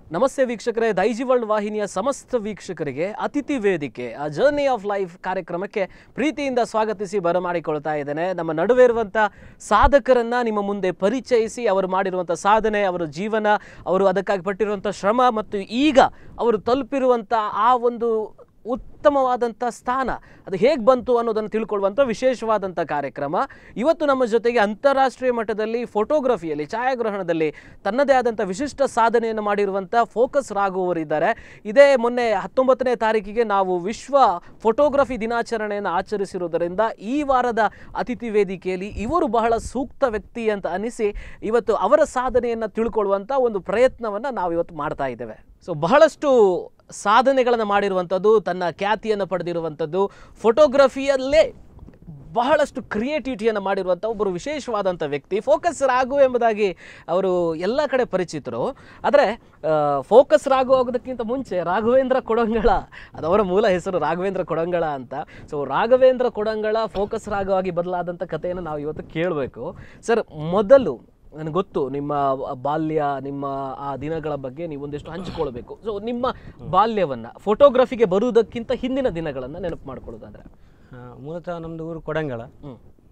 ನಮಸ್ತೆ ವೀಕ್ಷಕರೇ ದೈಜಿ ವರ್ಲ್ಡ್ ವಾಹಿನಿಯ ಸಮಸ್ತ ವೀಕ್ಷಕರಿಗೆ ಅತಿಥಿ ವೇದಿಕೆ ಆ ಜರ್ನಿ ಆಫ್ ಲೈಫ್ ಕಾರ್ಯಕ್ರಮಕ್ಕೆ ಪ್ರೀತಿಯಿಂದ ಸ್ವಾಗತಿಸಿ ಬರಮಾಡಿಕೊಳ್ತಾ ಇದ್ದೇನೆ ನಮ್ಮ ನಡುವೆ ಇರುವಂಥ ಸಾಧಕರನ್ನ ನಿಮ್ಮ ಮುಂದೆ ಪರಿಚಯಿಸಿ ಅವರು ಮಾಡಿರುವಂಥ ಸಾಧನೆ ಅವರ ಜೀವನ ಅವರು ಅದಕ್ಕಾಗಿ ಪಟ್ಟಿರುವಂಥ ಶ್ರಮ ಮತ್ತು ಈಗ ಅವರು ತಲುಪಿರುವಂಥ ಆ ಒಂದು ಉತ್ತಮವಾದಂಥ ಸ್ಥಾನ ಅದು ಹೇಗೆ ಬಂತು ಅನ್ನೋದನ್ನು ತಿಳ್ಕೊಳ್ಳುವಂಥ ವಿಶೇಷವಾದಂಥ ಕಾರ್ಯಕ್ರಮ ಇವತ್ತು ನಮ್ಮ ಜೊತೆಗೆ ಅಂತಾರಾಷ್ಟ್ರೀಯ ಮಟ್ಟದಲ್ಲಿ ಫೋಟೋಗ್ರಫಿಯಲ್ಲಿ ಛಾಯಾಗ್ರಹಣದಲ್ಲಿ ತನ್ನದೇ ಆದಂಥ ವಿಶಿಷ್ಟ ಸಾಧನೆಯನ್ನು ಮಾಡಿರುವಂಥ ಫೋಕಸ್ ರಾಘು ಅವರಿದ್ದಾರೆ ಇದೇ ಮೊನ್ನೆ ಹತ್ತೊಂಬತ್ತನೇ ತಾರೀಕಿಗೆ ನಾವು ವಿಶ್ವ ಫೋಟೋಗ್ರಫಿ ದಿನಾಚರಣೆಯನ್ನು ಆಚರಿಸಿರುವುದರಿಂದ ಈ ವಾರದ ಅತಿಥಿ ವೇದಿಕೆಯಲ್ಲಿ ಇವರು ಬಹಳ ಸೂಕ್ತ ವ್ಯಕ್ತಿ ಅಂತ ಅನಿಸಿ ಇವತ್ತು ಅವರ ಸಾಧನೆಯನ್ನು ತಿಳ್ಕೊಳ್ಳುವಂಥ ಒಂದು ಪ್ರಯತ್ನವನ್ನು ನಾವು ಇವತ್ತು ಮಾಡ್ತಾ ಇದ್ದೇವೆ ಸೊ ಬಹಳಷ್ಟು ಸಾಧನೆಗಳನ್ನು ಮಾಡಿರುವಂಥದ್ದು ತನ್ನ ಖ್ಯಾತಿಯನ್ನು ಪಡೆದಿರುವಂಥದ್ದು ಫೋಟೋಗ್ರಫಿಯಲ್ಲೇ ಬಹಳಷ್ಟು ಕ್ರಿಯೇಟಿವಿಟಿಯನ್ನು ಮಾಡಿರುವಂಥ ಒಬ್ಬರು ವಿಶೇಷವಾದಂಥ ವ್ಯಕ್ತಿ ಫೋಕಸ್ ರಾಘು ಎಂಬುದಾಗಿ ಅವರು ಎಲ್ಲ ಕಡೆ ಪರಿಚಿತರು ಆದರೆ ಫೋಕಸ್ ರಾಘು ಆಗೋದಕ್ಕಿಂತ ಮುಂಚೆ ರಾಘವೇಂದ್ರ ಕೊಡಂಗಳ ಅದು ಅವರ ಮೂಲ ಹೆಸರು ರಾಘವೇಂದ್ರ ಕೊಡಂಗಳ ಅಂತ ಸೊ ರಾಘವೇಂದ್ರ ಕೊಡಂಗಳ ಫೋಕಸ್ ರಾಘು ಆಗಿ ಬದಲಾದಂಥ ಕಥೆಯನ್ನು ನಾವು ಇವತ್ತು ಕೇಳಬೇಕು ಸರ್ ಮೊದಲು ನನಗೆ ಗೊತ್ತು ನಿಮ್ಮ ಬಾಲ್ಯ ನಿಮ್ಮ ಆ ದಿನಗಳ ಬಗ್ಗೆ ನೀವು ಒಂದಿಷ್ಟು ಹಂಚಿಕೊಳ್ಬೇಕು ಸೊ ನಿಮ್ಮ ಬಾಲ್ಯವನ್ನು ಫೋಟೋಗ್ರಫಿಗೆ ಬರುವುದಕ್ಕಿಂತ ಹಿಂದಿನ ದಿನಗಳನ್ನು ನೆನಪು ಮಾಡ್ಕೊಳ್ಳೋದಾದ್ರೆ ಆ, ಮೂಲತಃ ನಮ್ಮದು ಊರು ಕೊಡಂಗಳ ಹ್ಞೂ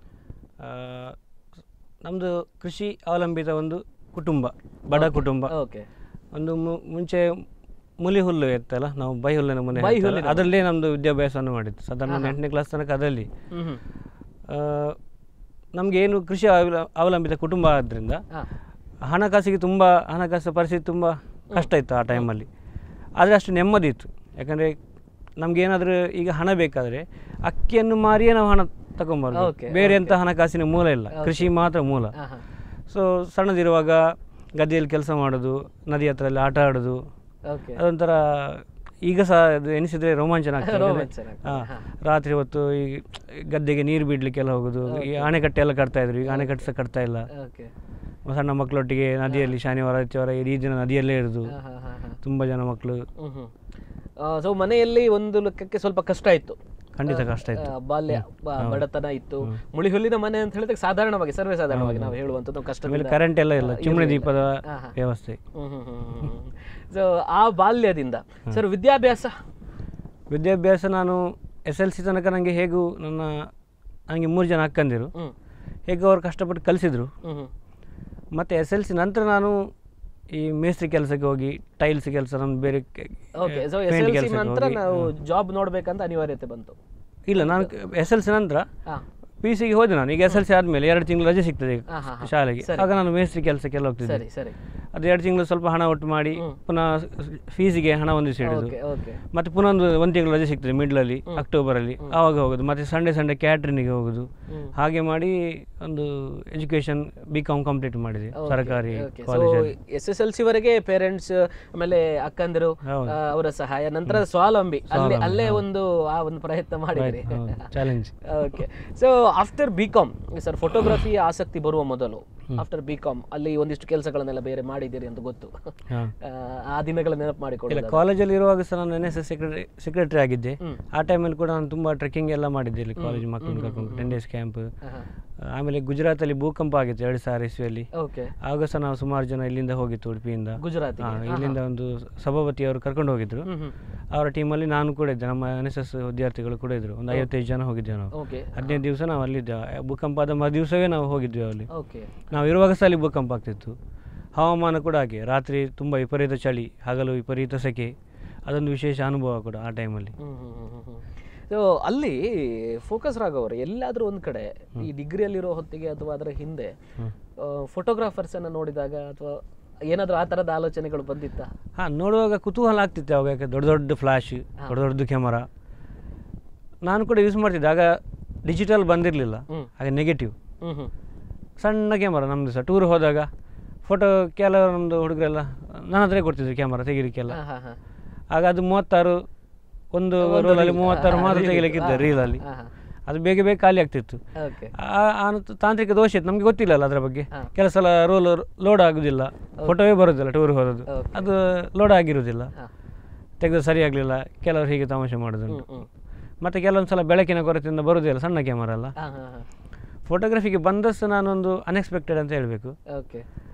ನಮ್ಮದು ಕೃಷಿ ಅವಲಂಬಿತ ಒಂದು ಕುಟುಂಬ ಬಡ ಕುಟುಂಬ ಓಕೆ ಒಂದು ಮು- ಮುಂಚೆ ಮುಲಿ ಹುಲ್ಲು ಇರ್ತಲ್ಲ ನಾವು ಬೈ ಹುಲ್ಲಿನ ಮನೆ ಬೈ ಹೇಳ್ತೇವಲ್ಲ, ಹುಲ್ಲಿನ ಅದರಲ್ಲೇ ನಮ್ಮದು ವಿದ್ಯಾಭ್ಯಾಸವನ್ನು ಮಾಡಿದ್ದು ಸಾಧಾರಣ ಒಂದು ಎಂಟನೇ ಕ್ಲಾಸ್ ತನಕ ಅದರಲ್ಲಿ ಹ್ಞೂ ಹ್ಞೂ ನಮಗೆ ಏನು ಕೃಷಿ ಅವಲ- ಅವಲಂಬಿತ ಕುಟುಂಬ ಆದ್ದರಿಂದ ಹಾಂ ಹಣಕಾಸಿಗೆ ತುಂಬ ಹಣಕಾಸು ಪರಿಸ್ಥಿತಿ ತುಂಬ ಕಷ್ಟ ಇತ್ತು ಆ ಟೈಮಲ್ಲಿ ಆದರೆ ಅಷ್ಟು ನೆಮ್ಮದಿ ಇತ್ತು ಯಾಕಂದರೆ ನಮಗೇನಾದರೂ ಈಗ ಹಣ ಬೇಕಾದರೆ ಅಕ್ಕಿಯನ್ನು ಮಾರಿಯೇ ನಾವು ಹಣ ತಗೊಂಬರ್ಬೋದು Okay, ಬೇರೆ ಎಂಥ ಹಣಕಾಸಿನ ಮೂಲ ಇಲ್ಲ ಕೃಷಿ ಮಾತ್ರ ಮೂಲ ಹಾಂ ಹಾಂ ಸೊ ಸಣ್ಣದಿರುವಾಗ ಗದ್ದೆಯಲ್ಲಿ ಕೆಲಸ ಮಾಡೋದು ನದಿ ಹತ್ರ ಎಲ್ಲ ಆಟ ಆಡೋದು ಓಕೆ ಅದೊಂಥರ ಈಗ ಸಹ ಅದು ಎನಿಸಿದ್ರೆ ರೋಮಾಂಚನ ಆಗ್ತದೆ ರೋಮಾಂಚನ ಆಗ್ತದೆ, ಹಾ. ಹಾ. ರಾತ್ರಿ ಹೊತ್ತು ಈ ಗದ್ದೆಗೆ ನೀರು ಬಿಡ್ಲಿಕ್ಕೆಲ್ಲ ಹೋಗೋದು ಈ ಅಣೆಕಟ್ಟೆ ಎಲ್ಲ ಕಟ್ತಾ ಇದ್ರು ಈಗ ಅಣೆಕಟ್ಟು ಸಹ ಕಟ್ತಾ ಇಲ್ಲ ಓಕೆ ಸಣ್ಣ ಮಕ್ಕಳೊಟ್ಟಿಗೆ ನದಿಯಲ್ಲಿ ಶನಿವಾರ ಆದಿತ್ಯವಾರ ಇಡೀ ದಿನ ನದಿಯಲ್ಲೇ ಇರೋದು ಹಾಂ ಹಾಂ ಹಾಂ ಹಾಂ ತುಂಬ ಜನ ಮಕ್ಕಳು ಹ್ಞೂ ಹ್ಞೂ ಸೊ ಮನೆಯಲ್ಲಿ ಒಂದು ಲೆಕ್ಕಕ್ಕೆ ಸ್ವಲ್ಪ ಕಷ್ಟ ಇತ್ತು ಖಂಡಿತ ಕಷ್ಟ ಇತ್ತು ಆ, ಬಾಲ್ಯ ಬ- ಬಡತನ ಇತ್ತು ಮುಳಿ ಹುಲ್ಲಿನ ಮನೆ ಅಂತ ಹೇಳಿದ್ರೆ ಸಾಧಾರಣವಾಗಿ ಸರ್ವೇ ಸಾಧಾರಣವಾಗಿ ನಾವು ಹೇಳುವಂಥದ್ದು ಕಷ್ಟ ಆಮೇಲೆ ಕರೆಂಟ್ ಎಲ್ಲ ಇಲ್ಲ ಚಿಮಣಿ ದೀಪದ ವ್ಯವಸ್ಥೆ ಸೊ ಆ ಬಾಲ್ಯದಿಂದ ಸರ್ ವಿದ್ಯಾಭ್ಯಾಸ ವಿದ್ಯಾಭ್ಯಾಸ ನಾನು ಎಸ್ ಎಲ್ ಸಿ ತನಕ ನನಗೆ ಹೇಗೂ ನನ್ನ ನನಗೆ ಮೂರು ಜನ ಅಕ್ಕಂದಿರು ಹ್ಮ್ ಹೇಗೂ ಅವ್ರು ಕಷ್ಟಪಟ್ಟು ಕಲಿಸಿದ್ರು ಹ್ಮ್ ಹ್ಮ್ ಮತ್ತು ಎಸ್ ಎಲ್ ಸಿ ನಂತರ ನಾನು ಈ ಮೇಸ್ತ್ರಿ ಕೆಲಸಕ್ಕೆ ಹೋಗಿ ಟೈಲ್ಸ್ ಕೆಲಸ ನಮ್ದು ಬೇರೆ okay so S paint L C ಕೆಲ್ಸಕ್ಕೆ ನಂತರ ಹೋಗಿ, ನಾವು ಜಾಬ್ ನೋಡ್ಬೇಕಂತ ಅನಿವಾರ್ಯತೆ ಬಂತು ಇಲ್ಲ ನಾನು ಎಸ್ ಎಲ್ ಸಿ ನಂತರ ಹಾ ಪಿ ಸಿಗೆ ಹೋದೆ ನಾನು ಈಗ ಎಸ್ ಎಲ್ ಸಿ ಆದಮೇಲೆ ಎರಡು ತಿಂಗಳು ರಜೆ ಸಿಗ್ತದೆ ಈಗ ಹಾ, ಹಾ, ಹಾ. ಶಾಲೆಗೆ ಆಗ ನಾನು ಮೇಸ್ತ್ರಿ ಕೆಲಸಕ್ಕೆಲ್ಲ ಹೋಗ್ತಿದ್ದೆ ಸರಿ ಸರಿ ಅದು ಎರಡು ತಿಂಗಳು ಸ್ವಲ್ಪ ಹಣ ಒಟ್ಟು ಮಾಡಿ ಪುನಃ ಫೀಸಿಗೆ ಹಣ ಹೊಂದಿಸಿ ಇಡೋದು ಓಕೆ ಓಕೆ ಮತ್ತೆ ಪುನಃ ಒಂದು ಒಂದು ತಿಂಗಳು ರಜೆ ಸಿಗ್ತದೆ ಮಿಡ್ಲಲ್ಲಿ ಅಕ್ಟೋಬರಲ್ಲಿ ಆವಾಗ ಹೋಗೋದು ಮತ್ತೆ ಸಂಡೇ ಸಂಡೇ ಕ್ಯಾಟ್ರಿನಿಗೆ ಹೋಗೋದು ಹ್ಮ್. ಹಾಗೆ ಮಾಡಿ ಒಂದು ಎಜುಕೇಶನ್ ಬಿ ಕಾಮ್ ಕಂಪ್ಲೀಟ್ ಮಾಡಿದೆ ಸರ್ಕಾರಿ ಓಕೆ ಸೊ ಕಾಲೇಜಲ್ಲಿ ಎಸ್ ಎಸ್ ಎಲ್ ಸಿ ವರೆಗೆ ಪೇರೆಂಟ್ಸ್ ಆಮೇಲೆ ಅಕ್ಕಂದಿರು ಹೌದು. ಆ, ಅವರ ಸಹಾಯ ನಂತರ ಸ್ವಾವಲಂಬಿ ಅಲ್ಲೇ ಅಲ್ಲೇ ಒಂದು ಆ ಒಂದು ಪ್ರಯತ್ನ ಮಾಡಿದ್ರಿ challenge okay so after B com sir photography ಆಸಕ್ತಿ ಬರುವ ಮೊದಲು ಆಫ್ಟರ್ ಬಿ ಕಾಮ್ ಅಲ್ಲಿ ಒಂದಿಷ್ಟು ಕೆಲಸಗಳನ್ನೆಲ್ಲ ಬೇರೆ ಮಾಡಿದ್ದೀರಿ ಅಂತ ಗೊತ್ತು ಹಾಂ ಆ, ಆ ದಿನಗಳ ನೆನಪು ಇಲ್ಲ ಮಾಡಿಕೊಳ್ಳಿ ಕಾಲೇಜಲ್ಲಿ ಇರುವಾಗ ಸಹ ನಾನು N S S secretary secretary ಆಗಿದ್ದೆ ಹ್ಮ್. ಆ ಟೈಮಲ್ಲಿ ಕೂಡ ನಾನು ತುಂಬ ಟ್ರೆಕ್ಕಿಂಗ್ ಎಲ್ಲ ಮಾಡಿದ್ದೆ ಇಲ್ಲಿ ಕಾಲೇಜ್ ಮಕ್ಕಳನ್ನ ಕರ್ಕೊಂಡು ಟೆನ್ ಡೇಸ್ ಕ್ಯಾಂಪ್ ಆಮೇಲೆ ಗುಜರಾತಲ್ಲಿ ಭೂಕಂಪ ಆಗಿತ್ತು ಎರಡು ಸಾವಿರ ಇಸ್ವಿಯಲ್ಲಿ ಓಕೆ ಆಗ ಸಹ ನಾವು ಸುಮಾರು ಜನ ಇಲ್ಲಿಂದ ಹೋಗಿತ್ತು ಉಡುಪಿಯಿಂದ ಗುಜರಾತಿ ಹಾ, ಇಲ್ಲಿಂದ ಒಂದು ಸಭಾಪತಿ ಅವರು ಕರ್ಕೊಂಡು ಹೋಗಿದ್ರು ಹ್ಮ್ ಹ್ಮ್ ಅವರ ಟೀಮಲ್ಲಿ ನಾನು ಕೂಡ ಇದ್ದೆ ನಮ್ಮ ಎನ್ ಎಸ್ ಎಸ್ ವಿದ್ಯಾರ್ಥಿಗಳು ಕೂಡ ಇದ್ರು ಒಂದು ಐವತ್ತೈದು ಜನ ಹೋಗಿದ್ದೇವೆ ನಾವು ಓಕೆ ಹದಿನೈದು ದಿವಸ ನಾವು ಅಲ್ಲಿದ್ದೇವೆ ಭೂಕಂಪ ಆದ ಮರು ದಿವಸವೇ ನಾವು ಹೋಗಿದ್ವಿ ಅಲ್ಲಿ ಓಕೆ ನಾವು ಇರುವಾಗ ಸಹ ಅಲ್ಲಿ ಭೂಕಂಪ ಆಗ್ತಿತ್ತು ಹವಾಮಾನ ಕೂಡ ಹಾಗೆ ರಾತ್ರಿ ತುಂಬ ವಿಪರೀತ ಚಳಿ ಹಗಲು ವಿಪರೀತ ಸೆಕೆ ಅದೊಂದು ವಿಶೇಷ ಅನುಭವ ಕೂಡ ಆ ಟೈಮಲ್ಲಿ ಸೊ ಅಲ್ಲಿ ಫೋಕಸ್ ರಾಘವರು ಎಲ್ಲಾದರೂ ಒಂದು ಕಡೆ ಈ ಡಿಗ್ರಿಯಲ್ಲಿರೋ ಹೊತ್ತಿಗೆ ಅಥವಾ ಅದರ ಹಿಂದೆ ಫೋಟೋಗ್ರಾಫರ್ಸ್ ಅನ್ನ ನೋಡಿದಾಗ ಅಥವಾ ಏನಾದರೂ ಆ ಥರದ ಆಲೋಚನೆಗಳು ಬಂದಿತ್ತ ಹಾಂ ನೋಡುವಾಗ ಕುತೂಹಲ ಆಗ್ತಿತ್ತು ಅವಾಗ ಯಾಕೆ ದೊಡ್ಡ ದೊಡ್ಡ ಫ್ಲ್ಯಾಶ್ ದೊಡ್ಡ ದೊಡ್ಡ ಕ್ಯಾಮರಾ ನಾನು ಕೂಡ ಯೂಸ್ ಮಾಡ್ತಿದ್ದೆ ಆಗ ಡಿಜಿಟಲ್ ಬಂದಿರಲಿಲ್ಲ ಹ್ಮ್. ಹಾಗೆ ನೆಗೆಟಿವ್ ಹ್ಮ್ ಹ್ಮ್ ಸಣ್ಣ ಕ್ಯಾಮರಾ ನಮ್ಮದು ಸಹ ಟೂರ್ ಹೋದಾಗ ಫೋಟೋ ಕೆಲವರು ನಮ್ಮದು ಹುಡುಗರೆಲ್ಲ ನನ್ನ ಹತ್ರ ಕೊಡ್ತಿದ್ರು ಕ್ಯಾಮರಾ ತೆಗಿಲಿಕ್ಕೆಲ್ಲ ಹಾ ಹಾ ಹಾ ಆಗ ಅದು ಮೂವತ್ತಾರು ಒಂದು ರೋಲಲ್ಲಿ ಮೂವತ್ತಾರು ಮಾತ್ರ ತೆಗಿಲಿಕ್ಕಿದ್ದೆ ರೀಲಲ್ಲಿ ಹಾ ಹಾ ಅದು ಬೇಗ ಬೇಗ ಖಾಲಿ ಆಗ್ತಿತ್ತು ಓಕೆ ಆ- ಆ ತಾಂತ್ರಿಕ ದೋಷ ಇತ್ತು ನಮಗೆ ಗೊತ್ತಿಲ್ಲಲ್ಲ ಅದರ ಬಗ್ಗೆ ಹಾ. ಕೆಲವು ಸಲ ರೋಲ್ ಲೋಡ್ ಆಗುದಿಲ್ಲ ಫೋಟೋವೇ ಬರೋದಿಲ್ಲ ಟೂರ್ ಹೋದದ್ದು Okay. ಅದು ಲೋಡ್ ಆಗಿರುವುದಿಲ್ಲ ಹಾ ತೆಗೆದು ಸರಿ ಆಗಲಿಲ್ಲ ಕೆಲವರು ಹೀಗೆ ತಮಾಷೆ ಮಾಡೋದುಂಟು ಹ್ಮ್ ಹ್ಮ್ ಮತ್ತು ಕೆಲವೊಂದು ಸಲ ಬೆಳಕಿನ ಕೊರತೆಯಿಂದ ಬರೋದಿಲ್ಲ ಸಣ್ಣ ಕ್ಯಾಮರಾ ಅಲ್ಲ ಹಾ ಹಾ ಹಾ ಫೋಟೋಗ್ರಫಿಗೆ ಬಂದಷ್ಟು ನಾನೊಂದು ಅನ್ಎಕ್ಸ್ಪೆಕ್ಟೆಡ್ ಅಂತ ಹೇಳಬೇಕು ಓಕೆ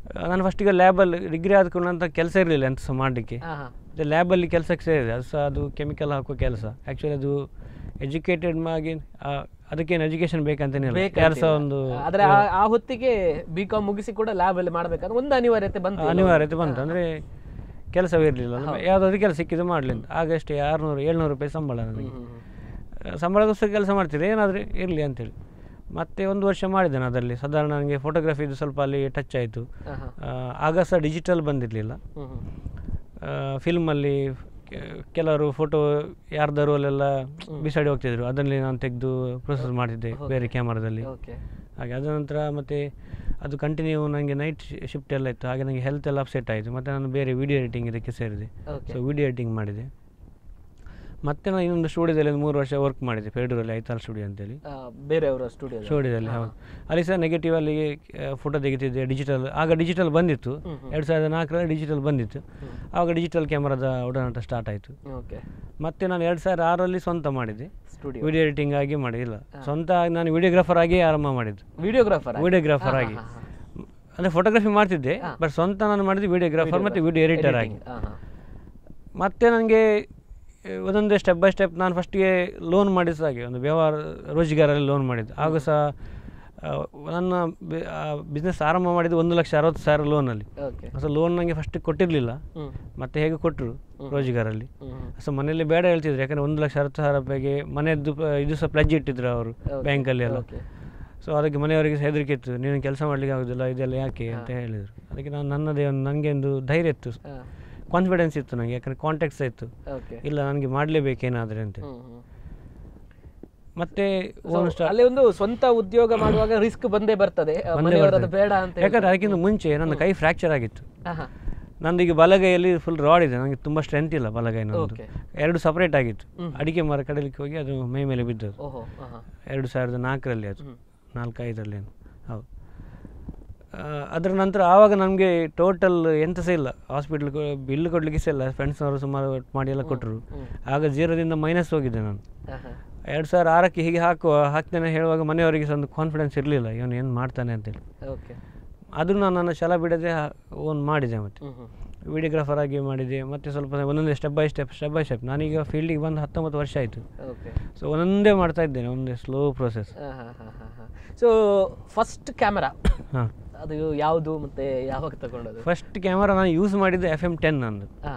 ನಾನು ಫಸ್ಟಿಗೆ ಲ್ಯಾಬಲ್ಲಿ ಡಿಗ್ರಿ ಆದ್ಕೊಂಡು ನಂತರ ಕೆಲಸ ಇರಲಿಲ್ಲ ಎಂತ ಸಹ ಮಾಡಲಿಕ್ಕೆ ಹಾ ಹಾ ಮತ್ತು ಲ್ಯಾಬಲ್ಲಿ ಕೆಲಸಕ್ಕೆ ಸೇರಿದೆ ಅದು ಸಹ ಅದು ಕೆಮಿಕಲ್ ಹಾಕೋ ಕೆಲಸ ಆ್ಯಕ್ಚುಲಿ ಅದು ಎಜುಕೇಟೆಡ್ ಆಗಿ ಆ, ಅದಕ್ಕೇನು ಎಜುಕೇಷನ್ ಬೇಕಂತೇನಿಲ್ಲ ಯಾರು ಸಹ ಒಂದು ಆದ್ರೆ ಆ- ಆ ಹೊತ್ತಿಗೆ ಬಿ ಕಾಮ್ ಮುಗಿಸಿ ಕೂಡ ಲ್ಯಾಬ್ ಅಲ್ಲಿ ಮಾಡ್ಬೇಕಾದ್ರೆ ಒಂದು ಅನಿವಾರ್ಯತೆ ಬಂತು ಅನಿವಾರ್ಯತೆ ಬಂತು ಅಂದರೆ ಕೆಲಸವಿರಲಿಲ್ಲ ಯಾವುದಾದ್ರು ಕೆಲಸ ಸಿಕ್ಕಿದ್ದು ಮಾಡಲಿ ಅಂತ ಆಗಷ್ಟೇ ಆರುನೂರು ಏಳ್ನೂರು ರೂಪಾಯಿ ಸಂಬಳ ನನಗೆ ಹ್ಮ್, ಹ್ಮ್. ಸಂಬಳಗೋಸ್ಕರ ಕೆಲಸ ಮಾಡ್ತಿದ್ದೆ ಏನಾದರೂ ಇರಲಿ ಅಂತೇಳಿ ಮತ್ತೆ ಒಂದು ವರ್ಷ ಮಾಡಿದೆ ನಾನು ಅದರಲ್ಲಿ ಸಾಧಾರಣ ನನಗೆ ಫೋಟೋಗ್ರಫಿದು ಸ್ವಲ್ಪ ಅಲ್ಲಿ ಟಚ್ ಆಯಿತು ಹಾ, ಹಾ. ಆಗ ಸಹ ಡಿಜಿಟಲ್ ಬಂದಿರಲಿಲ್ಲ ಹ್ಮ್, ಹ್ಮ್. ಫಿಲ್ಮಲ್ಲಿ ಕೆಲವರು ಫೋಟೋ ಯಾರ್ದಾರು ಅಲ್ಲೆಲ್ಲ ಬಿಸಾಡಿ ಹೋಗ್ತಿದ್ರು ಅದರಲ್ಲಿ ನಾನು ತೆಗೆದು ಪ್ರೊಸೆಸ್ ಮಾಡ್ತಿದ್ದೆ ಬೇರೆ ಕ್ಯಾಮರಾದಲ್ಲಿ ಓಕೆ ಹಾಗೆ ಅದ ನಂತರ ಮತ್ತು ಅದು ಕಂಟಿನ್ಯೂ ನನಗೆ ನೈಟ್ ಶಿಫ್ಟ್ ಎಲ್ಲ ಇತ್ತು ಹಾಗೆ ನನಗೆ ಹೆಲ್ತ್ ಎಲ್ಲ ಅಪ್ಸೆಟ್ ಆಯಿತು ಮತ್ತು ನಾನು ಬೇರೆ ವಿಡಿಯೋ ಎಡಿಟಿಂಗ್ ಇದಕ್ಕೆ ಸೇರಿದೆ ಓಕೆ ಸೊ ವಿಡಿಯೋ ಎಡಿಟಿಂಗ್ ಮಾಡಿದೆ ಮತ್ತೆ ನಾನು ಇನ್ನೊಂದು ಸ್ಟುಡಿಯೋದಲ್ಲಿ ಒಂದು ಮೂರು ವರ್ಷ ವರ್ಕ್ ಮಾಡಿದೆ ಪೇಡೂರಲ್ಲಿ ಐತಾಲ್ ಸ್ಟುಡಿಯೋ ಅಂತೇಳಿ ಬೇರೆಯವರ ಸ್ಟುಡಿಯೋ ಸ್ಟುಡಿಯೋದಲ್ಲಿ ಹೌದು ಅಲ್ಲಿ ಸಹ ನೆಗೆಟಿವ್ ಅಲ್ಲಿ ಫೋಟೋ ತೆಗಿತಿದ್ದೆ ಡಿಜಿಟಲ್ ಆಗ ಡಿಜಿಟಲ್ ಬಂದಿತ್ತು ಎರಡು ಸಾವಿರದ ನಾಲ್ಕರಲ್ಲಿ ಡಿಜಿಟಲ್ ಬಂದಿತ್ತು ಆವಾಗ ಡಿಜಿಟಲ್ ಕ್ಯಾಮ್ರಾದ ಒಡನಾಟ ಸ್ಟಾರ್ಟ್ ಆಯಿತು ಓಕೆ ಮತ್ತೆ ನಾನು ಎರಡು ಸಾವಿರದ ಆರಲ್ಲಿ ಸ್ವಂತ ಮಾಡಿದ್ದೆ ಸ್ಟುಡಿಯೋ ವಿಡಿಯೋ ಎಡಿಟಿಂಗ್ ಆಗಿ ಮಾಡಿಲ್ಲ ಸ್ವಂತ ಆಗಿ ನಾನು ವಿಡಿಯೋಗ್ರಾಫರ್ ಆಗಿ ಆರಂಭ ಮಾಡಿದ್ದು ವಿಡಿಯೋಗ್ರಾಫರ್ ವಿಡಿಯೋಗ್ರಾಫರ್ ಆಗಿ ಅಂದರೆ ಫೋಟೋಗ್ರಫಿ ಮಾಡ್ತಿದ್ದೆ ಬಟ್ ಸ್ವಂತ ನಾನು ಮಾಡಿದ್ದು ವಿಡಿಯೋಗ್ರಾಫರ್ ಮತ್ತು ವಿಡಿಯೋ ಎಡಿಟರ್ ಆಗಿ ಮತ್ತೆ ನನಗೆ ಒಂದೊಂದೇ ಸ್ಟೆಪ್ ಬೈ ಸ್ಟೆಪ್ ನಾನು ಫಸ್ಟಿಗೆ ಲೋನ್ ಮಾಡಿದ ಹಾಗೆ ಒಂದು ವ್ಯವಹಾರ ರೋಜ್ಗಾರಲ್ಲಿ ಲೋನ್ ಮಾಡಿದ್ದು ಆಗ ಸಹ ಆ, ನನ್ನ ಬಿಸ್ನೆಸ್ ಆರಂಭ ಮಾಡಿದ್ದು ಒಂದು ಲಕ್ಷ ಅರವತ್ತು ಸಾವಿರ ಲೋನಲ್ಲಿ ಓಕೆ ಸೊ ಲೋನ್ ನನಗೆ ಫಸ್ಟ್ ಕೊಟ್ಟಿರಲಿಲ್ಲ ಹ್ಮ್ ಮತ್ತೆ ಹೇಗೆ ಕೊಟ್ಟರು ರೋಜ್ಗಾರಲ್ಲಿ ಹ್ಮ್ ಸೊ ಮನೆಯಲ್ಲಿ ಬೇಡ ಹೇಳ್ತಿದ್ರು ಯಾಕಂದರೆ ಒಂದು ಲಕ್ಷ ಅರವತ್ತು ಸಾವಿರ ರೂಪಾಯಿಗೆ ಮನೆಯದ್ದು ಪ- ಇದು ಸಹ ಪ್ಲಜ್ ಇಟ್ಟಿದ್ರು ಅವರು ಬ್ಯಾಂಕಲ್ಲಿ ಎಲ್ಲ ಓಕೆ ಸೊ ಅದಕ್ಕೆ ಮನೆಯವರಿಗೆ ಸಹ ಹೆದರಿಕೆ ಇತ್ತು ನೀನು ಕೆಲಸ ಮಾಡಲಿಕ್ಕೆ ಆಗೋದಿಲ್ಲ ಇದೆಲ್ಲ ಯಾಕೆ ಅಂತ ಹೇಳಿದರು ಅದಕ್ಕೆ ನಾನು ನನ್ನದೇ ಒಂದು ನನಗೆ ಒಂದು ಧೈರ್ಯ ಇತ್ತು ಕಾನ್ಫಿಡೆನ್ಸ್ ಇತ್ತು ನನಗೆ ಯಾಕಂದರೆ ಕಾಂಟ್ಯಾಕ್ಟ್ಸ್ ಇತ್ತು ಓಕೆ ಇಲ್ಲ ನನಗೆ ಮಾಡಲೇಬೇಕೇನಾದರೆ ಅಂತ ಹ್ಮ್ ಹ್ಮ್ ಮತ್ತೆ So, ಓನ್ ಸ್ಟಾರ್ ಅಲ್ಲಿ ಒಂದು ಸ್ವಂತ ಉದ್ಯೋಗ ಮಾಡುವಾಗ ರಿಸ್ಕ್ ಬಂದೇ ಬರ್ತದೆ ಆ, ಮನೆಯವರದು ಬೇಡ ಅಂತ ಯಾಕಂದ್ರೆ ಅದಕ್ಕಿಂತ ಮುಂಚೆ ನನ್ನ ಕೈ ಫ್ರ್ಯಾಕ್ಚರ್ ಆಗಿತ್ತು ಆಹಾ. ನಂದು ಈಗ ಬಲಗೈಯಲ್ಲಿ ಫುಲ್ ರಾಡ್ ಇದೆ ನನಗೆ ತುಂಬ ಸ್ಟ್ರೆಂತ್ ಇಲ್ಲ ಬಲಗೈ ನಂದು Okay. ಎರಡು ಸಪ್ರೇಟ್ ಆಗಿತ್ತು ಅಡಿಕೆ ಮರ ಕಡಲಿಕ್ಕೆ ಹೋಗಿ ಅದು ಮೈ ಮೇಲೆ ಬಿದ್ದದ್ದು ಓಹೋ ಆಹಾ. ಎರಡು ಸಾವಿರದ ನಾಲ್ಕರಲ್ಲಿ ಅದು ಹ್ಮ್. ನಾಲ್ಕೈದರಲ್ಲಿ ಹೌದು ಆ, ಅದರ ನಂತರ ಆವಾಗ ನಮಗೆ ಟೋಟಲ್ ಎಂತ ಸಹ ಇಲ್ಲ ಹಾಸ್ಪಿಟ್ಲ್ ಬಿಲ್ ಕೊಡಲಿಕ್ಕೆ ಸಹ ಇಲ್ಲ ಫ್ರೆಂಡ್ಸ್ನವರು ಸುಮಾರು ಮಾಡಿ ಎಲ್ಲ ಕೊಟ್ಟರು ಹ್ಮ್. ಆಗ ಜೀರೋದಿಂದ ಮೈನಸ್ ಹೋಗಿದ್ದೆ ನಾನು ಆಹಾ. ಎರಡು ಸಾವಿರ ಆರಕ್ಕೆ ಹೀಗೆ ಹಾಕುವ ಹಾಕ್ತೇನೆ ಹೇಳುವಾಗ ಮನೆಯವರಿಗೆ ಸಹ ಒಂದು ಕಾನ್ಫಿಡೆನ್ಸ್ ಇರಲಿಲ್ಲ ಇವನು ಏನು ಮಾಡ್ತಾನೆ ಅಂತೇಳಿ ಓಕೆ ಆದರೂ ನಾನು ನನ್ನ ಛಲ ಬಿಡದೆ ಓನ್ ಮಾಡಿದೆ ಮತ್ತು ಹ್ಮ್ ಹ್ಮ್ ವಿಡಿಯೋಗ್ರಾಫರ್ ಆಗಿ ಮಾಡಿದೆ ಮತ್ತು ಸ್ವಲ್ಪ ಒಂದೊಂದೇ step by step step by step ನಾನೀಗ ಫೀಲ್ಡಿಗೆ ಬಂದು ಹತ್ತೊಂಬತ್ತು ವರ್ಷ ಆಯಿತು ಓಕೆ ಸೊ ಒಂದೊಂದೇ ಮಾಡ್ತಾ ಇದ್ದೇನೆ ಒಂದೇ slow process so first camera ಹಾಂ ಅದು ಯಾವುದು ಮತ್ತೆ ಯಾವಾಗ ತಗೊಂಡದು ಫಸ್ಟ್ ಕ್ಯಾಮರಾ ನಾನು ಯೂಸ್ ಮಾಡಿದ್ದು ಎಫ್ ಎಮ್ ಟೆನ್ ಅಂದು ಹಾ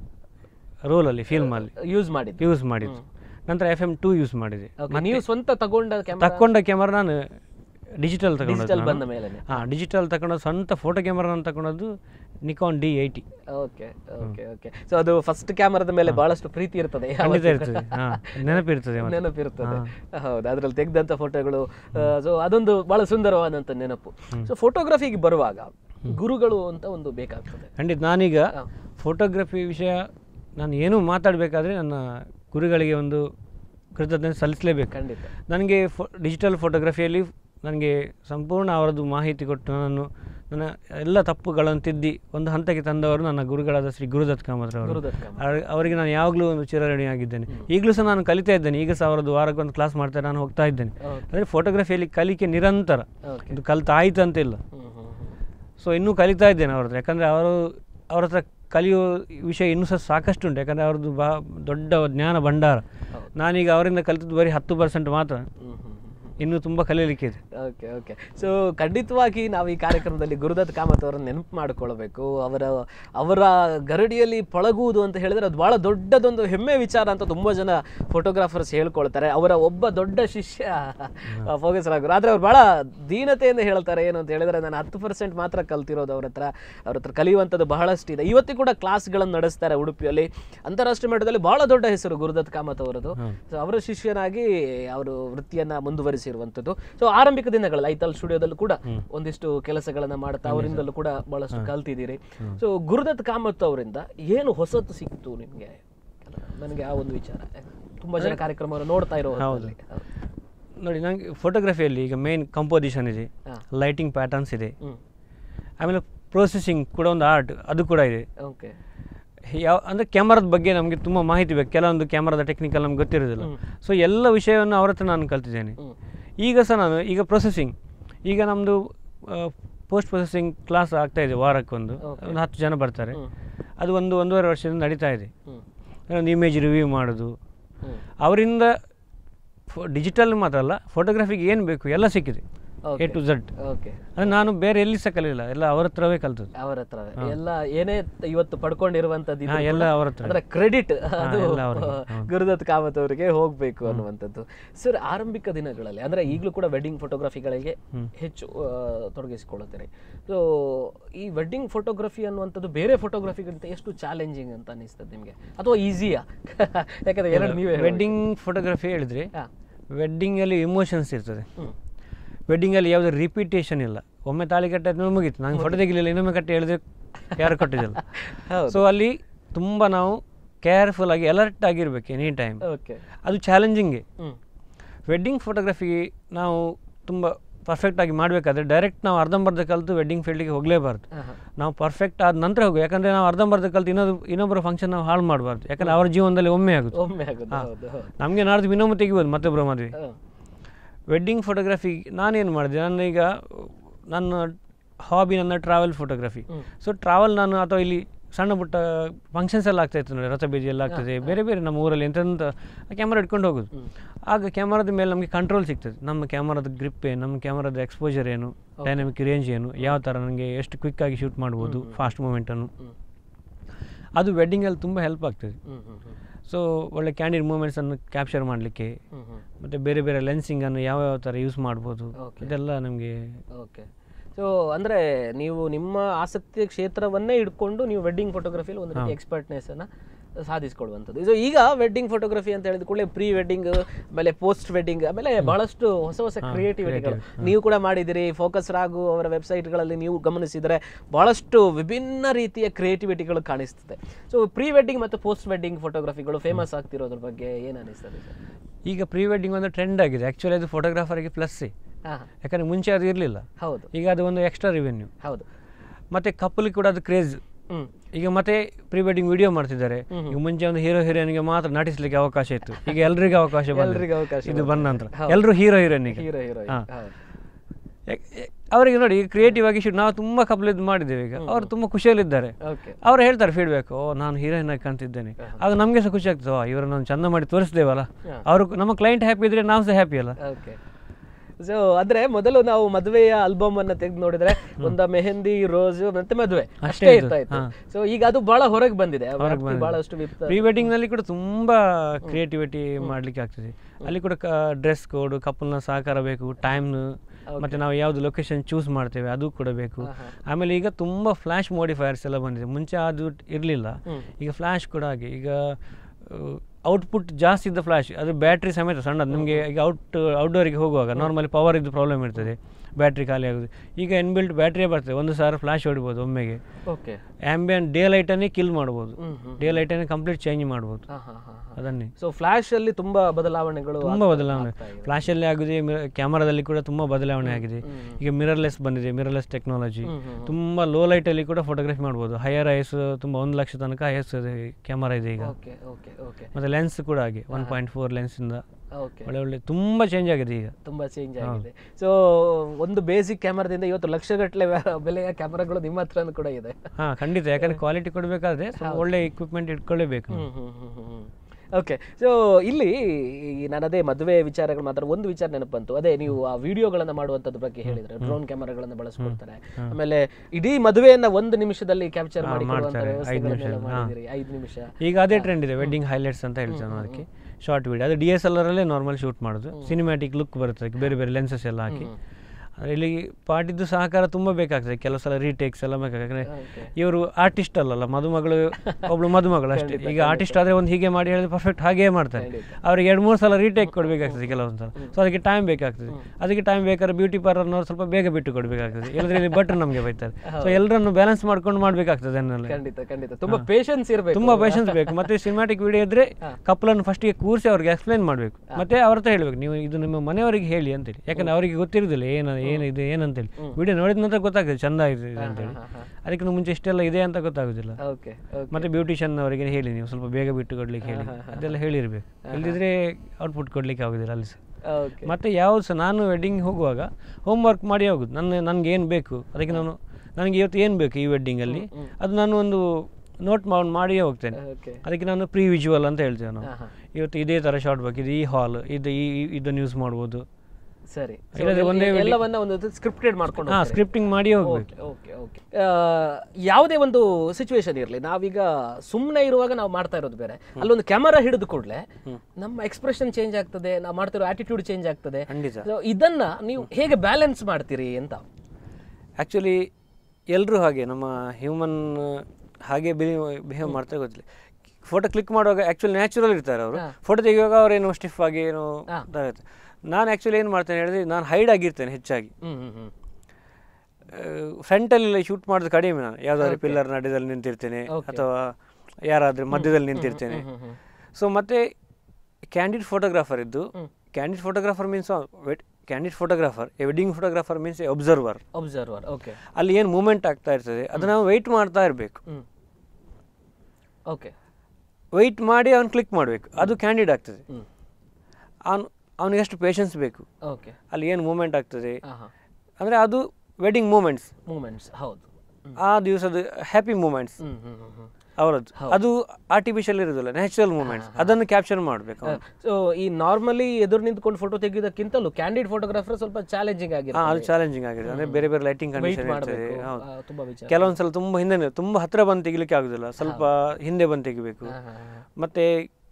ರೋಲಲ್ಲಿ ಫಿಲ್ಮಲ್ಲಿ ಯೂಸ್ ಮಾಡಿದ್ದು ಯೂಸ್ ಮಾಡಿದ್ದು ನಂತರ ಎಫ್ ಎಮ್ ಟೂ ಯೂಸ್ ಮಾಡಿದೆ Okay, ನೀವು ಸ್ವಂತ ತಗೊಂಡ ಕ್ಯಾಮರಾ ತಕ್ಕೊಂಡ ಕ್ಯಾಮರಾ ನಾನು ಡಿಜಿಟಲ್ ಡಿಜಿಟಲ್ ತಗೊಂಡದ್ದು ಬಂದ ಮೇಲೆ ಹಾಂ ಡಿಜಿಟಲ್ ತಗೊಂಡು ಸ್ವಂತ ಫೋಟೋ ಕ್ಯಾಮರಾ ನಾನು ತಗೊಂಡದ್ದು Nikon D eighty okay okay okay so ಅದು ಫಸ್ಟ್ ಕ್ಯಾಮರಾದ ಮೇಲೆ ಬಹಳಷ್ಟು ಪ್ರೀತಿ ಇರ್ತದೆ ಖಂಡಿತ ಇರ್ತದೆ ಹಾಂ ನೆನಪಿರ್ತದೆ ಮತ್ತೆ. ನೆನಪಿರ್ತದೆ ಹೌದು ಅದ್ರಲ್ಲಿ ತೆಗೆದಂತ ಫೋಟೋಗಳು ಸೊ ಅದೊಂದು ಬಹಳ ಸುಂದರವಾದಂತ ನೆನಪು ಸೊ ಫೋಟೋಗ್ರಫಿಗೆ ಬರುವಾಗ ಗುರುಗಳು ಅಂತ ಒಂದು ಬೇಕಾಗ್ತದೆ ಖಂಡಿತ ನಾನೀಗ ಹಾ. ಫೋಟೋಗ್ರಫಿ ವಿಷಯ ನಾನು ಏನೂ ಮಾತಾಡಬೇಕಾದ್ರೆ ನನ್ನ ಗುರುಗಳಿಗೆ ಒಂದು ಕೃತಜ್ಞತೆ ಸಲ್ಲಿಸಲೇಬೇಕು ಖಂಡಿತ ನನಗೆ ಫೋ ಡಿಜಿಟಲ್ ಫೋಟೋಗ್ರಫಿಯಲ್ಲಿ ನನಗೆ ಸಂಪೂರ್ಣ ಅವರದ್ದು ಮಾಹಿತಿ ಕೊಟ್ಟು ನನ್ನನ್ನು ನನ್ನ ಎಲ್ಲ ತಪ್ಪುಗಳನ್ನು ತಿದ್ದಿ ಒಂದು ಹಂತಕ್ಕೆ ತಂದವರು ನನ್ನ ಗುರುಗಳಾದ ಶ್ರೀ ಗುರುದತ್ ಕಾಮತ್ ಅವರು ಗುರುದತ್ ಕಾಮತ್. ಅವ್ರ- ಅವರಿಗೆ ನಾನು ಯಾವಾಗಲೂ ಒಂದು ಚಿರಋಣಿಯಾಗಿದ್ದೇನೆ ಈಗಲೂ ಸಹ ನಾನು ಕಲಿತಾ ಇದ್ದೇನೆ ಈಗ ಸಹ ಅವರದ್ದು ವಾರಕ್ಕೆ ಒಂದು ಕ್ಲಾಸ್ ಮಾಡ್ತಾ ನಾನು ಹೋಗ್ತಾ ಇದ್ದೇನೆ Okay. ಅಂದರೆ ಫೋಟೋಗ್ರಫಿಯಲ್ಲಿ ಕಲಿಕೆ ನಿರಂತರ ಓಕೆ ಇದು ಕಲಿತಾಯ್ತು ಅಂತ ಇಲ್ಲ ಹ್ಮ್ ಹ್ಮ್ ಹ್ಮ್ ಸೊ ಇನ್ನೂ ಕಲಿತಾ ಇದ್ದೇನೆ ಅವ್ರ ಹತ್ರ ಯಾಕಂದರೆ ಅವರು ಅವ್ರ ಹತ್ರ ಕಲಿಯೋ ವಿಷಯ ಇನ್ನೂ ಸಹ ಸಾಕಷ್ಟು ಉಂಟು ಯಾಕಂದರೆ ಅವ್ರದ್ದು ಬಾ ದೊಡ್ಡ ಜ್ಞಾನ ಭಂಡಾರ ಹೌದು. ನಾನೀಗ ಅವರಿಂದ ಕಲಿತದ್ದು ಬರೀ ಹತ್ತು ಪರ್ಸೆಂಟ್ ಮಾತ್ರ ಹ್ಮ್ ಹ್ಮ್ ಹ್ಮ್ ಇನ್ನೂ ತುಂಬ ಕಲೀಲಿಕ್ಕೆ ಇದೆ ಓಕೆ ಓಕೆ ಸೊ ಖಂಡಿತವಾಗಿ ನಾವು ಈ ಕಾರ್ಯಕ್ರಮದಲ್ಲಿ ಗುರುದತ್ ಕಾಮತ್ ಅವರನ್ನು ನೆನಪು ಮಾಡಿಕೊಳ್ಬೇಕು ಅವರ ಅವರ ಗರಡಿಯಲ್ಲಿ ಪಳಗುವುದು ಅಂತ ಹೇಳಿದ್ರೆ ಅದು ಬಹಳ ದೊಡ್ಡದೊಂದು ಹೆಮ್ಮೆ ವಿಚಾರ ಅಂತ ತುಂಬ ಜನ ಫೋಟೋಗ್ರಾಫರ್ಸ್ ಹೇಳ್ಕೊಳ್ತಾರೆ ಅವರ ಒಬ್ಬ ದೊಡ್ಡ ಶಿಷ್ಯ ಫೋಕಸ್ ರಾಗರು ಆದರೆ ಅವ್ರು ಬಹಳ ದೀನತೆಯಿಂದ ಹೇಳ್ತಾರೆ ಏನು ಅಂತ ಹೇಳಿದ್ರೆ ನಾನು ಹತ್ತು ಪರ್ಸೆಂಟ್ ಮಾತ್ರ ಕಲ್ತಿರೋದು ಅವ್ರ ಹತ್ರ ಅವ್ರ ಹತ್ರ ಕಲಿಯುವಂಥದ್ದು ಬಹಳಷ್ಟಿದೆ ಇವತ್ತಿಗೂ ಕೂಡ ಕ್ಲಾಸ್ಗಳನ್ನು ನಡೆಸ್ತಾರೆ ಉಡುಪಿಯಲ್ಲಿ ಅಂತಾರಾಷ್ಟ್ರೀಯ ಮಟ್ಟದಲ್ಲಿ ಬಹಳ ದೊಡ್ಡ ಹೆಸರು ಗುರುದತ್ ಕಾಮತ್ ಅವರದು ಸೊ ಅವರ ಶಿಷ್ಯನಾಗಿ ಅವರು ವೃತ್ತಿಯನ್ನ ಮುಂದುವರಿಸಿರುವಂಥದ್ದು ಸೊ ಆರಂಭಿಕ ದಿನಗಳಲ್ಲಿ ಐತಲ್ ಸ್ಟುಡಿಯೋದಲ್ಲೂ ಕೂಡ ಒಂದಿಷ್ಟು ಕೆಲಸಗಳನ್ನ ಮಾಡ್ತಾ ಅವರಿಂದಲೂ ಕೂಡ ಬಹಳಷ್ಟು ಕಲ್ತಿದ್ದೀರಿ ಸೊ ಗುರುದತ್ ಕಾಮತ್ ಅವರಿಂದ ಏನು ಹೊಸತು ಸಿಕ್ತು ನಿಮಗೆ ನನಗೆ ಆ ಒಂದು ವಿಚಾರ ತುಂಬಾ ಜನ ಕಾರ್ಯಕ್ರಮವನ್ನು ನೋಡ್ತಾ ಇರೋ ಹೊತ್ತಲ್ಲಿ. ಹೌದು. ನೋಡಿ ನನಗೆ ಫೋಟೋಗ್ರಫಿಯಲ್ಲಿ ಈಗ ಮೇನ್ ಕಂಪೋಸಿಷನ್ ಇದೆ ಹಾ. ಲೈಟಿಂಗ್ ಪ್ಯಾಟರ್ನ್ಸ್ ಇದೆ ಹ್ಮ್ ಆಮೇಲೆ ಪ್ರೊಸೆಸಿಂಗ್ ಕೂಡ ಒಂದು ಆರ್ಟ್ ಅದು ಕೂಡ ಇದೆ ಓಕೆ ಯಾವ ಅಂದರೆ ಕ್ಯಾಮರಾದ ಬಗ್ಗೆ ನಮಗೆ ತುಂಬ ಮಾಹಿತಿ ಬೇಕು ಕೆಲವೊಂದು ಕ್ಯಾಮರಾದ ಟೆಕ್ನಿಕಲ್ ನಮ್ಗೆ ಗೊತ್ತಿರೋದಿಲ್ಲ ಸೊ ಎಲ್ಲ ವಿಷಯವನ್ನು ಅವ್ರ ಹತ್ರ ನಾನು ಕಲ್ತಿದ್ದೇನೆ ಹ್ಮ್ ಈಗ ಸಹ ನಾನು ಈಗ ಪ್ರೊಸೆಸಿಂಗ್ ಈಗ ನಮ್ಮದು ಪೋಸ್ಟ್ ಪ್ರೊಸೆಸಿಂಗ್ ಕ್ಲಾಸ್ ಆಗ್ತಾ ಇದೆ ವಾರಕ್ಕೊಂದು Okay. ಒಂದು ಹತ್ತು ಜನ ಬರ್ತಾರೆ ಹ್ಮ್. ಅದು ಒಂದು ಒಂದೂವರೆ ವರ್ಷದಿಂದ ನಡೀತಾ ಇದೆ ಹ್ಮ್. ಒಂದು ಇಮೇಜ್ ರಿವ್ಯೂ ಮಾಡೋದು ಹ್ಮ್. ಅವರಿಂದ ಡಿಜಿಟಲ್ ಮಾತ್ರ ಅಲ್ಲ ಫೋಟೋಗ್ರಫಿಗೆ ಏನು ಬೇಕು ಎಲ್ಲ ಸಿಕ್ಕಿದೆ A Okay. To Z okay ಅದು ನಾನು ಬೇರೆ ಎಲ್ಲಿ ಸಹ ಕಲಿಲ್ಲ ಎಲ್ಲ ಅವ್ರ ಹತ್ರವೇ ಕಲ್ತದ್ದು ಅವರ ಹತ್ರ ಎಲ್ಲ ಏನೇ ಇವತ್ತು ಪಡ್ಕೊಂಡಿರುವಂತದ್ದು ಹಾ, ಎಲ್ಲ ಅವ್ರ ಹತ್ರ ಅಂದ್ರೆ ಕ್ರೆಡಿಟ್ ಅದು ಎಲ್ಲ ಅವ್ರಿಗೆ, ಹೌದು. ಗುರುದತ್ ಕಾಮತ್ ಅವರಿಗೆ ಹೋಗ್ಬೇಕು ಅನ್ನುವಂಥದ್ದು ಸರ್ ಆರಂಭಿಕ ದಿನಗಳಲ್ಲಿ ಅಂದ್ರೆ ಈಗಲೂ ಕೂಡ ವೆಡ್ಡಿಂಗ್ ಫೋಟೋಗ್ರಫಿಗಳಿಗೆ ಹೆಚ್ಚು ಆ, ತೊಡಗಿಸಿಕೊಳ್ಳುತ್ತೀರಿ ಸೊ ಈ ವೆಡ್ಡಿಂಗ್ ಫೋಟೋಗ್ರಫಿ ಅನ್ನುವಂಥದ್ದು ಬೇರೆ ಫೋಟೋಗ್ರಫಿಗಿಂತ ಎಷ್ಟು ಚಾಲೆಂಜಿಂಗ್ ಅಂತ ಅನಿಸ್ತದೆ ನಿಮಗೆ ಅಥವಾ ಈಸಿಯಾ ಯಾಕಂದ್ರೆ ಎರಡು ನೀವೇ ವೆಡ್ಡಿಂಗ್ ಫೋಟೋಗ್ರಫಿ ಹೇಳಿದ್ರೆ ಹಾ. ವೆಡ್ಡಿಂಗಲ್ಲಿ ಇಮೋಷನ್ಸ್ ಇರ್ತದೆ ಹ್ಮ್. ವೆಡ್ಡಿಂಗಲ್ಲಿ ಯಾವುದೇ ರಿಪಿಟೇಷನ್ ಇಲ್ಲ ಒಮ್ಮೆ ತಾಳಿ ಕಟ್ಟಿದ್ರೆ ಮುಗೀತು ನಂಗೆ ಫೋಟೋ ತೆಗಿಲಿಲ್ಲ ಇನ್ನೊಮ್ಮೆ ಕಟ್ಟಿ ಹೇಳಿದ್ರೆ ಯಾರು ಕೊಟ್ಟಿದ್ದಲ್ಲ ಹೌದು ಸೊ ಅಲ್ಲಿ ತುಂಬ ನಾವು ಕೇರ್ಫುಲ್ ಆಗಿ ಅಲರ್ಟ್ ಆಗಿರ್ಬೇಕು ಎನಿ ಟೈಮ್ ಓಕೆ ಅದು ಚಾಲೆಂಜಿಂಗೇ ಹ್ಮ್ ವೆಡ್ಡಿಂಗ್ ಫೋಟೋಗ್ರಫಿ ನಾವು ತುಂಬ ಪರ್ಫೆಕ್ಟಾಗಿ ಮಾಡಬೇಕಾದ್ರೆ ಡೈರೆಕ್ಟ್ ನಾವು ಅರ್ಧಂಬರ್ಧ ಕಲಿತು ವೆಡ್ಡಿಂಗ್ ಫೀಲ್ಡಿಗೆ ಹೋಗಲೇಬಾರ್ದು ಹಾ, ಹಾ. ನಾವು ಪರ್ಫೆಕ್ಟ್ ಆದ ನಂತರ ಹೋಗು ಯಾಕಂದರೆ ನಾವು ಅರ್ಧಂಬರ್ಧ ಕಲಿತು ಇನ್ನೊಂದು ಇನ್ನೊಬ್ಬರ ಫಂಕ್ಷನ್ ನಾವು ಹಾಳು ಮಾಡಬಾರ್ದು ಯಾಕಂದರೆ ಅವ್ರ ಜೀವನದಲ್ಲಿ ಒಮ್ಮೆ ಆಗುತ್ತೆ ಒಮ್ಮೆ ಆಗೋದು ಹೌದು ಹೌದು ನಮಗೆ ನಾಡ್ದು ಇನ್ನೊಮ್ಮೆ ತೆಗಿಬೋದು ಮತ್ತೊಬ್ಬರ ಮದುವೆ ಹಾ. ವೆಡ್ಡಿಂಗ್ ಫೋಟೋಗ್ರಫಿ ನಾನೇನು ಮಾಡಿದೆ ನಾನು ಈಗ ನನ್ನ ಹಾಬಿ ನನ್ನ travel photography hmm. So travel ನಾನು ಅಥವಾ ಇಲ್ಲಿ ಸಣ್ಣ ಪುಟ್ಟ ಫಂಕ್ಷನ್ಸ್ ಎಲ್ಲ ಆಗ್ತಾ ಇತ್ತು ನೋಡಿ ರಥ ಬೀದಿ ಎಲ್ಲ ಆಗ್ತದೆ ಬೇರೆ ಬೇರೆ ನಮ್ಮ ಊರಲ್ಲಿ ಎಂತೆಂತ ಕ್ಯಾಮ್ರಾ ಇಟ್ಕೊಂಡು ಹೋಗೋದು ಹ್ಮ್. ಆಗ ಕ್ಯಾಮ್ರಾದ ಮೇಲೆ ನಮಗೆ ಕಂಟ್ರೋಲ್ ಸಿಗ್ತದೆ ನಮ್ಮ ಕ್ಯಾಮ್ರಾದ ಗ್ರಿಪ್ ಏನು ನಮ್ಮ ಕ್ಯಾಮ್ರಾದ ಎಕ್ಸ್ಪೋಜರ್ ಏನು ಡೈನಾಮಿಕ್ ರೇಂಜ್ ಏನು ಯಾವ ಥರ ನನಗೆ ಎಷ್ಟು ಕ್ವಿಕ್ಕಾಗಿ ಶೂಟ್ ಮಾಡ್ಬೋದು ಫಾಸ್ಟ್ ಮೂಮೆಂಟನ್ನು ಹ್ಮ್. ಅದು ವೆಡ್ಡಿಂಗಲ್ಲಿ ತುಂಬ ಹೆಲ್ಪ್ ಆಗ್ತದೆ ಹ್ಮ್ ಹ್ಮ್ ಹ್ಮ್ ಸೊ ಒಳ್ಳೆ ಕ್ಯಾಂಡಿಡ್ ಮೂಮೆಂಟ್ಸನ್ನು ಕ್ಯಾಪ್ಚರ್ ಮಾಡಲಿಕ್ಕೆ ಹ್ಮ್ ಹ್ಮ್ ಮತ್ತು ಬೇರೆ ಬೇರೆ ಲೆನ್ಸಿಂಗನ್ನು ಯಾವ ಯಾವ ಥರ ಯೂಸ್ ಮಾಡ್ಬೋದು Okay. ಇದೆಲ್ಲ ನಮಗೆ ಓಕೆ ಸೊ ಅಂದ್ರೆ ನೀವು ನಿಮ್ಮ ಆಸಕ್ತಿಯ ಕ್ಷೇತ್ರವನ್ನೇ ಇಟ್ಕೊಂಡು ನೀವು ವೆಡ್ಡಿಂಗ್ ಫೋಟೋಗ್ರಫಿಲಿ ಒಂದು ರೀತಿ ಎಕ್ಸ್ಪರ್ಟ್ನೆಸ್ ಅನ್ನ ಸಾಧಿಸ್ಕೊಳ್ಳುವಂಥದ್ದು ಇದು ಈಗ ವೆಡ್ಡಿಂಗ್ ಫೋಟೋಗ್ರಫಿ ಅಂತ ಹೇಳಿದ ಕೂಡಲೇ ಪ್ರೀ ವೆಡ್ಡಿಂಗ್ ಆಮೇಲೆ ಪೋಸ್ಟ್ ವೆಡ್ಡಿಂಗ್ ಆಮೇಲೆ ಬಹಳಷ್ಟು ಹೊಸ ಹೊಸ ಕ್ರಿಯೇಟಿವಿಟಿಗಳು ನೀವು ಕೂಡ ಮಾಡಿದಿರಿ ಫೋಕಸ್ ರಾಗು ಅವರ ವೆಬ್ಸೈಟ್ಗಳಲ್ಲಿ ನೀವು ಗಮನಿಸಿದರೆ ಬಹಳಷ್ಟು ವಿಭಿನ್ನ ರೀತಿಯ ಕ್ರಿಯೇಟಿವಿಟಿಗಳು ಕಾಣಿಸ್ತದೆ ಸೊ ಪ್ರೀ ವೆಡ್ಡಿಂಗ್ ಮತ್ತು ಪೋಸ್ಟ್ ವೆಡ್ಡಿಂಗ್ ಫೋಟೋಗ್ರಫಿಗಳು ಫೇಮಸ್ ಆಗ್ತಿರೋದ್ರ ಬಗ್ಗೆ ಏನು ಅನಿಸ್ತದೆ ಸರ್ ಈಗ ಪ್ರೀ ವೆಡ್ಡಿಂಗ್ ಒಂದು ಟ್ರೆಂಡ್ ಆಗಿದೆ ಆ್ಯಕ್ಚುಲಿ ಅದು ಫೋಟೋಗ್ರಾಫರಿಗೆ ಪ್ಲಸ್ಸೇ ಹಾಂ ಯಾಕಂದರೆ ಮುಂಚೆ ಅದು ಇರಲಿಲ್ಲ ಹೌದು ಈಗ ಅದು ಒಂದು ಎಕ್ಸ್ಟ್ರಾ ರೆವೆನ್ಯೂ ಹೌದು ಮತ್ತು ಕಪ್ಪಲಿಗೆ ಕೂಡ ಅದು ಕ್ರೇಜ್ ಹ್ಮ್ ಈಗ ಮತ್ತೆ ಪ್ರೀ ವೆಡ್ಡಿಂಗ್ ವಿಡಿಯೋ ಮಾಡ್ತಿದ್ದಾರೆ ಈಗ ಮುಂಚೆ ಒಂದು ಹೀರೋ ಹೀರೋಯಿನ್ಗೆ ಮಾತ್ರ ನಟಿಸ್ಲಿಕ್ಕೆ ಅವಕಾಶ ಇತ್ತು ಈಗ ಎಲ್ರಿಗೂ ಅವಕಾಶ ಬಂದಿದೆ. ಎಲ್ರಿಗೂ ಅವಕಾಶ ಇದು ಬಂದ ನಂತರ ಎಲ್ಲರೂ ಹೀರೋ ಹೀರೋಯಿನ್ಗೆ ಹೀರೋ ಹೀರೋ ಹಾ. ಅವರಿಗೆ ನೋಡಿ ಕ್ರಿಯೇಟಿವ್ ಆಗಿ ಶೂಟ್ ನಾವು ತುಂಬ ಕಪಲಿದ್ದು ಮಾಡಿದ್ದೇವೆ ಈಗ ಅವರು ತುಂಬ ಖುಷಿಯಲ್ಲಿದ್ದಾರೆ ಓಕೆ ಅವ್ರು ಹೇಳ್ತಾರೆ ಫೀಡ್ಬ್ಯಾಕ್ ಓ ನಾನು ಹೀರೋಯಿನ್ ಆಗಿ ಕಾಣ್ತಿದ್ದೇನೆ ಆಗ ನಮಗೆ ಸಹ ಖುಷಿ ಆಗ್ತದೆ ಇವರು ನಾನು ಚಂದ ಮಾಡಿ ತೋರಿಸ್ದೇವಲ್ಲ ಹಾ. ಅವರು ನಮ್ಮ ಕ್ಲೈಂಟ್ ಹ್ಯಾಪಿ ಇದ್ರೆ ನಾವು ಸಹ ಹ್ಯಾಪಿ ಅಲ್ಲ ಓಕೆ ಸೊ ಅಂದ್ರೆ ಮೊದಲು ನಾವು ಮದುವೆಯ ಆಲ್ಬಮ್ ಅನ್ನ ತೆಗೆದು ನೋಡಿದ್ರೆ ಒಂದ ಮೆಹಂದಿ ರೋಸ್ ಮತ್ತೆ ಮದುವೆ ಅಷ್ಟೇ ಇದು. ಇರ್ತಾ ಇತ್ತು ಹಾ. ಸೊ ಈಗ ಅದು ಬಹಳ ಹೊರಗೆ ಬಂದಿದೆ ಆ ವ್ಯಾಪ್ತಿ ಬಹಳಷ್ಟು ವಿಪ್ತ ಪ್ರೀ ವೆಡ್ಡಿಂಗ್ನಲ್ಲಿ ಕೂಡ ತುಂಬ ಕ್ರಿಯೇಟಿವಿಟಿ ಮಾಡಲಿಕ್ಕೆ ಆಗ್ತದೆ ಅಲ್ಲಿ ಕೂಡ ಡ್ರೆಸ್ ಕೋಡ್ ಕಪಲ್ನ ಸಹಕಾರ ಬೇಕು ಟೈಮ್ ಮತ್ತು ನಾವು ಯಾವುದು ಲೊಕೇಶನ್ ಚೂಸ್ ಮಾಡ್ತೇವೆ ಅದು ಕೂಡ ಬೇಕು ಆಮೇಲೆ ಈಗ ತುಂಬ ಫ್ಲ್ಯಾಶ್ ಮಾಡಿಫೈಯರ್ಸ್ ಎಲ್ಲ ಬಂದಿದೆ ಮುಂಚೆ ಅದು ಇರಲಿಲ್ಲ ಈಗ ಫ್ಲ್ಯಾಶ್ ಕೂಡ ಹಾಗೆ ಈಗ ಔಟ್ಪುಟ್ ಜಾಸ್ತಿ ಇದ್ದ ಫ್ಲ್ಯಾಶ್ ಅದು ಬ್ಯಾಟ್ರಿ ಸಮೇತ ಸಣ್ಣದು ನಿಮಗೆ ಈಗ ಔಟ್ ಔಟ್ಡೋರಿಗೆ ಹೋಗುವಾಗ ನಾರ್ಮಲಿ ಪವರ್ ಇದ್ದು ಪ್ರಾಬ್ಲಮ್ ಇರ್ತದೆ ಬ್ಯಾಟ್ರಿ ಖಾಲಿ ಆಗೋದು ಈಗ ಇನ್ಬಿಲ್ಟ್ ಬ್ಯಾಟ್ರಿಯೇ ಬರ್ತದೆ ಒಂದು ಸಾವಿರ ಫ್ಲ್ಯಾಶ್ ಹೊಡಿಬೋದು ಒಮ್ಮೆಗೆ ಓಕೆ ಆ್ಯಂಬಿಯನ್ ಡೇ ಲೈಟನ್ನೇ ಕಿಲ್ ಮಾಡ್ಬೋದು ಹ್ಮ್ ಹ್ಮ್ ಡೇ ಲೈಟನ್ನೇ ಕಂಪ್ಲೀಟ್ ಚೇಂಜ್ ಮಾಡ್ಬೋದು ಹಾ ಹಾ ಹಾ ಅದನ್ನೇ ಸೊ ಫ್ಲಾಶ್ ಅಲ್ಲಿ ತುಂಬಾ ಬದಲಾವಣೆಗಳು ತುಂಬ ಆಗ್ತಾ- ಬದಲಾವಣೆ ಆಗ್ತಾ ಇದೆ. ಫ್ಲಾಶಲ್ಲಿ ಆಗಿದೆ ಕ್ಯಾಮರಾದಲ್ಲಿ ಕೂಡ ತುಂಬ ಬದಲಾವಣೆ ಆಗಿದೆ ಹ್ಮ್. ಈಗ ಮಿರರ್ಲೆಸ್ ಬಂದಿದೆ ಮಿರರ್ಲೆಸ್ ಟೆಕ್ನಾಲಜಿ ಹ್ಮ್, ಹ್ಮ್, ತುಂಬ ಲೋ ಲೈಟಲ್ಲಿ ಕೂಡ ಫೋಟೋಗ್ರಫಿ ಮಾಡ್ಬೋದು ಹೈಯರ್ ಐಸ್ ತುಂಬ ಒಂದು ಲಕ್ಷ ತನಕ ಐಎಸ್ ಕ್ಯಾಮರಾ ಇದೆ ಈಗ ಓಕೆ ಓಕೆ ಓಕೆ ಮತ್ತು ಲೆನ್ಸ್ ಕೂಡ ಹಾಗೆ ಒನ್ ಪಾಯಿಂಟ್ ಫೋರ್ ಲೆನ್ಸಿಂದ ಓಕೆ ಒಳ್ಳೆ ಒಳ್ಳೆ ತುಂಬ ಚೇಂಜ್ ಆಗಿದೆ ಈಗ ತುಂಬಾ ಚೇಂಜ್ ಆಗಿದೆ ಸೊ ಒಂದು ಬೇಸಿಕ್ ಕ್ಯಾಮರಾದಿಂದ ಇವತ್ತು ಲಕ್ಷಗಟ್ಟಲೆ ಬೆಲೆಯ ಕ್ಯಾಮರಾಗಳು ನಿಮ್ಮ ಹತ್ರನೂ ಕೂಡ ಇದೆ ಹಾಂ ಖಂಡಿತ ಯಾಕಂದರೆ ಕ್ವಾಲಿಟಿ ಕೊಡಬೇಕಾದ್ರೆ ಸ್ವಲ್ಪ ಒಳ್ಳೆ ಇಕ್ವಿಪ್ಮೆಂಟ್ ಇಟ್ಕೊಳ್ಳೇಬೇಕು ನಾವು. ಓಕೆ ಸೊ ಇಲ್ಲಿ ಈ ನಾನು ಅದೇ ಮದುವೆ ವಿಚಾರಗಳು ಮಾತ್ರ ಒಂದು ವಿಚಾರ ನೆನಪು ಬಂತು ಅದೇ ನೀವು ಆ ವಿಡಿಯೋಗಳನ್ನ ಮಾಡುವಂತದ್ರ ಬಗ್ಗೆ ಹೇಳಿದ್ರೆ ಡ್ರೋನ್ ಕ್ಯಾಮರಾಗಳನ್ನ ಬಳಸ್ಕೊಳ್ತಾರೆ ಆಮೇಲೆ ಇಡೀ ಮದುವೆಯನ್ನ ಒಂದು ನಿಮಿಷದಲ್ಲಿ ಕ್ಯಾಪ್ಚರ್ ಮಾಡಿ ಕೊಡುವಂತ ಮಾಡ್ತಾರೆ. ಐದು ವ್ಯವಸ್ಥೆಗಳನ್ನೆಲ್ಲ ನಿಮಿಷ, ಹಾ. ಮಾಡಿದಿರಿ ಐದು ನಿಮಿಷ ಈಗ ಅದೇ ಟ್ರೆಂಡ್ ಇದೆ ವೆಡ್ಡಿಂಗ್ ಹೈಲೈಟ್ಸ್ ಅಂತ ಹೇಳ್ತೇವೆ ನಾವು ಅದಕ್ಕೆ ಶಾರ್ಟ್ ವಿಡಿಯೋ ಅದು ಡಿ ಎಸ್ ಎಲ್ ಆರಲ್ಲೇ ನಾರ್ಮಲ್ ಶೂಟ್ ಮಾಡೋದು ಸಿನಿಮ್ಯಾಟಿಕ್ ಲುಕ್ ಬರುತ್ತೆ ಅದಕ್ಕೆ ಬೇರೆ ಬೇರೆ ಲೆನ್ಸಸ್ ಎಲ್ಲ ಹಾಕಿ ಆದರೆ ಇಲ್ಲಿ ಪಾರ್ಟಿದ್ದು ಸಹಕಾರ ತುಂಬ ಬೇಕಾಗ್ತದೆ ಕೆಲವು ಸಲ ರೀಟೇಕ್ಸ್ ಎಲ್ಲ ಬೇಕಾಗ್ತದೆ ಯಾಕಂದರೆ Okay. ಇವರು ಆರ್ಟಿಸ್ಟ್ ಅಲ್ಲಲ್ಲ ಮದುಮಗಳು ಒಬ್ಳು ಮದುಮಗಳು ಅಷ್ಟೇ ಈಗ ಆರ್ಟಿಸ್ಟ್ ಆದರೆ ಒಂದು ಹೀಗೆ ಮಾಡಿ ಹೇಳಿದ್ರೆ ಪರ್ಫೆಕ್ಟ್ ಹಾಗೇ ಮಾಡ್ತಾರೆ ಅವ್ರಿಗೆ ಎರಡು ಮೂರು ಸಲ ರೀಟೇಕ್ ಕೊಡಬೇಕಾಗ್ತದೆ ಕೆಲವೊಂದು ಸಲ ಸೊ ಅದಕ್ಕೆ ಟೈಮ್ ಬೇಕಾಗ್ತದೆ ಅದಕ್ಕೆ ಟೈಮ್ ಬೇಕಾದ್ರೆ ಬ್ಯೂಟಿ ಪಾರ್ಲರ್ನವ್ರು ಸ್ವಲ್ಪ ಬೇಗ ಬಿಟ್ಟು ಕೊಡಬೇಕಾಗ್ತದೆ ಇಲ್ಲದ್ರೆ ಇಲ್ಲಿ ಭಟ್ರು ನಮಗೆ ಬೈತಾರೆ ಸೊ ಎಲ್ಲರನ್ನು ಬ್ಯಾಲೆನ್ಸ್ ಮಾಡ್ಕೊಂಡು ಮಾಡಬೇಕಾಗ್ತದೆ ಅನ್ನಲ್ಲ ಖಂಡಿತ ಖಂಡಿತ ತುಂಬಾ ಪೇಷನ್ಸ್ ಇರಬೇಕು ತುಂಬಾ ಪೇಷನ್ಸ್ ಬೇಕು ಮತ್ತೆ ಸಿನಿಮ್ಯಾಟಿಕ್ ವಿಡಿಯೋ ಇದ್ರೆ ಕಪ್ಪಲನ್ನು ಫಸ್ಟಿಗೆ ಕೂರಿಸಿ ಅವ್ರಿಗೆ ಎಕ್ಸ್ಪ್ಲೈನ್ ಮಾಡಬೇಕು ಮತ್ತೆ ಅವ್ರ ಹತ್ರ ಹೇಳ್ಬೇಕು ನೀವು ಇದು ನಿಮ್ಮ ಮನೆಯವರಿಗೆ ಹೇಳಿ ಅಂತೇಳಿ ಯಾಕಂದ್ರೆ ಅವರಿಗೆ ಗೊತ್ತಿರೋದಿಲ್ಲ ಏನು ಏನು ಇದು ಏನಂತೇಳಿ ವಿಡಿಯೋ ನೋಡಿದ ನಂತರ ಗೊತ್ತಾಗ್ತದೆ ಚಂದ ಆಗಿದೆ ಇದು ಅಂತೇಳಿ ಅದಕ್ಕಿಂತ ಮುಂಚೆ ಇಷ್ಟೆಲ್ಲ ಇದೆ ಅಂತ ಗೊತ್ತಾಗೋದಿಲ್ಲ ಓಕೆ ಓಕೆ ಮತ್ತೆ ಬ್ಯೂಟಿಷಿಯನ್ ಅವರಿಗೆ ಹೇಳಿ ನೀವು ಸ್ವಲ್ಪ ಬೇಗ ಬಿಟ್ಟು ಕೊಡ್ಲಿಕ್ಕೆ ಹೇಳಿ ಅದೆಲ್ಲ ಹೇಳಿರ್ಬೇಕು ಇಲ್ಲದಿದ್ರೆ ಔಟ್ಪುಟ್ ಕೊಡ್ಲಿಕ್ಕೆ ಆಗೋದಿಲ್ಲ ಅಲ್ಲಿ ಸಹ ಓಕೆ ಮತ್ತು ಯಾವುದು ಸಹ ನಾನು ವೆಡ್ಡಿಂಗ್ ಹೋಗುವಾಗ ಹೋಮ್ವರ್ಕ್ ಮಾಡಿ ಹೋಗುದು ನನ್ನ ನನಗೆ ಏನು ಬೇಕು ಅದಕ್ಕೆ ನಾನು ನನಗೆ ಇವತ್ತು ಏನು ಬೇಕು ಈ ವೆಡ್ಡಿಂಗಲ್ಲಿ ಅದು ನಾನು ಒಂದು ನೋಟ್ ಮಾಡಿ ಮಾಡಿಯೇ ಹೋಗ್ತೇನೆ ಓಕೆ ಅದಕ್ಕೆ ನಾನು ಪ್ರೀ ವಿಜುವಲ್ ಅಂತ ಹೇಳ್ತೇವೆ ನಾವು ಹಾ, ಹಾ. ಇವತ್ತು ಇದೇ ಥರ ಶಾರ್ಟ್ ಬೇಕು ಇದು ಈ ಹಾಲ್ ಇದು ಈ ಈ- ಇದನ್ನು ಯೂಸ್ ಮಾಡ್ಬೋದು ಸರಿ So, ಇಲ್ಲದ್ರೆ ಎಲ್- ಒಂದೇ wedding- ಎಲ್ಲವನ್ನ ಒಂದು ಸ್ಕ್ರಿಪ್ಟೆಡ್ ಮಾಡ್ಕೊಂಡು ಹಾಂ ಹೋಗ್ತೀರಿ. ಸ್ಕ್ರಿಪ್ಟಿಂಗ್ ಮಾಡಿ ಹೋಗ್ಬೇಕು ಓಕೆ ಓಕೆ ಓಕೆ ಯಾವುದೇ ಒಂದು ಸಿಚುವೇಶನ್ ಇರಲಿ ನಾವೀಗ ಸುಮ್ಮನೆ ಇರುವಾಗ ನಾವು ಮಾಡ್ತಾ ಇರೋದು ಬೇರೆ ಅಲ್ಲೊಂದು ಕ್ಯಾಮರಾ ಹಿಡಿದು ಕೂಡಲೇ ನಮ್ಮ ಎಕ್ಸ್ಪ್ರೆಷನ್ ಚೇಂಜ್ ಆಗ್ತದೆ ನಾವು ಮಾಡ್ತಿರೋ ಆಟಿಟ್ಯೂಡ್ ಚೇಂಜ್ ಆಗ್ತದೆ ಖಂಡಿತ So, ಇದನ್ನ ನೀವು ಹೇಗೆ ಬ್ಯಾಲೆನ್ಸ್ ಮಾಡ್ತೀರಿ ಅಂತ ಆ್ಯಕ್ಚುಲಿ ಎಲ್ಲರೂ ಹಾಗೆ ನಮ್ಮ ಹ್ಯೂಮನ್ ಹಾಗೆ ಬಿಹೇವ್ ಬಿಹೇವ್ ಮಾಡ್ತಾರೆ ಗೊತ್ತಿಲ್ಲ ಫೋಟೋ ಕ್ಲಿಕ್ ಮಾಡುವಾಗ ಆ್ಯಕ್ಚುಲಿ ನ್ಯಾಚುರಲ್ ಇರ್ತಾರೆ ಅವರು ಫೋಟೋ ತೆಗೆಯುವಾಗ ಅವ್ರೇನು ಸ್ಟಿಫ್ ಆಗಿ ಏನು ಇದಾಗುತ್ತೆ ನಾನು ಆ್ಯಕ್ಚುಲಿ ಏನು ಮಾಡ್ತೇನೆ ಹೇಳಿದ್ರೆ ನಾನು ಹೈಡ್ ಆಗಿರ್ತೇನೆ ಹೆಚ್ಚಾಗಿ ಹ್ಮ್ ಹ್ಮ್ ಹ್ಮ್ ಫ್ರಂಟಲ್ಲಿ ಶೂಟ್ ಮಾಡೋದು ಕಡಿಮೆ ನಾನು ಯಾವುದಾದ್ರು ಪಿಲ್ಲರ್ ನಡ್ಯದಲ್ಲಿ ನಿಂತಿರ್ತೇನೆ ಅಥವಾ ಯಾರಾದರೂ ಮಧ್ಯದಲ್ಲಿ ನಿಂತಿರ್ತೇನೆ ಸೊ ಮತ್ತೆ ಕ್ಯಾಂಡಿಡ್ ಫೋಟೋಗ್ರಾಫರ್ ಇದ್ದು candid photographer means what candid photographer a wedding photographer means a observer observer okay ಅಲ್ಲಿ ಏನು ಮೂಮೆಂಟ್ ಆಗ್ತಾ ಇರ್ತದೆ ಅದನ್ನ ನಾವು ವೆಯ್ಟ್ ಮಾಡ್ತಾ ಇರಬೇಕು ಹ್ಮ್ ಓಕೆ ವೆಯ್ಟ್ ಮಾಡಿ ಅವ್ನು ಕ್ಲಿಕ್ ಮಾಡಬೇಕು ಅದು ಕ್ಯಾಂಡಿಡ್ ಆಗ್ತದೆ ಹ್ಮ್ ಅವನು ಅವನಿಗೆ ಎಷ್ಟು ಪೇಷನ್ಸ್ ಬೇಕು ಓಕೆ ಅಲ್ಲಿ ಏನು ಮೂಮೆಂಟ್ ಆಗ್ತದೆ ಹಾಂ ಹಾಂ ಅಂದರೆ ಅದು ವೆಡ್ಡಿಂಗ್ ಮೂಮೆಂಟ್ಸ್ ಮೂಮೆಂಟ್ಸ್ ಹೌದು ಆ ದಿವಸದ ಹ್ಯಾಪಿ ಮೂಮೆಂಟ್ಸ್ ಹ್ಮ್ ಹ್ಮ್ ಹ್ಮ್ ಹ್ಮ್ ಅವರದ್ದು ಅದು ಆರ್ಟಿಫಿಷಿಯಲ್ ಇರೋದಿಲ್ಲ ನ್ಯಾಚುರಲ್ ಮೂಮೆಂಟ್ಸ್ ಅದನ್ನು ಕ್ಯಾಪ್ಚರ್ ಮಾಡಬೇಕು ಸೊ ಈ ನಾರ್ಮಲಿ ಎದುರು ನಿಂತ್ಕೊಂಡು ಫೋಟೋ ತೆಗೆಯೋದಕ್ಕಿಂತಲೂ ಕ್ಯಾಂಡಿಡ್ ಫೋಟೋಗ್ರಾಫರ್ ಸ್ವಲ್ಪ ಚಾಲೆಂಜಿಂಗ್ ಹಾಂ ಆಗಿರುತ್ತೆ ಅದು ಚಾಲೆಂಜಿಂಗ್ ಆಗಿದೆ ಅಂದರೆ ಬೇರೆ ಬೇರೆ ಲೈಟಿಂಗ್ ವೆಯ್ಟ್ ಕಂಡೀಷನ್ ಇರ್ತದೆ ಮಾಡಬೇಕು ಹೌದು ತುಂಬಾ ವಿಚಾರ ಕೆಲವೊಂದು ಸಲ ತುಂಬ ಹಿಂದೆ ತುಂಬ ಹತ್ತಿರ ಬಂದು ತೆಗಿಲಿಕ್ಕೆ ಆಗೋದಿಲ್ಲ ಸ್ವಲ್ಪ ಹಿಂದೆ ಬಂದು ತೆಗಿಬೇಕು ಹಾ, ಹಾ, ಹಾ. ಮತ್ತೆ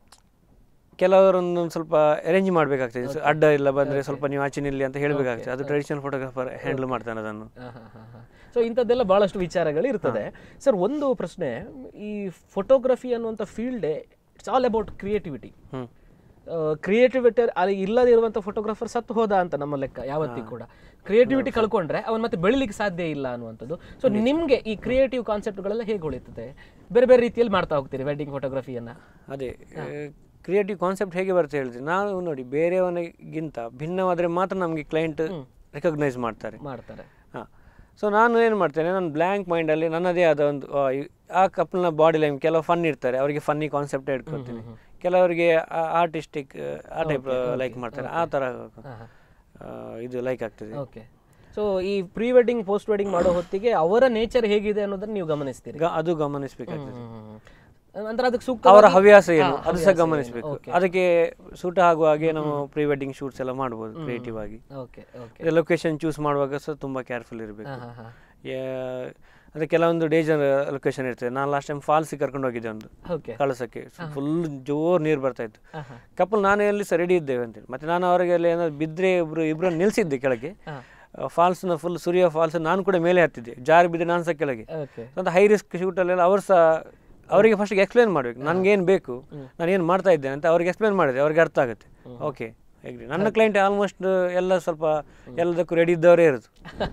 ಕೆಲವರೊಂದೊಂದು ಸ್ವಲ್ಪ ಅರೇಂಜ್ ಮಾಡಬೇಕಾಗ್ತದೆ ಸೊ ಅಡ್ಡ ಇಲ್ಲ ಬಂದರೆ ಸ್ವಲ್ಪ ನೀವು ಆಚೆ ನಿಲ್ಲಿ ಅಂತ ಹೇಳಬೇಕಾಗ್ತದೆ ಅದು ಟ್ರೆಡಿಷನಲ್ ಫೋಟೋಗ್ರಾಫರ್ ಹ್ಯಾಂಡಲ್ ಮಾಡ್ತಾನೆ ಅದನ್ನು ಸೊ ಇಂಥದ್ದೆಲ್ಲ ಬಹಳಷ್ಟು ವಿಚಾರಗಳು ಇರ್ತದೆ ಸರ್ ಒಂದು ಪ್ರಶ್ನೆ ಈ ಫೋಟೋಗ್ರಫಿ ಅನ್ನುವಂಥ ಫೀಲ್ಡೇ ಇಟ್ಸ್ ಆಲ್ ಅಬೌಟ್ ಕ್ರಿಯೇಟಿವಿಟಿ ಹ್ಞೂ ಕ್ರಿಯೇಟಿವಿಟಿ ಅಲ್ಲಿ ಇಲ್ಲದೆ ಇರುವಂಥ ಫೋಟೋಗ್ರಾಫರ್ ಸತ್ತು ಹೋದ ಅಂತ ನಮ್ಮ ಲೆಕ್ಕ ಯಾವತ್ತಿಗೂ ಕೂಡ ಕ್ರಿಯೇಟಿವಿಟಿ ಕಳ್ಕೊಂಡ್ರೆ ಅವನ್ ಮತ್ತೆ ಬೆಳಿಲಿಕ್ಕೆ ಸಾಧ್ಯ ಇಲ್ಲ ಅನ್ನುವಂಥದ್ದು ಸೊ ನಿಮಗೆ ಈ ಕ್ರಿಯೇಟಿವ್ ಕಾನ್ಸೆಪ್ಟ್ಗಳೆಲ್ಲ ಹೇಗೆ ಉಳಿತದೆ ಬೇರೆ ಬೇರೆ ರೀತಿಯಲ್ಲಿ ಮಾಡ್ತಾ ಹೋಗ್ತೀರಿ ವೆಡ್ಡಿಂಗ್ ಫೋಟೋಗ್ರಫಿಯನ್ನ ಅದೇ ಕ್ರಿಯೇಟಿವ್ ಕಾನ್ಸೆಪ್ಟ್ ಹೇಗೆ ಬರುತ್ತೆ ಹೇಳಿದ್ರೆ ನಾವು ನೋಡಿ ಬೇರೆಯವನಿಗಿಂತ ಭಿನ್ನವಾದರೆ ಮಾತ್ರ ನಮಗೆ ಕ್ಲೈಂಟ್ ರೆಕಗ್ನೈಸ್ ಮಾಡ್ತಾರೆ ಮಾಡ್ತಾರೆ ಹಾಂ ಸೊ ನಾನು ಏನು ಮಾಡ್ತೇನೆ ನಾನು ಬ್ಲ್ಯಾಂಕ್ ಮೈಂಡಲ್ಲಿ ನನ್ನದೇ ಆದ ಒಂದು ಆ, ಈ- ಆ ಕಪಲ್ನ ಬಾಡಿ ಲೈನ್ ಕೆಲವು ಫನ್ ಇರ್ತಾರೆ ಅವರಿಗೆ ಫನ್ನಿ ಕಾನ್ಸೆಪ್ಟ್ ಇಟ್ಕೊಳ್ತೀನಿ ಕೆಲವರಿಗೆ ಆರ್ಟಿಸ್ಟಿಕ್ ಆ ಟೈಪ್ ಲೈಕ್ ಮಾಡ್ತಾರೆ ಆ ಥರ ಆ, ಇದು ಲೈಕ್ ಆಗ್ತದೆ ಓಕೆ ಸೊ ಈ ಪ್ರೀ ವೆಡ್ಡಿಂಗ್ ಪೋಸ್ಟ್ ವೆಡ್ಡಿಂಗ್ ಮಾಡೋ ಹೊತ್ತಿಗೆ ಅವರ ನೇಚರ್ ಹೇಗಿದೆ ಅನ್ನೋದನ್ನ ನೀವು ಗಮನಿಸ್ತೀರಿ ಗ- ಅದು ಗಮನಿಸಬೇಕಾಗ್ತದೆ ಅಂದ್ರೆ ಅದಕ್ಕೆ ಸೂಕ್ತ ಅವರ ಹವ್ಯಾಸ ಏನು ಅದು ಸಹ ಗಮನಿಸಬೇಕು ಅದಕ್ಕೆ ಸೂಟ ಆಗುವ ಹಾಗೆ ನಾವು ಪ್ರೀ ವೆಡ್ಡಿಂಗ್ ಶೂಟ್ಸ್ ಎಲ್ಲ ಮಾಡ್ಬೋದು ಕ್ರಿಯೇಟಿವ್ ಆಗಿ ಓಕೆ ಓಕೆ ಲೊಕೇಶನ್ ಚೂಸ್ ಮಾಡುವಾಗ ಸಹ ತುಂಬ ಕೇರ್ಫುಲ್ ಇರಬೇಕು ಹಾ ಹಾ ಅದೇ ಕೆಲವೊಂದು ಡೇಂಜರ್ ಲೊಕೇಶನ್ ಇರ್ತದೆ ನಾನು ಲಾಸ್ಟ್ ಟೈಮ್ ಫಾಲ್ಸಿಗೆ ಕರ್ಕೊಂಡು ಹೋಗಿದ್ದೆ ಒಂದು ಓಕೆ ಕಳಸಕ್ಕೆ ಫುಲ್ ಜೋರ್ ನೀರು ಬರ್ತಾ ಇತ್ತು ಹಾ ಹಾ ಕಪಲ್ ನಾನು ಎಲ್ಲಿ ಸಹ ರೆಡಿ ಇದ್ದೇವೆ ಅಂತೇಳಿ ಮತ್ತೆ ನಾನು ಅವರಿಗೆ ಅಲ್ಲಿ ಏನಾದ್ರು ಬಿದ್ದರೆ ಇಬ್ರು ಇಬ್ಬರನ್ನು ನಿಲ್ಲಿಸಿದ್ದೆ ಕೆಳಗೆ ಹಾ ಫಾಲ್ಸ್ನ ಫುಲ್ ಸೂರ್ಯ ಫಾಲ್ಸ್ ನಾನು ಕೂಡ ಮೇಲೆ ಹತ್ತಿದ್ದೆ ಜಾರಿ ಬಿದ್ದೆ ನಾನು ಸಹ ಕೆಳಗೆ ಓಕೆ ಅಂತ ಹೈ ರಿಸ್ಕ್ ಶೂಟಲ್ಲೆಲ್ಲ ಅವ್ರು ಸಹ ಅವರಿಗೆ ಫಸ್ಟಿಗೆ ಎಕ್ಸ್ಪ್ಲೇನ್ ಮಾಡಬೇಕು ನನಗೇನು ಬೇಕು ನಾನು ಏನು ಮಾಡ್ತಾ ಇದ್ದೇನೆ ಅಂತ ಅವ್ರಿಗೆ ಎಕ್ಸ್ಪ್ಲೇನ್ ಮಾಡಿದೆ ಅವ್ರಿಗೆ ಅರ್ಥ ಆಗುತ್ತೆ ಓಕೆ agree. ನನ್ನ ಕ್ಲೈಂಟ್ ಆಲ್ಮೋಸ್ಟ್ ಎಲ್ಲ ಸ್ವಲ್ಪ ಎಲ್ಲದಕ್ಕೂ ರೆಡಿ ಇದ್ದವರೇ ಇರೋದು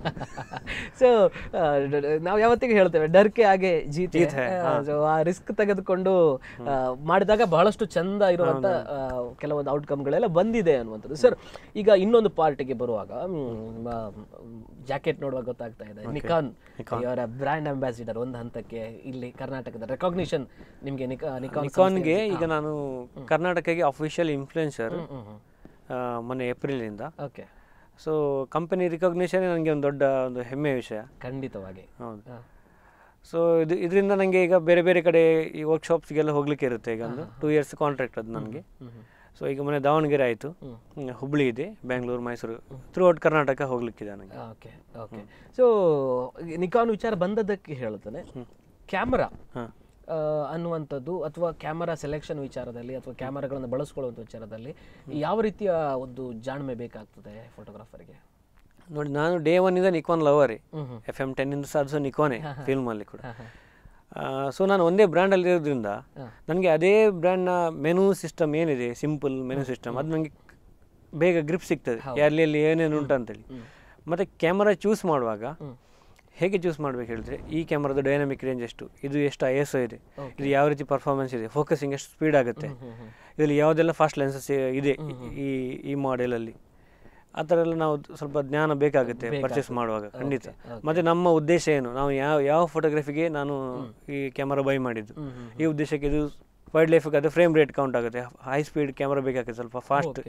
ಸೊ ನಾವು ಯಾವತ್ತಿಗೂ ಹೇಳ್ತೇವೆ ಡರ್ಕೆ ಹಾಗೆ ಜೀತ್ ಜೀತ್ ಹೈ, ಸೊ ಆ ರಿಸ್ಕ್ ತೆಗೆದುಕೊಂಡು ಆ, ಮಾಡಿದಾಗ ಬಹಳಷ್ಟು ಚಂದ ಇರುವಂತ ಆ, ಕೆಲವೊಂದು ಔಟ್ಕಮ್ಗಳೆಲ್ಲ ಬಂದಿದೆ ಅನ್ನುವಂಥದ್ದು ಸರ್ ಈಗ ಇನ್ನೊಂದು ಪಾರ್ಟಿಗೆ ಬರುವಾಗ ಜಾಕೆಟ್ ನೋಡುವಾಗ ಗೊತ್ತಾಗ್ತಾ ಇದೆ ನಿಕಾನ್ ಅವರ ಬ್ರ್ಯಾಂಡ್ ಅಂಬಾಸಿಡರ್ ಒಂದು ಹಂತಕ್ಕೆ ಇಲ್ಲಿ ಕರ್ನಾಟಕದ ರೆಕಾಗ್ನಿಷನ್ ನಿಮಗೆ ನಿಕಾನ್ ನಿಕಾನ್ಗೆ ಈಗ ನಾನು ಕರ್ನಾಟಕಕ್ಕೆ ಅಫಿಷಿಯಲ್ ಇನ್ಫ್ಲುಯೆನ್ಸರ್ ಮೊನ್ನೆ ಏಪ್ರಿಲಿಂದ ಓಕೆ ಸೊ ಕಂಪನಿ ರಿಕಗ್ನಿಷನ್ ನನಗೆ ಒಂದು ದೊಡ್ಡ ಒಂದು ಹೆಮ್ಮೆಯ ವಿಷಯ ಖಂಡಿತವಾಗಿ ಹೌದು ಹಾ. ಸೊ ಇದು ಇದರಿಂದ ನನಗೆ ಈಗ ಬೇರೆ ಬೇರೆ ಕಡೆ ಈ ವರ್ಕ್ಶಾಪ್ಸ್ಗೆಲ್ಲ ಹೋಗ್ಲಿಕ್ಕೆ ಇರುತ್ತೆ ಈಗ ಒಂದು ಟೂ ಇಯರ್ಸ್ ಕಾಂಟ್ರಾಕ್ಟ್ ಅದು ನನಗೆ ಸೊ ಈಗ ಮೊನ್ನೆ ದಾವಣಗೆರೆ ಆಯಿತು ಹುಬ್ಳಿ ಇದೆ ಬೆಂಗಳೂರು ಮೈಸೂರು ಥ್ರೂ ಔಟ್ ಕರ್ನಾಟಕ ಹೋಗ್ಲಿಕ್ಕಿದೆ ನನಗೆ ಓಕೆ ಓಕೆ ಸೊ ನಿಕಾನ್ ವಿಚಾರ ಬಂದದ್ದಕ್ಕೆ ಹೇಳ್ತಾನೆ ಕ್ಯಾಮರಾ ಹಾಂ ಅನ್ನುವಂಥದ್ದು ಅಥವಾ ಕ್ಯಾಮರಾ ಸೆಲೆಕ್ಷನ್ ವಿಚಾರದಲ್ಲಿ ಅಥವಾ ಕ್ಯಾಮರಾಗಳನ್ನು ಬಳಸ್ಕೊಳ್ಳುವಂಥ ವಿಚಾರದಲ್ಲಿ ಯಾವ ರೀತಿಯ ಒಂದು ಜಾಣ್ಮೆ ಬೇಕಾಗ್ತದೆ ಫೋಟೋಗ್ರಾಫರ್ಗೆ ನೋಡಿ ನಾನು ಡೇ ಒನ್ನಿಂದ ನಿಕಾನ್ ಲವರೇ ಹ್ಮ್ ಹ್ಮ್. ಎಫ್ ಎಮ್ ಟೆನ್ನಿಂದ ಸಹ ಅದು ಸಹ ನಿಕಾನೇ ಫಿಲ್ಮಲ್ಲಿ ಕೂಡ ಸೊ ನಾನು ಒಂದೇ ಬ್ರ್ಯಾಂಡಲ್ಲಿ ಇರೋದ್ರಿಂದ ನನಗೆ ಅದೇ ಬ್ರ್ಯಾಂಡ್ನ ಮೆನು ಸಿಸ್ಟಮ್ ಏನಿದೆ ಸಿಂಪಲ್ ಮೆನು ಸಿಸ್ಟಮ್ ಅದು ನನಗೆ ಬೇಗ ಗ್ರಿಪ್ ಸಿಗ್ತದೆ ಎಲ್ಲಿ ಎಲ್ಲಿ ಏನೇನು ಉಂಟು ಅಂತೇಳಿ ಮತ್ತು ಕ್ಯಾಮರಾ ಚೂಸ್ ಮಾಡುವಾಗ ಹೇಗೆ ಚೂಸ್ ಮಾಡ್ಬೇಕು ಹೇಳಿದ್ರೆ ಈ ಕ್ಯಾಮ್ರಾದ ಡೈನಾಮಿಕ್ ರೇಂಜ್ ಎಷ್ಟು ಇದು ಎಷ್ಟು ಐ ಎಸ್ ಇದೆ ಇದು ಯಾವ ರೀತಿ ಪರ್ಫಾರ್ಮೆನ್ಸ್ ಇದೆ ಫೋಕಸಿಂಗ್ ಎಷ್ಟು ಸ್ಪೀಡ್ ಆಗುತ್ತೆ ಇದರಲ್ಲಿ ಯಾವುದೆಲ್ಲ ಫಾಸ್ಟ್ ಲೆನ್ಸಸ್ ಇದೆ ಈ ಈ ಮಾಡೆಲಲ್ಲಿ ಆ ಥರ ಎಲ್ಲ ನಾವು ಸ್ವಲ್ಪ ಜ್ಞಾನ ಬೇಕಾಗುತ್ತೆ ಪರ್ಚೇಸ್ ಮಾಡುವಾಗ ಖಂಡಿತ ಮತ್ತು ನಮ್ಮ ಉದ್ದೇಶ ಏನು ನಾವು ಯಾವ ಯಾವ ಫೋಟೋಗ್ರಫಿಗೆ ನಾನು ಈ ಕ್ಯಾಮರಾ ಬೈ ಮಾಡಿದ್ದು ಈ ಉದ್ದೇಶಕ್ಕೆ ಇದು ವೈಲ್ಡ್ ಲೈಫಿಗೆ ಅದು ಫ್ರೇಮ್ ರೇಟ್ ಕೌಂಟ್ ಆಗುತ್ತೆ ಹೈ ಸ್ಪೀಡ್ ಕ್ಯಾಮ್ರಾ ಬೇಕಾಗುತ್ತೆ ಸ್ವಲ್ಪ ಫಾಸ್ಟ್ Okay.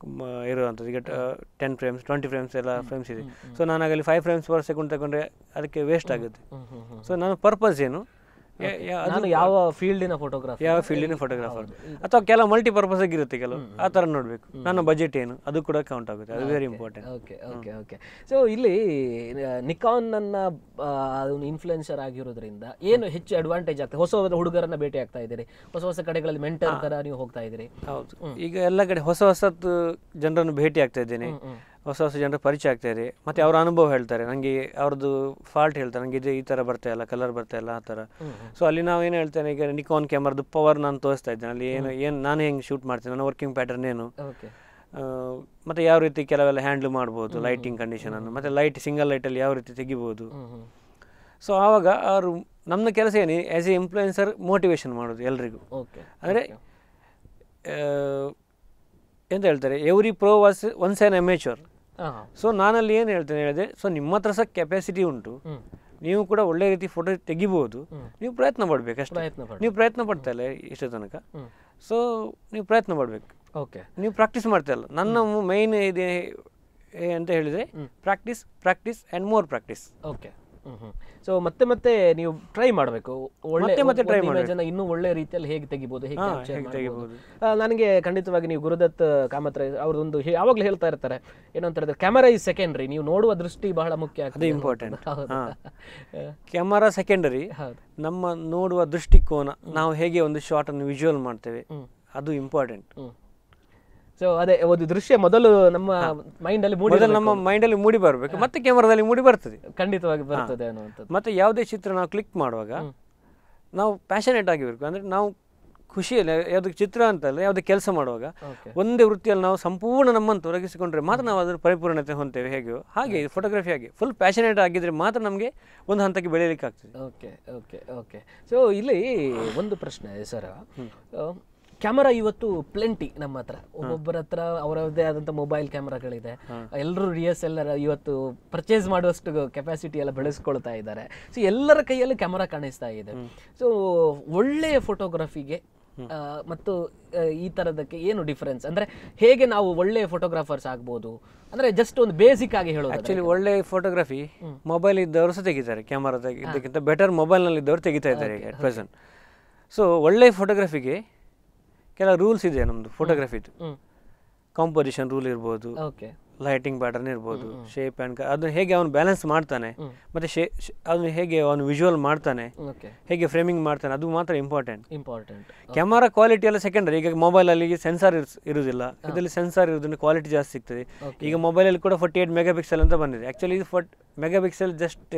ಇರುವಂಥದ್ದು ಈಗ ಟೆನ್ ಫ್ರೇಮ್ಸ್ ಟ್ವೆಂಟಿ ಫ್ರೇಮ್ಸ್ ಎಲ್ಲ ಫ್ರೇಮ್ಸ್ ಇದೆ ಸೊ ನಾನು ಆಗಲಿ ಫೈವ್ ಫ್ರೇಮ್ಸ್ ಪರ್ ಸೆಕೆಂಡ್ ತಗೊಂಡ್ರೆ ಅದಕ್ಕೆ ವೇಸ್ಟ್ ಆಗುತ್ತೆ ಹ್ಮ್ ಹ್ಮ್ ಹ್ಮ್ ಸೊ ನನ್ನ ಪರ್ಪಸ್ ಏನು ಯಾ- ಯಾ- ಅದು ನಾನು ಯಾವ ಫೀಲ್ಡಿನ ಫೋಟೋಗ್ರಾಫಿ ಯಾವ ಫೀಲ್ಡಿನ ಫೋಟೋಗ್ರಾಫರ್ ಅಥವಾ ಕೆಲವು ಮಲ್ಟಿ ಪರ್ಪಸ್ ಇರುತ್ತೆ ಕೆಲವು ಆ ಥರ ನೋಡಬೇಕು ನನ್ನ ಬಜೆಟ್ ಏನು ಅದು ಕೂಡ ಕೌಂಟ್ ಆಗುತ್ತೆ ಅದು very important okay okay okay so ಇಲ್ಲಿ ನಿಕಾನ್ ನನ್ನ ಇನ್ಫ್ಲುಯೆನ್ಸರ್ ಆಗಿರೋದ್ರಿಂದ ಏನು ಹೆಚ್ಚು ಅಡ್ವಾಂಟೇಜ್ ಆಗ್ತದೆ ಹೊಸ ಹೊಸ ಹುಡುಗರನ್ನ ಭೇಟಿ ಆಗ್ತಾ ಇದ್ದೀರಿ ಹೊಸ ಹೊಸ ಕಡೆಗಳಲ್ಲಿ ಮೆಂಟರ್ ತರ ನೀವು ಹೋಗ್ತಾ ಇದ್ದೀರಿ ಹೌದು ಈಗ ಎಲ್ಲ ಕಡೆ ಹೊಸ ಹೊಸತ್ತು ಜನರನ್ನು ಭೇಟಿ ಆಗ್ತಾ ಇದ್ದೇನೆ ಹೊಸ ಹೊಸ ಜನರ ಪರಿಚಯ ಆಗ್ತಾ ಇದೆ ಮತ್ತೆ ಅವರ ಅನುಭವ ಹೇಳ್ತಾರೆ ನನಗೆ ಅವ್ರದ್ದು ಫಾಲ್ಟ್ ಹೇಳ್ತಾರೆ ನನಗೆ ಇದು ಈ ಥರ ಬರ್ತಾ ಇಲ್ಲ ಕಲರ್ ಬರ್ತಾ ಇಲ್ಲ ಆ ಥರ ಸೊ ಅಲ್ಲಿ ನಾವು ಏನು ಹೇಳ್ತೇನೆ ಈಗ ನಿಕಾನ್ ಕ್ಯಾಮರಾದು ಪವರ್ ನಾನು ತೋರಿಸ್ತಾ ಇದ್ದೇನೆ ಅಲ್ಲಿ ಏನು ಏನು ನಾನು ಹೆಂಗೆ ಶೂಟ್ ಮಾಡ್ತೇನೆ ನನ್ನ ವರ್ಕಿಂಗ್ ಪ್ಯಾಟರ್ನ್ ಏನು ಓಕೆ ಆ, ಮತ್ತೆ ಯಾವ ರೀತಿ ಕೆಲವೆಲ್ಲ ಹ್ಯಾಂಡ್ಲ್ ಮಾಡ್ಬೋದು ಲೈಟಿಂಗ್ ಕಂಡೀಷನನ್ನು ಮತ್ತೆ ಲೈಟ್ ಸಿಂಗಲ್ ಲೈಟಲ್ಲಿ ಯಾವ ರೀತಿ ತೆಗಿಬೋದು ಹ್ಮ್ ಹ್ಮ್ ಸೊ ಆವಾಗ ಅವರು ನಮ್ಮ ಕೆಲಸ ಏನು ಆ್ಯಸ್ ಎ ಇನ್ಫ್ಲುಯೆನ್ಸರ್ ಮೋಟಿವೇಶನ್ ಮಾಡೋದು ಎಲ್ರಿಗೂ ಓಕೆ ಅಂದರೆ ಎಂತ ಹೇಳ್ತಾರೆ every pro was once an amateur ಹಾ ಸೊ ನಾನಲ್ಲಿ ಏನು ಹೇಳ್ತೇನೆ ಹೇಳಿದೆ ಸೊ ನಿಮ್ಮ ಹತ್ರ ಸಹ ಕೆಪಾಸಿಟಿ ಉಂಟು ಹ್ಮ್ ನೀವು ಕೂಡ ಒಳ್ಳೆ ರೀತಿ ಫೋಟೋ ತೆಗಿಬೋದು ನೀವು ಪ್ರಯತ್ನ ಪಡಬೇಕಷ್ಟೇ ಪ್ರಯತ್ನ ಪಡಿ ನೀವು ಪ್ರಯತ್ನ ಪಡ್ತಾ ಇಲ್ಲ ಇಷ್ಟು ತನಕ ಹ್ಮ್ ಸೊ ನೀವು ಪ್ರಯತ್ನ ಪಡಬೇಕು ಓಕೆ ನೀವು ಪ್ರಾಕ್ಟೀಸ್ ಮಾಡ್ತಾ ಇಲ್ಲ ನನ್ನ ಮೈನ್ ಇದೆ ಏ ಅಂತ ಹೇಳಿದರೆ practice practice and more practice okay so ಮತ್ತೆ ಮತ್ತೆ ನೀವು ಟ್ರೈ ಮಾಡಬೇಕು ಒಳ್ಳೆ ಮತ್ತೆ ಮತ್ತೆ try ಒಂದು image ಅನ್ನ ಇನ್ನೂ ಒಳ್ಳೆ ರೀತಿಯಲ್ಲಿ ಹೇಗೆ ತೆಗಿಬೋದು ಹೇಗೆ ಹಾ, capture ಹೇಗೆ ಮಾಡ್ಬೋದು. ತೆಗಿಬೋದು. ಆ, ನನಗೆ ಖಂಡಿತವಾಗಿ ನೀವು ಗುರುದತ್ ಕಾಮತ್ರ ಅವ್ರದೊಂದು ಹೇ- ಯಾವಾಗ್ಲೂ ಹೇಳ್ತಾ ಇರ್ತಾರೆ ಏನು ಅಂತ ಹೇಳಿದ್ರೆ ಕ್ಯಾಮರಾ ಇಸ್ ಸೆಕೆಂಡ್ರಿ ನೀವು ನೋಡುವ ದೃಷ್ಟಿ ಬಹಳ ಮುಖ್ಯ ಆಗ್ತದೆ ಅದು important. ಹೌದು. ಹಾ. ಆ, ಕ್ಯಾಮರಾ ಸೆಕೆಂಡರಿ ಹೌದು ನಮ್ಮ ನೋಡುವ ದೃಷ್ಟಿಕೋನ ನಾವು ಹೇಗೆ ಒಂದು ಶಾರ್ಟನ್ನು ವಿಜುವಲ್ ಮಾಡ್ತೇವೆ ಹ್ಮ್. ಅದು ಇಂಪಾರ್ಟೆಂಟ್ ಹ್ಮ್ ಸೊ ಅದೇ ಒಂದು ದೃಶ್ಯ ಮೊದಲು ನಮ್ಮ ಮೈಂಡ್ ಅಲ್ಲಿ ಮೂಡಿ ಮೊದಲು ನಮ್ಮ ಮೈಂಡಲ್ಲಿ ಮೂಡಿ ಬರಬೇಕು ಮತ್ತೆ ಕ್ಯಾಮರಾದಲ್ಲಿ ಮೂಡಿ ಬರ್ತದೆ ಖಂಡಿತವಾಗಿ ಬರ್ತದೆ ಅನ್ನುವಂಥದ್ದು ಮತ್ತೆ ಯಾವುದೇ ಚಿತ್ರ ನಾವು ಕ್ಲಿಕ್ ಮಾಡುವಾಗ ನಾವು ಪ್ಯಾಷನೇಟ್ ಆಗಿರ್ಬೇಕು ಅಂದರೆ ನಾವು ಖುಷಿಯಲ್ಲಿ ಯಾವುದಕ್ಕೆ ಚಿತ್ರ ಅಂತಲ್ಲ ಯಾವುದೇ ಕೆಲಸ ಮಾಡುವಾಗ ಓಕೆ ಒಂದೇ ವೃತ್ತಿಯಲ್ಲಿ ನಾವು ಸಂಪೂರ್ಣ ನಮ್ಮನ್ನು ತೊಡಗಿಸಿಕೊಂಡ್ರೆ ಮಾತ್ರ ನಾವು ಅದರ ಪರಿಪೂರ್ಣತೆ ಹೊಂತೇವೆ ಹೇಗೆಯೋ ಹಾಗೆ ಫೋಟೋಗ್ರಫಿ ಹಾಗೆ ಫುಲ್ ಪ್ಯಾಷನೇಟ್ ಆಗಿದ್ರೆ ಮಾತ್ರ ನಮಗೆ ಒಂದು ಹಂತಕ್ಕೆ ಬೆಳೆಯಲಿಕ್ಕೆ ಆಗ್ತದೆ ಓಕೆ ಓಕೆ ಓಕೆ ಸೊ ಇಲ್ಲಿ ಒಂದು ಪ್ರಶ್ನೆ ಸರ್ ಕ್ಯಾಮರಾ ಇವತ್ತು ಪ್ಲೆಂಟಿ ನಮ್ಮ ಹತ್ರ ಒಬ್ಬೊಬ್ಬರ ಹತ್ರ ಅವರದ್ದೇ ಆದಂಥ ಮೊಬೈಲ್ ಕ್ಯಾಮ್ರಾಗಳಿದೆ ಎಲ್ಲರೂ ಡಿ ಎಸ್ ಎಲ್ ಇವತ್ತು ಪರ್ಚೇಸ್ ಮಾಡುವಷ್ಟು ಕೆಪಾಸಿಟಿ ಎಲ್ಲ ಬೆಳೆಸ್ಕೊಳ್ತಾ ಇದ್ದಾರೆ ಸೊ ಎಲ್ಲರ ಕೈಯಲ್ಲಿ ಕ್ಯಾಮರಾ ಕಾಣಿಸ್ತಾ ಇದೆ ಸೊ ಒಳ್ಳೆಯ ಫೋಟೋಗ್ರಫಿಗೆ ಮತ್ತು ಆ, ಈ ಥರದಕ್ಕೆ ಏನು ಡಿಫರೆನ್ಸ್ ಅಂದ್ರೆ ಹೇಗೆ ನಾವು ಒಳ್ಳೆಯ ಫೋಟೋಗ್ರಾಫರ್ಸ್ ಆಗ್ಬೋದು ಅಂದ್ರೆ ಜಸ್ಟ್ ಒಂದು ಬೇಸಿಕ್ ಆಗಿ ಹೇಳೋದು ಆಕ್ಚುಲಿ ಒಳ್ಳೆ ಫೋಟೋಗ್ರಫಿ ಮೊಬೈಲ್ ಇದ್ದವರು ಸಹ ತೆಗಿತಾರೆ ಕ್ಯಾಮರಾ ಇದಕ್ಕಿಂತ ಬೆಟರ್ ಮೊಬೈಲ್ನಲ್ಲಿ ಇದ್ದವರು ತೆಗಿತಾ ಇದ್ದಾರೆ ಈಗ ಅಟ್ ಪ್ರೆಸೆಂಟ್ ಸೊ ಒಳ್ಳೆ ಫೋಟೋಗ್ರಫಿಗೆ ಕೆಲವು ರೂಲ್ಸ್ ಇದೆ ನಮ್ಮದು ಫೋಟೋಗ್ರಫಿದು ಹ್ಮ್ ಕಾಂಪೋಸಿಷನ್ ರೂಲ್ ಇರ್ಬೋದು ಓಕೆ ಲೈಟಿಂಗ್ ಪ್ಯಾಟರ್ನ್ ಇರ್ಬೋದು ಶೇಪ್ ಆ್ಯಂಡ್ ಅದನ್ನ ಹೇಗೆ ಅವನು ಬ್ಯಾಲೆನ್ಸ್ ಮಾಡ್ತಾನೆ ಮತ್ತು ಶೇ ಅದನ್ನು ಹೇಗೆ ಅವನು ವಿಜುವಲ್ ಮಾಡ್ತಾನೆ ಓಕೆ ಹೇಗೆ ಫ್ರೇಮಿಂಗ್ ಮಾಡ್ತಾನೆ ಅದು ಮಾತ್ರ ಇಂಪಾರ್ಟೆಂಟ್ ಇಂಪಾರ್ಟೆಂಟ್ ಕ್ಯಾಮರಾ ಕ್ವಾಲಿಟಿ ಎಲ್ಲ ಸೆಕೆಂಡರಿ ಈಗ ಮೊಬೈಲಲ್ಲಿ ಸೆನ್ಸಾರ್ ಇರುವುದಿಲ್ಲ ಇದರಲ್ಲಿ ಸೆನ್ಸಾರ್ ಇರೋದ್ರಿಂದ ಕ್ವಾಲಿಟಿ ಜಾಸ್ತಿ ಸಿಗ್ತದೆ ಈಗ ಮೊಬೈಲಲ್ಲಿ ಕೂಡ ಫೋರ್ಟಿ ಏಟ್ ಮೆಗಾ ಪಿಕ್ಸೆಲ್ ಅಂತ ಬಂದಿದೆ ಆ್ಯಕ್ಚುಲಿ ಇದು forty megapixel just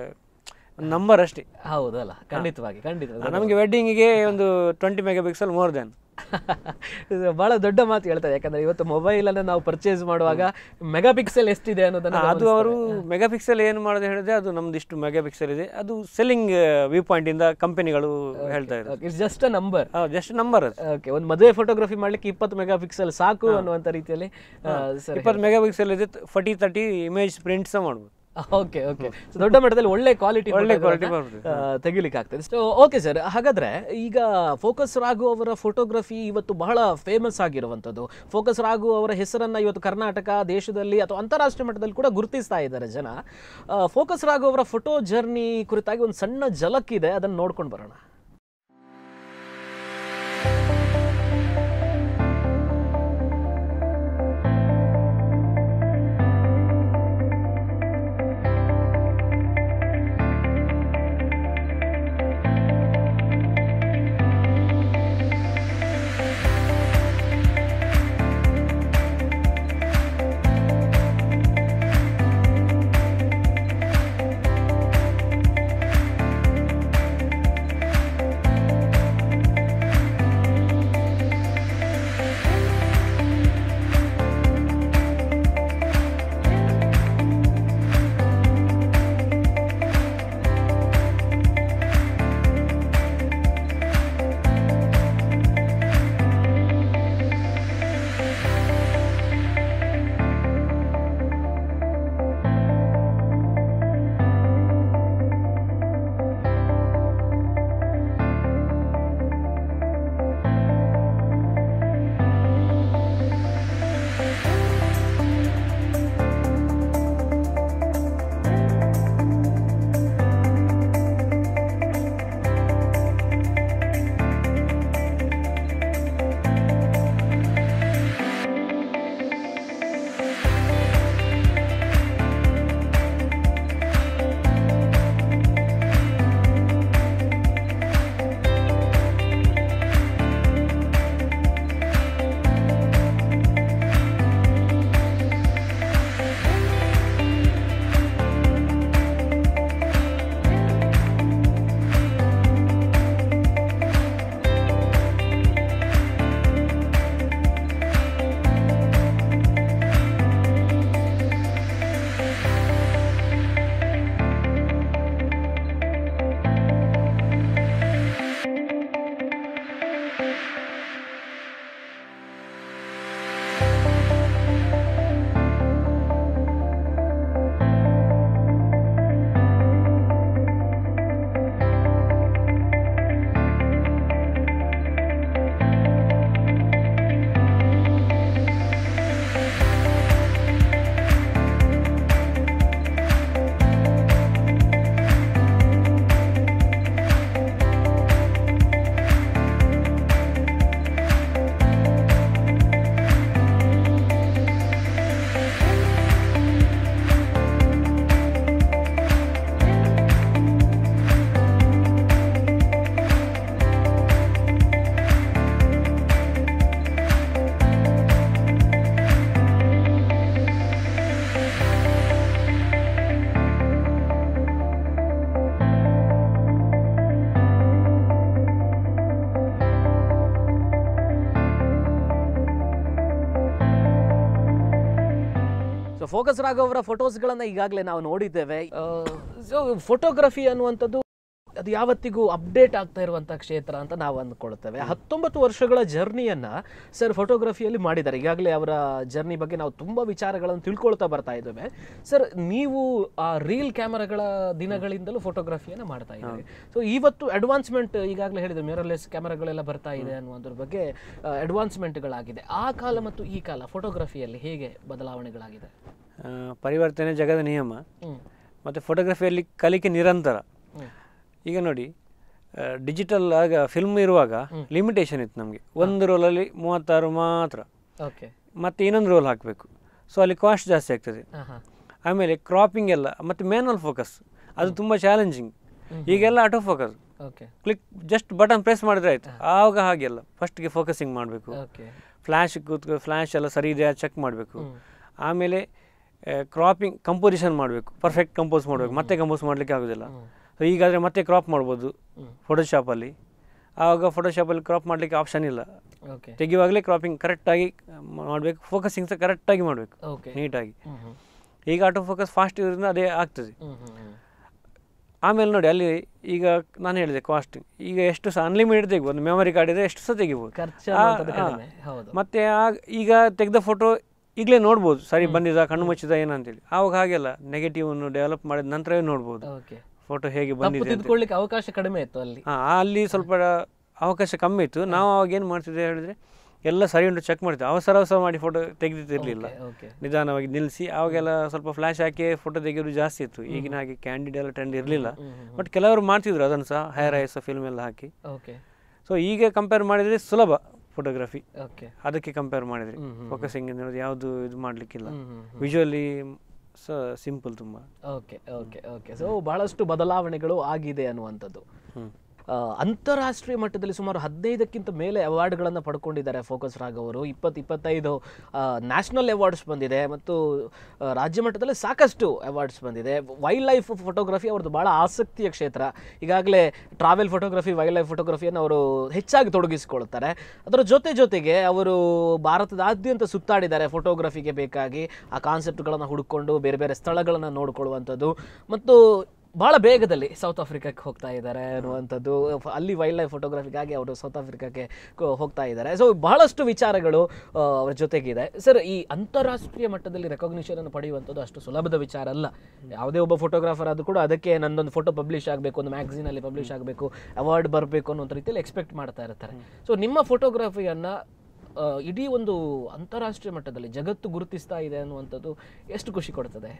number ಅಷ್ಟೇ ಹೌದಲ್ಲ ಖಂಡಿತವಾಗಿ ಖಂಡಿತ ನಮಗೆ ವೆಡ್ಡಿಂಗಿಗೆ ಒಂದು twenty megapixel more than ಇದು ಬಹಳ ದೊಡ್ಡ ಮಾತು ಹೇಳ್ತಾರೆ ಯಾಕಂದ್ರೆ ಇವತ್ತು ಮೊಬೈಲ್ ಅನ್ನ ನಾವು ಪರ್ಚೇಸ್ ಮಾಡುವಾಗ ಮೆಗಾ ಪಿಕ್ಸೆಲ್ ಎಷ್ಟಿದೆ ಅನ್ನೋದನ್ನ ಅದು ಅವರು ಮೆಗಾ ಪಿಕ್ಸೆಲ್ ಏನು ಮಾಡೋದು ಹೇಳಿದ್ರೆ ಅದು ನಮ್ದು ಇಷ್ಟು ಮೆಗಾ ಪಿಕ್ಸೆಲ್ ಇದೆ ಅದು ಸೆಲ್ಲಿಂಗ್ ವ್ಯೂ ಪಾಯಿಂಟ್ ಇಂದ ಕಂಪನಿಗಳು ಹೇಳ್ತಾ ಇದ್ದಾರೆ it's just a number just number ಅದು ಓಕೆ ಒಂದು ಮದುವೆ ಫೋಟೋಗ್ರಫಿ ಮಾಡ್ಲಿಕ್ಕೆ ಇಪ್ಪತ್ತು ಮೆಗಾ ಪಿಕ್ಸೆಲ್ ಸಾಕು ಅನ್ನುವಂತ ರೀತಿಯಲ್ಲಿ ಸರಿ ಇಪ್ಪತ್ತು ಮೆಗಾ ಪಿಕ್ಸೆಲ್ ಇದೆ ಫಾರ್ಟಿ ತರ್ಟಿ ಇಮೇಜ್ ಪ್ರಿಂಟ್ ಸಹ ಮಾಡ್ಬೋದು ಓಕೆ ಓಕೆ ದೊಡ್ಡ ಮಟ್ಟದಲ್ಲಿ ಒಳ್ಳೆ ಕ್ವಾಲಿಟಿ ಒಳ್ಳೆ quality ಬರ್ತದೆ. ತೆಗಿಲಿಕ್ಕೆ ಆಗ್ತದೆ ಸೊ ಓಕೆ ಸರ್ ಹಾಗಾದ್ರೆ ಈಗ ಫೋಕಸ್ ರಾಘು ಅವರ ಫೋಟೋಗ್ರಫಿ ಇವತ್ತು ಬಹಳ ಫೇಮಸ್ ಆಗಿರುವಂಥದ್ದು ಫೋಕಸ್ ರಾಘು ಅವರ ಹೆಸರನ್ನ ಇವತ್ತು ಕರ್ನಾಟಕ ದೇಶದಲ್ಲಿ ಅಥವಾ ಅಂತಾರಾಷ್ಟ್ರೀಯ ಮಟ್ಟದಲ್ಲಿ ಕೂಡ ಗುರುತಿಸ್ತಾ ಇದ್ದಾರೆ ಜನ ಫೋಕಸ್ ರಾಘು ಅವರ ಫೋಟೋ ಜರ್ನಿ ಕುರಿತಾಗಿ ಒಂದು ಸಣ್ಣ ಝಲಕ್ ಇದೆ ಅದನ್ನು ನೋಡ್ಕೊಂಡು ಬರೋಣ ಫೋಕಸ್ ರಾಘವ್ ಅವರ ಫೋಟೋಸ್ಗಳನ್ನ ಈಗಾಗಲೇ ನಾವು ನೋಡಿದ್ದೇವೆ ಸೊ ಫೋಟೋಗ್ರಫಿ ಅನ್ನುವಂಥದ್ದು ಅದು ಯಾವತ್ತಿಗೂ ಅಪ್ಡೇಟ್ ಆಗ್ತಾ ಇರುವಂಥ ಕ್ಷೇತ್ರ ಅಂತ ನಾವು ಅಂದ್ಕೊಳ್ತೇವೆ ಹತ್ತೊಂಬತ್ತು ವರ್ಷಗಳ ಜರ್ನಿಯನ್ನ ಸರ್ ಫೋಟೋಗ್ರಫಿಯಲ್ಲಿ ಮಾಡಿದ್ದಾರೆ ಈಗಾಗಲೇ ಅವರ ಜರ್ನಿ ಬಗ್ಗೆ ನಾವು ತುಂಬ ವಿಚಾರಗಳನ್ನು ತಿಳ್ಕೊಳ್ತಾ ಬರ್ತಾ ಇದ್ದೇವೆ ಸರ್ ನೀವು ಆ ರೀಲ್ ಕ್ಯಾಮರಾಗಳ ದಿನಗಳಿಂದಲೂ ಫೋಟೋಗ್ರಫಿಯನ್ನು ಮಾಡ್ತಾ ಇದ್ದೀವಿ ಸೊ ಇವತ್ತು ಅಡ್ವಾನ್ಸ್ಮೆಂಟ್ ಈಗಾಗಲೇ ಹೇಳಿದ್ರೆ ಮಿರರ್ಲೆಸ್ ಕ್ಯಾಮರಾಗಳೆಲ್ಲ ಬರ್ತಾ ಇದೆ ಅನ್ನುವುದ್ರ ಬಗ್ಗೆ ಅಡ್ವಾನ್ಸ್ಮೆಂಟ್ಗಳಾಗಿದೆ ಆ ಕಾಲ ಮತ್ತು ಈ ಕಾಲ ಫೋಟೋಗ್ರಫಿಯಲ್ಲಿ ಹೇಗೆ ಬದಲಾವಣೆಗಳಾಗಿದೆ ಆ, ಪರಿವರ್ತನೆ ಜಗದ ನಿಯಮ ಹ್ಮ್ ಮತ್ತು ಫೋಟೋಗ್ರಫಿಯಲ್ಲಿ ಕಲಿಕೆ ನಿರಂತರ ಹ್ಮ್ ಈಗ ನೋಡಿ ಡಿಜಿಟಲ್ ಆಗ ಫಿಲ್ಮ್ ಇರುವಾಗ ಲಿಮಿಟೇಷನ್ ಇತ್ತು ನಮಗೆ ಒಂದು ರೋಲಲ್ಲಿ ಮೂವತ್ತಾರು ಮಾತ್ರ ಓಕೆ ಮತ್ತು ಇನ್ನೊಂದು ರೋಲ್ ಹಾಕಬೇಕು ಸೊ ಅಲ್ಲಿ ಕಾಸ್ಟ್ ಜಾಸ್ತಿ ಆಗ್ತದೆ ಹಾಂ ಹಾಂ ಆಮೇಲೆ ಕ್ರಾಪಿಂಗ್ ಎಲ್ಲ ಮತ್ತು ಮ್ಯಾನುವಲ್ ಫೋಕಸ್ ಅದು ತುಂಬ ಚಾಲೆಂಜಿಂಗ್ ಈಗೆಲ್ಲ autofocus okay click just button press ಮಾಡಿದ್ರೆ ಆಯ್ತು ಆವಾಗ ಹಾಗೆಲ್ಲ ಫಸ್ಟ್ಗೆ ಫೋಕಸಿಂಗ್ ಮಾಡಬೇಕು ಓಕೆ ಫ್ಲ್ಯಾಶ್ ಕೂತ್ಕೊ ಫ್ಲ್ಯಾಶ್ ಎಲ್ಲ ಸರಿ ಇದೆಯಾ ಚೆಕ್ ಮಾಡಬೇಕು ಆಮೇಲೆ ಕ್ರಾಪಿಂಗ್ ಕಂಪೋಸಿಷನ್ ಮಾಡಬೇಕು ಪರ್ಫೆಕ್ಟ್ ಕಂಪೋಸ್ ಮಾಡಬೇಕು ಮತ್ತೆ ಕಂಪೋಸ್ ಮಾಡಲಿಕ್ಕೆ ಆಗೋದಿಲ್ಲ ಸೊ ಈಗಾದರೆ ಮತ್ತೆ ಕ್ರಾಪ್ ಮಾಡ್ಬೋದು ಫೋಟೋಶಾಪಲ್ಲಿ ಆವಾಗ ಫೋಟೋಶಾಪಲ್ಲಿ ಕ್ರಾಪ್ ಮಾಡಲಿಕ್ಕೆ ಆಪ್ಷನ್ ಇಲ್ಲ ಓಕೆ ತೆಗೆಯುವಾಗಲೇ ಕ್ರಾಪಿಂಗ್ ಕರೆಕ್ಟಾಗಿ ಮಾಡಬೇಕು ಫೋಕಸಿಂಗ್ ಸಹ ಕರೆಕ್ಟಾಗಿ ಮಾಡಬೇಕು ಓಕೆ ನೀಟಾಗಿ ಹ್ಮ್ ಹ್ಮ್ ಈಗ ಆಟೋ ಫೋಕಸ್ ಫಾಸ್ಟ್ ಇರೋದ್ರಿಂದ ಅದೇ ಆಗ್ತದೆ ಹ್ಮ್ ಹ್ಮ್ ಹ್ಮ್ ಆಮೇಲೆ ನೋಡಿ ಅಲ್ಲಿ ಈಗ ನಾನು ಹೇಳಿದೆ ಕಾಸ್ಟ್ ಈಗ ಎಷ್ಟು ಸಹ ಅನ್ಲಿಮಿಟೆಡ್ ತೆಗಿಬೋದು ಒಂದು ಮೆಮೊರಿ ಕಾರ್ಡ್ ಇದ್ರೆ ಎಷ್ಟು ಸಹ ತೆಗಿಬೋದು ಖರ್ಚು ಆ, ಅನ್ನುವಂಥದ್ದು ಆ. ಕಡಿಮೆ ಹೌದು ಮತ್ತೆ ಆಗ ಈಗ ತೆಗೆದ ಫೋಟೋ ಈಗಲೇ ನೋಡ್ಬೋದು ಸರಿ ಬಂದಿದ ಕಣ್ಣು ಮುಚ್ಚಿದ ಏನಂತೇಳಿ ಆವಾಗ ಹಾಗೆಲ್ಲ ನೆಗೆಟಿವನ್ನು ಡೆವಲಪ್ ಮಾಡಿದ ನಂತರವೇ ನೋಡ್ಬೋದು ಓಕೆ ಫೋಟೋ ಹೇಗೆ ತಪ್ಪು ಬಂದಿದೆ ಅಂತ. ತಿದ್ಕೊಳ್ಳಿಕ್ಕೆ ಅವಕಾಶ ಕಡಿಮೆ ಇತ್ತು ಅಲ್ಲಿ ಹಾ, ಅಲ್ಲಿ ಸ್ವಲ್ಪ ಅವಕಾಶ ಕಮ್ಮಿ ಇತ್ತು ನಾವು ಅವಾಗ ಏನು ಮಾಡ್ತಿದ್ದೆ ಹೇಳಿದ್ರೆ ಎಲ್ಲ ಸರಿ ಉಂಟು ಚೆಕ್ ಮಾಡ್ತೀವಿ ಅವಸರ ಅವಸರ ಮಾಡಿ ಫೋಟೋ ತೆಗೆದಿರ್ಲಿಲ್ಲ ಓಕೆ ನಿಧಾನವಾಗಿ ನಿಲ್ಲಿಸಿ ಅವಾಗೆಲ್ಲ ಸ್ವಲ್ಪ ಫ್ಲ್ಯಾಶ್ ಹಾಕಿ ಫೋಟೋ ತೆಗೆಯೋದು ಜಾಸ್ತಿ ಇತ್ತು ಈಗಿನ ಹಾಗೆ ಕ್ಯಾಂಡಿಡ್ ಎಲ್ಲ ಟ್ರೆಂಡ್ ಇರಲಿಲ್ಲ ಬಟ್ ಕೆಲವರು ಮಾಡ್ತಿದ್ರು ಅದನ್ನು ಸಹ ಹೈರ್ ಐಸ್ ಫಿಲ್ಮ್ ಎಲ್ಲ ಹಾಕಿ ಓಕೆ ಸೊ ಈಗ ಕಂಪೇರ್ ಮಾಡಿದರೆ ಸುಲಭ ಫೋಟೋಗ್ರಫಿ ಓಕೆ ಅದಕ್ಕೆ ಕಂಪೇರ್ ಮಾಡಿದರೆ ಹ್ಮ್, ಹ್ಮ್, ಫೋಕಸಿಂಗ್ ಅನ್ನೋದು ಯಾವುದು ಇದು ಮಾಡಲಿಕ್ಕಿಲ್ಲ ಹ್ಮ್ ಹ್ಮ್ ವಿಜುವಲಿ ಸ ಸಿಂಪಲ್ ತುಂಬ ಓಕೆ ಓಕೆ ಓಕೆ ಸೊ ಬಹಳಷ್ಟು ಬದಲಾವಣೆಗಳು ಆಗಿದೆ ಅನ್ನುವಂಥದ್ದು ಹ್ಮ್. ಆ, ಅಂತಾರಾಷ್ಟ್ರೀಯ ಮಟ್ಟದಲ್ಲಿ ಸುಮಾರು ಹದಿನೈದಕ್ಕಿಂತ ಮೇಲೆ ಅವಾರ್ಡ್ಗಳನ್ನು ಪಡ್ಕೊಂಡಿದ್ದಾರೆ ಫೋಕಸ್ ರಾಗ್ ಅವರು ಇಪ್ಪತ್ತು ಇಪ್ಪತ್ತೈದು ನ್ಯಾಷನಲ್ ಅವಾರ್ಡ್ಸ್ ಬಂದಿದೆ ಮತ್ತು ಆ, ರಾಜ್ಯ ಮಟ್ಟದಲ್ಲಿ ಸಾಕಷ್ಟು ಅವಾರ್ಡ್ಸ್ ಬಂದಿದೆ ವೈಲ್ಡ್ ಲೈಫ್ ಫೋಟೋಗ್ರಫಿ ಅವ್ರದ್ದು ಭಾಳ ಆಸಕ್ತಿಯ ಕ್ಷೇತ್ರ ಈಗಾಗಲೇ ಟ್ರಾವೆಲ್ ಫೋಟೋಗ್ರಫಿ ವೈಲ್ಡ್ ಲೈಫ್ ಫೋಟೋಗ್ರಫಿಯನ್ನು ಅವರು ಹೆಚ್ಚಾಗಿ ತೊಡಗಿಸಿಕೊಳ್ತಾರೆ ಅದರ ಜೊತೆ ಜೊತೆಗೆ ಅವರು ಭಾರತದಾದ್ಯಂತ ಸುತ್ತಾಡಿದ್ದಾರೆ ಫೋಟೋಗ್ರಫಿಗೆ ಬೇಕಾಗಿ ಆ ಕಾನ್ಸೆಪ್ಟ್ಗಳನ್ನು ಹುಡುಕೊಂಡು ಬೇರೆ ಬೇರೆ ಸ್ಥಳಗಳನ್ನು ನೋಡ್ಕೊಳ್ಳುವಂಥದ್ದು ಮತ್ತು ಭಾಳ ಬೇಗದಲ್ಲಿ ಸೌತ್ ಆಫ್ರಿಕಾಕ್ಕೆ ಹೋಗ್ತಾ ಇದ್ದಾರೆ ಅನ್ನುವಂಥದ್ದು ಫ- ಅಲ್ಲಿ ವೈಲ್ಡ್ ಲೈಫ್ ಫೋಟೋಗ್ರಫಿಗಾಗಿ ಅವರು ಸೌತ್ ಆಫ್ರಿಕಾಕ್ಕೆ ಕೊ- ಹೋಗ್ತಾ ಇದ್ದಾರೆ ಸೊ ಬಹಳಷ್ಟು ವಿಚಾರಗಳು ಆ, ಅವ್ರ ಜೊತೆಗಿದೆ ಸರ್ ಈ ಅಂತಾರಾಷ್ಟ್ರೀಯ ಮಟ್ಟದಲ್ಲಿ ರೆಕಗ್ನಿಷನ್ ಅನ್ನು ಪಡೆಯುವಂಥದ್ದು ಅಷ್ಟು ಸುಲಭದ ವಿಚಾರ ಅಲ್ಲ ಯಾವುದೇ ಒಬ್ಬ ಫೋಟೋಗ್ರಾಫರ್ ಆದರೂ ಕೂಡ ಅದಕ್ಕೆ ನಂದೊಂದು ಫೋಟೋ ಪಬ್ಲಿಷ್ ಆಗಬೇಕು ಒಂದು ಮ್ಯಾಗಝೀನಲ್ಲಿ ಪಬ್ಲಿಷ್ ಆಗಬೇಕು ಅವಾರ್ಡ್ ಬರಬೇಕು ಅನ್ನೋ ರೀತಿಯಲ್ಲಿ ಎಕ್ಸ್ಪೆಕ್ಟ್ ಮಾಡ್ತಾ ಇರ್ತಾರೆ ಸೊ ನಿಮ್ಮ ಫೋಟೋಗ್ರಫಿಯನ್ನು ಇಡೀ ಒಂದು ಅಂತಾರಾಷ್ಟ್ರೀಯ ಮಟ್ಟದಲ್ಲಿ ಜಗತ್ತು ಗುರುತಿಸ್ತಾ ಇದೆ ಅನ್ನುವಂಥದ್ದು ಎಷ್ಟು ಖುಷಿ ಕೊಡ್ತದೆ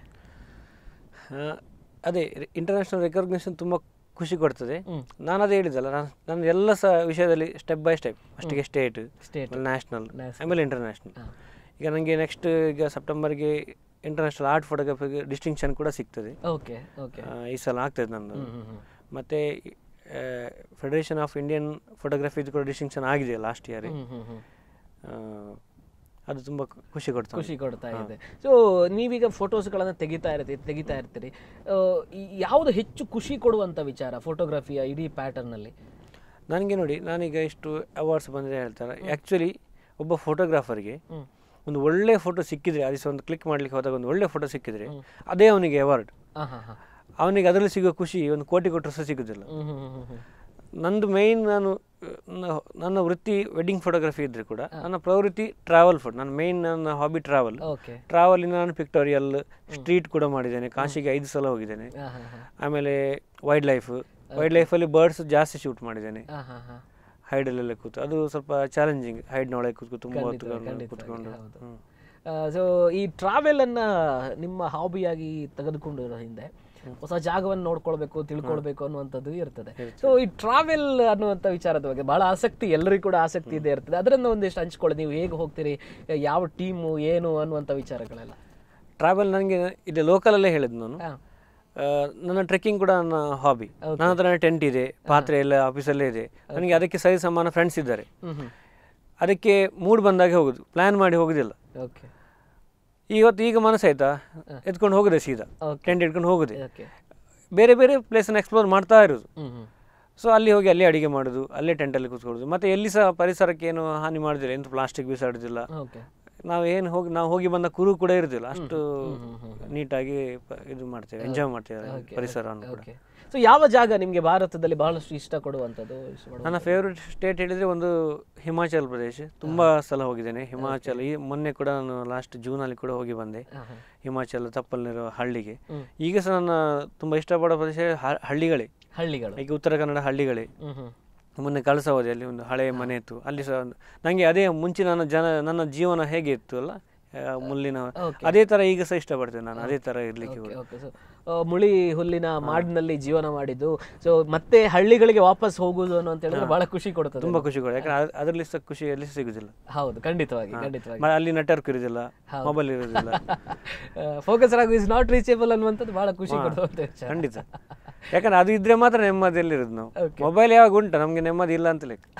ಆ, ಅದೇ ಇಂಟರ್ನ್ಯಾಷನಲ್ ರೆಕಗ್ನಿಷನ್ ತುಂಬ ಖುಷಿ ಕೊಡ್ತದೆ ಹ್ಮ್. ನಾನು ಅದೇ ಹೇಳಿದಲ್ಲ ನಾನು ನನ್ನ ಎಲ್ಲ ಸಹ ವಿಷಯದಲ್ಲಿ ಸ್ಟೆಪ್ ಬೈ ಸ್ಟೆಪ್ ಫಸ್ಟಿಗೆ ಸ್ಟೇಟ್ ಸ್ಟೇಟ್ ನ್ಯಾಷನಲ್ National. ಆಮೇಲೆ ಇಂಟರ್ನ್ಯಾಷನಲ್ ಈಗ ನನಗೆ ನೆಕ್ಸ್ಟ್ ಈಗ ಸೆಪ್ಟೆಂಬರ್ಗೆ ಇಂಟರ್ನ್ಯಾಷನಲ್ ಆರ್ಟ್ ಫೋಟೋಗ್ರಫಿಗೆ ಡಿಸ್ಟಿಂಕ್ಷನ್ ಕೂಡ ಸಿಗ್ತದೆ ಓಕೆ ಓಕೆ ಆ, ಈ ಸಲ ಆಗ್ತದೆ ನಂದು ಹ್ಮ್ ಹ್ಮ್ ಹ್ಮ್ ಮತ್ತು ಫೆಡರೇಷನ್ ಆಫ್ ಇಂಡಿಯನ್ ಫೋಟೋಗ್ರಫಿದು ಕೂಡ ಡಿಸ್ಟಿಂಕ್ಷನ್ ಆಗಿದೆ ಲಾಸ್ಟ್ ಇಯರ್ ಹ್ಮ್ ಹ್ಮ್ ಹ್ಮ್ ಅದು ತುಂಬ ಖುಷಿ ಕೊಡ್ತದೆ ಖುಷಿ ಕೊಡ್ತಾ ಇದೆ ಸೊ ನೀವೀಗ ಫೋಟೋಸ್ಗಳನ್ನು ತೆಗಿತಾ ಇರ್ತೀರಿ ತೆಗಿತಾ ಇರ್ತೀರಿ ಆ, ಈ- ಯಾವುದು ಹೆಚ್ಚು ಖುಷಿ ಕೊಡುವಂಥ ವಿಚಾರ ಫೋಟೋಗ್ರಫಿಯ ಇಡೀ ಪ್ಯಾಟರ್ನಲ್ಲಿ ನನಗೆ ನೋಡಿ ನಾನೀಗ ಇಷ್ಟು ಅವಾರ್ಡ್ಸ್ ಬಂದಿದೆ ಹೇಳ್ತಾರೆ ಆ್ಯಕ್ಚುಲಿ ಒಬ್ಬ ಫೋಟೋಗ್ರಾಫರ್ಗೆ ಹ್ಮ್ ಒಂದು ಒಳ್ಳೆ ಫೋಟೋ ಸಿಕ್ಕಿದ್ರೆ ಅದು ಸಹ ಒಂದು ಕ್ಲಿಕ್ ಮಾಡ್ಲಿಕ್ಕೆ ಹೋದಾಗ ಒಂದು ಒಳ್ಳೆ ಫೋಟೋ ಸಿಕ್ಕಿದ್ರೆ ಅದೇ ಅವನಿಗೆ ಅವಾರ್ಡ್ ಹಾಂ ಹಾಂ ಹಾಂ ಅವನಿಗೆ ಅದರಲ್ಲಿ ಸಿಗೋ ಖುಷಿ ಒಂದು ಕೋಟಿ ಕೊಟ್ಟರು ಸಹ ಸಿಗೋದಿಲ್ಲ ಹ್ಮ್ ಹ್ಮ್ ಹ್ಮ್ ಹ್ಮ್ ನಂದು ಮೈನ್ ನಾನು ನನ್ನ- ನನ್ನ ವೃತ್ತಿ ವೆಡ್ಡಿಂಗ್ ಫೋಟೋಗ್ರಫಿ ಇದ್ದರೆ ಕೂಡ ನನ್ನ ಪ್ರವೃತ್ತಿ ಟ್ರಾವೆಲ್ ಫೋಟೋ ನನ್ನ ಮೈನ್ ನನ್ನ ಹಾಬಿ ಟ್ರಾವೆಲ್ ಓಕೆ ಟ್ರಾವೆಲಿನ ನಾನು ಪಿಕ್ಟೋರಿಯಲ್ ಸ್ಟ್ರೀಟ್ ಕೂಡ ಮಾಡಿದ್ದೇನೆ ಕಾಶಿಗೆ ಐದು ಸಲ ಹೋಗಿದ್ದೇನೆ ಹಾಂ ಹಾಂ ಹಾಂ ಆಮೇಲೆ ವೈಲ್ಡ್ ಲೈಫ್ ವೈಲ್ಡ್ ಲೈಫಲ್ಲಿ ಬರ್ಡ್ಸ್ ಜಾಸ್ತಿ ಶೂಟ್ ಮಾಡಿದ್ದೇನೆ ಹಾಂ ಹಾಂ ಹಾಂ ಹೈಡಲ್ಲೆಲ್ಲ ಕೂತು ಅದು ಸ್ವಲ್ಪ ಚಾಲೆಂಜಿಂಗ್ ಹೈಡ್ನೊಳಗೆ ಕೂತ್ಕೊಂಡು ತುಂಬ ಹೊತ್ತು ಖಂಡಿತವಾಗಿ, ಕೂತ್ಕೊಂಡು ಹೌದು. ಹ್ಮ್. ಸೊ ಈ ಟ್ರಾವೆಲನ್ನು ನಿಮ್ಮ ಹಾಬಿಯಾಗಿ ತೆಗೆದುಕೊಂಡಿರೋ ಹಿಂದೆ ಹೊಸ ಜಾಗವನ್ನು ನೋಡ್ಕೊಳ್ಬೇಕು ತಿಳ್ಕೊಳ್ಬೇಕು ಅನ್ನುವಂಥದ್ದು ಇರ್ತದೆ ಸೊ ಈ ಟ್ರಾವೆಲ್ ಅನ್ನುವಂಥ ವಿಚಾರದ ಬಗ್ಗೆ ಬಹಳ ಆಸಕ್ತಿ ಎಲ್ಲರಿಗೂ ಕೂಡ ಆಸಕ್ತಿ ಇದೆ ಇರ್ತದೆ ಅದರಿಂದ ಒಂದಿಷ್ಟು ಹಂಚ್ಕೊಳ್ಳಿ ನೀವು ಹೇಗೆ ಹೋಗ್ತೀರಿ ಯಾವ ಟೀಮು ಏನು ಅನ್ನುವಂಥ ವಿಚಾರಗಳೆಲ್ಲ ಟ್ರಾವೆಲ್ ನನಗೆ ಇಲ್ಲಿ ಲೋಕಲಲ್ಲೇ ಹೇಳಿದ್ದು ನಾನು ಹಾಂ ಆ, ನನ್ನ ಟ್ರೆಕ್ಕಿಂಗ್ ಕೂಡ ನನ್ನ ಹಾಬಿ ನನ್ನ ಹತ್ರ ಟೆಂಟ್ ಇದೆ ಪಾತ್ರೆ ಎಲ್ಲ ಆಫೀಸಲ್ಲೇ ಇದೆ ನನಗೆ ಅದಕ್ಕೆ ಸರಿ ಸಮಾನ ಫ್ರೆಂಡ್ಸ್ ಇದ್ದಾರೆ ಹ್ಞೂ ಹ್ಞೂ ಅದಕ್ಕೆ ಮೂಡ್ ಬಂದಾಗೆ ಹೋಗುದು ಪ್ಲ್ಯಾನ್ ಮಾಡಿ ಹೋಗುದಿಲ್ಲ ಓಕೆ ಇವತ್ತು ಈಗ ಮನಸ್ಸಾಯ್ತಾ ಎತ್ಕೊಂಡು ಹೋಗುದೆ ಸೀದಾ Okay. ಟೆಂಟ್ ಇಟ್ಕೊಂಡು ಹೋಗುದೆ ಓಕೆ ಬೇರೆ ಬೇರೆ ಪ್ಲೇಸನ್ನು ಎಕ್ಸ್ಪ್ಲೋರ್ ಮಾಡ್ತಾ ಇರೋದು ಹ್ಞೂ ಹ್ಞೂ ಸೊ ಅಲ್ಲಿ ಹೋಗಿ ಅಲ್ಲೇ ಅಡಿಗೆ ಮಾಡೋದು ಅಲ್ಲೇ ಟೆಂಟಲ್ಲಿ ಕೂತ್ಕೊಳ್ಳೋದು ಮತ್ತು ಎಲ್ಲಿ ಸಹ ಪರಿಸರಕ್ಕೆ ಏನು ಹಾನಿ ಮಾಡೋದಿಲ್ಲ ಎಂತ ಪ್ಲಾಸ್ಟಿಕ್ ಬಿಸಾಡೋದಿಲ್ಲ ಓಕೆ ನಾವು ಏನು ಹೋಗಿ ನಾವು ಹೋಗಿ ಬಂದ ಕುರು ಕೂಡ ಇರುದಿಲ್ಲ ಅಷ್ಟು ನೀಟಾಗಿ ಪ- ಇದು ಮಾಡ್ತೇವೆ ಎಂಜಾಯ್ ಮಾಡ್ತೇವೆ ಪರಿಸರವನ್ನು ಕೂಡ ಓಕೆ ಸೊ ಯಾವ ಜಾಗ ನಿಮಗೆ ಭಾರತದಲ್ಲಿ ಬಹಳಷ್ಟು ಇಷ್ಟ ಕೊಡುವಂಥದ್ದು ಇಷ್ಟಪಡುವ- ನನ್ನ ಫೇವ್ರೆಟ್ ಸ್ಟೇಟ್ ಹೇಳಿದರೆ ಒಂದು ಹಿಮಾಚಲ್ ಪ್ರದೇಶ ತುಂಬ ಸಲ ಹೋಗಿದ್ದೇನೆ ಹಿಮಾಚಲ್ ಈ ಮೊನ್ನೆ ಕೂಡ ನಾನು ಲಾಸ್ಟ್ ಜೂನಲ್ಲಿ ಕೂಡ ಹೋಗಿ ಬಂದೆ ಹಾ, ಹಾ. ಹಿಮಾಚಲ್ ತಪ್ಪಲಿರೋ ಹಳ್ಳಿಗೆ ಹ್ಮ್. ಈಗ ಸಹ ನನ್ನ ತುಂಬ ಇಷ್ಟಪಡೋ ಪ್ರದೇಶ ಹ- ಹಳ್ಳಿಗಳೇ ಹಳ್ಳಿಗಳು ಈಗ ಉತ್ತರ ಕನ್ನಡ ಹಳ್ಳಿಗಳೇ ಹ್ಮ್ ಹ್ಮ್ ಮೊನ್ನೆ ಕಳಸ ಹೋದೆ ಅಲ್ಲಿ ಒಂದು ಹಳೆಯ ಮನೆ ಇತ್ತು ಅಲ್ಲಿ ಸಹ ಒಂದು ನನಗೆ ಅದೇ ಮುಂಚೆ ನನ್ನ ಜನ ನನ್ನ ಜೀವನ ಹೇಗೆ ಇತ್ತು ಅಲ್ಲ ಆ, ಮುಳ್ಳಿನ Okay. ಅದೇ ಥರ ಈಗ ಸಹ ಇಷ್ಟಪಡ್ತೇನೆ ನಾನು ಅದೇ ಥರ ಇರಲಿಕ್ಕೆ ಕೂಡ ಓಕೆ ಸೊ ಮುಳಿ ಹುಲ್ಲಿನ ಮಾಡಿನಲ್ಲಿ ಜೀವನ ಮಾಡಿದ್ದು ಸೊ ಮತ್ತೆ ಹಳ್ಳಿಗಳಿಗೆ ವಾಪಸ್ ಹೋಗುದು ಅನ್ನೋ ಅಂತ ಹೇಳಿದ್ರೆ ಬಹಳ ಖುಷಿ ಕೊಡ್ತದೆ ತುಂಬ ಖುಷಿ ಕೂಡ ಯಾಕಂದ್ರೆ ಅದ್- ಅದರಲ್ಲಿ ಸಹ ಖುಷಿ ಎಲ್ಲಿ ಸಿಗುದಿಲ್ಲ ಹೌದು ಖಂಡಿತವಾಗಿ ಖಂಡಿತವಾಗಿ ಮ- ಅಲ್ಲಿ ನೆಟ್ವರ್ಕ್ ಇರುದಿಲ್ಲ ಮೊಬೈಲ್ ಇರುದಿಲ್ಲ ಫೋಕಸ್ ಆಗು ಇಸ್ ನಾಟ್ ರೀಚೇಬಲ್ ಅನ್ನುವಂಥದ್ದು ಬಹಳ ಖುಷಿ ಕೊಡುವಂತ ವಿಚಾರ ಖಂಡಿತ ಯಾಕಂದ್ರೆ ಅದು ಇದ್ರೆ ಮಾತ್ರ ನೆಮ್ಮದಿಯಲ್ಲಿ ಇರೋದು ನಾವು ಮೊಬೈಲ್ ಯಾವಾಗ ಉಂಟು ನಮಗೆ ನೆಮ್ಮದಿ ಇಲ್ಲ ಅಂತ ಲೆಕ್ಕ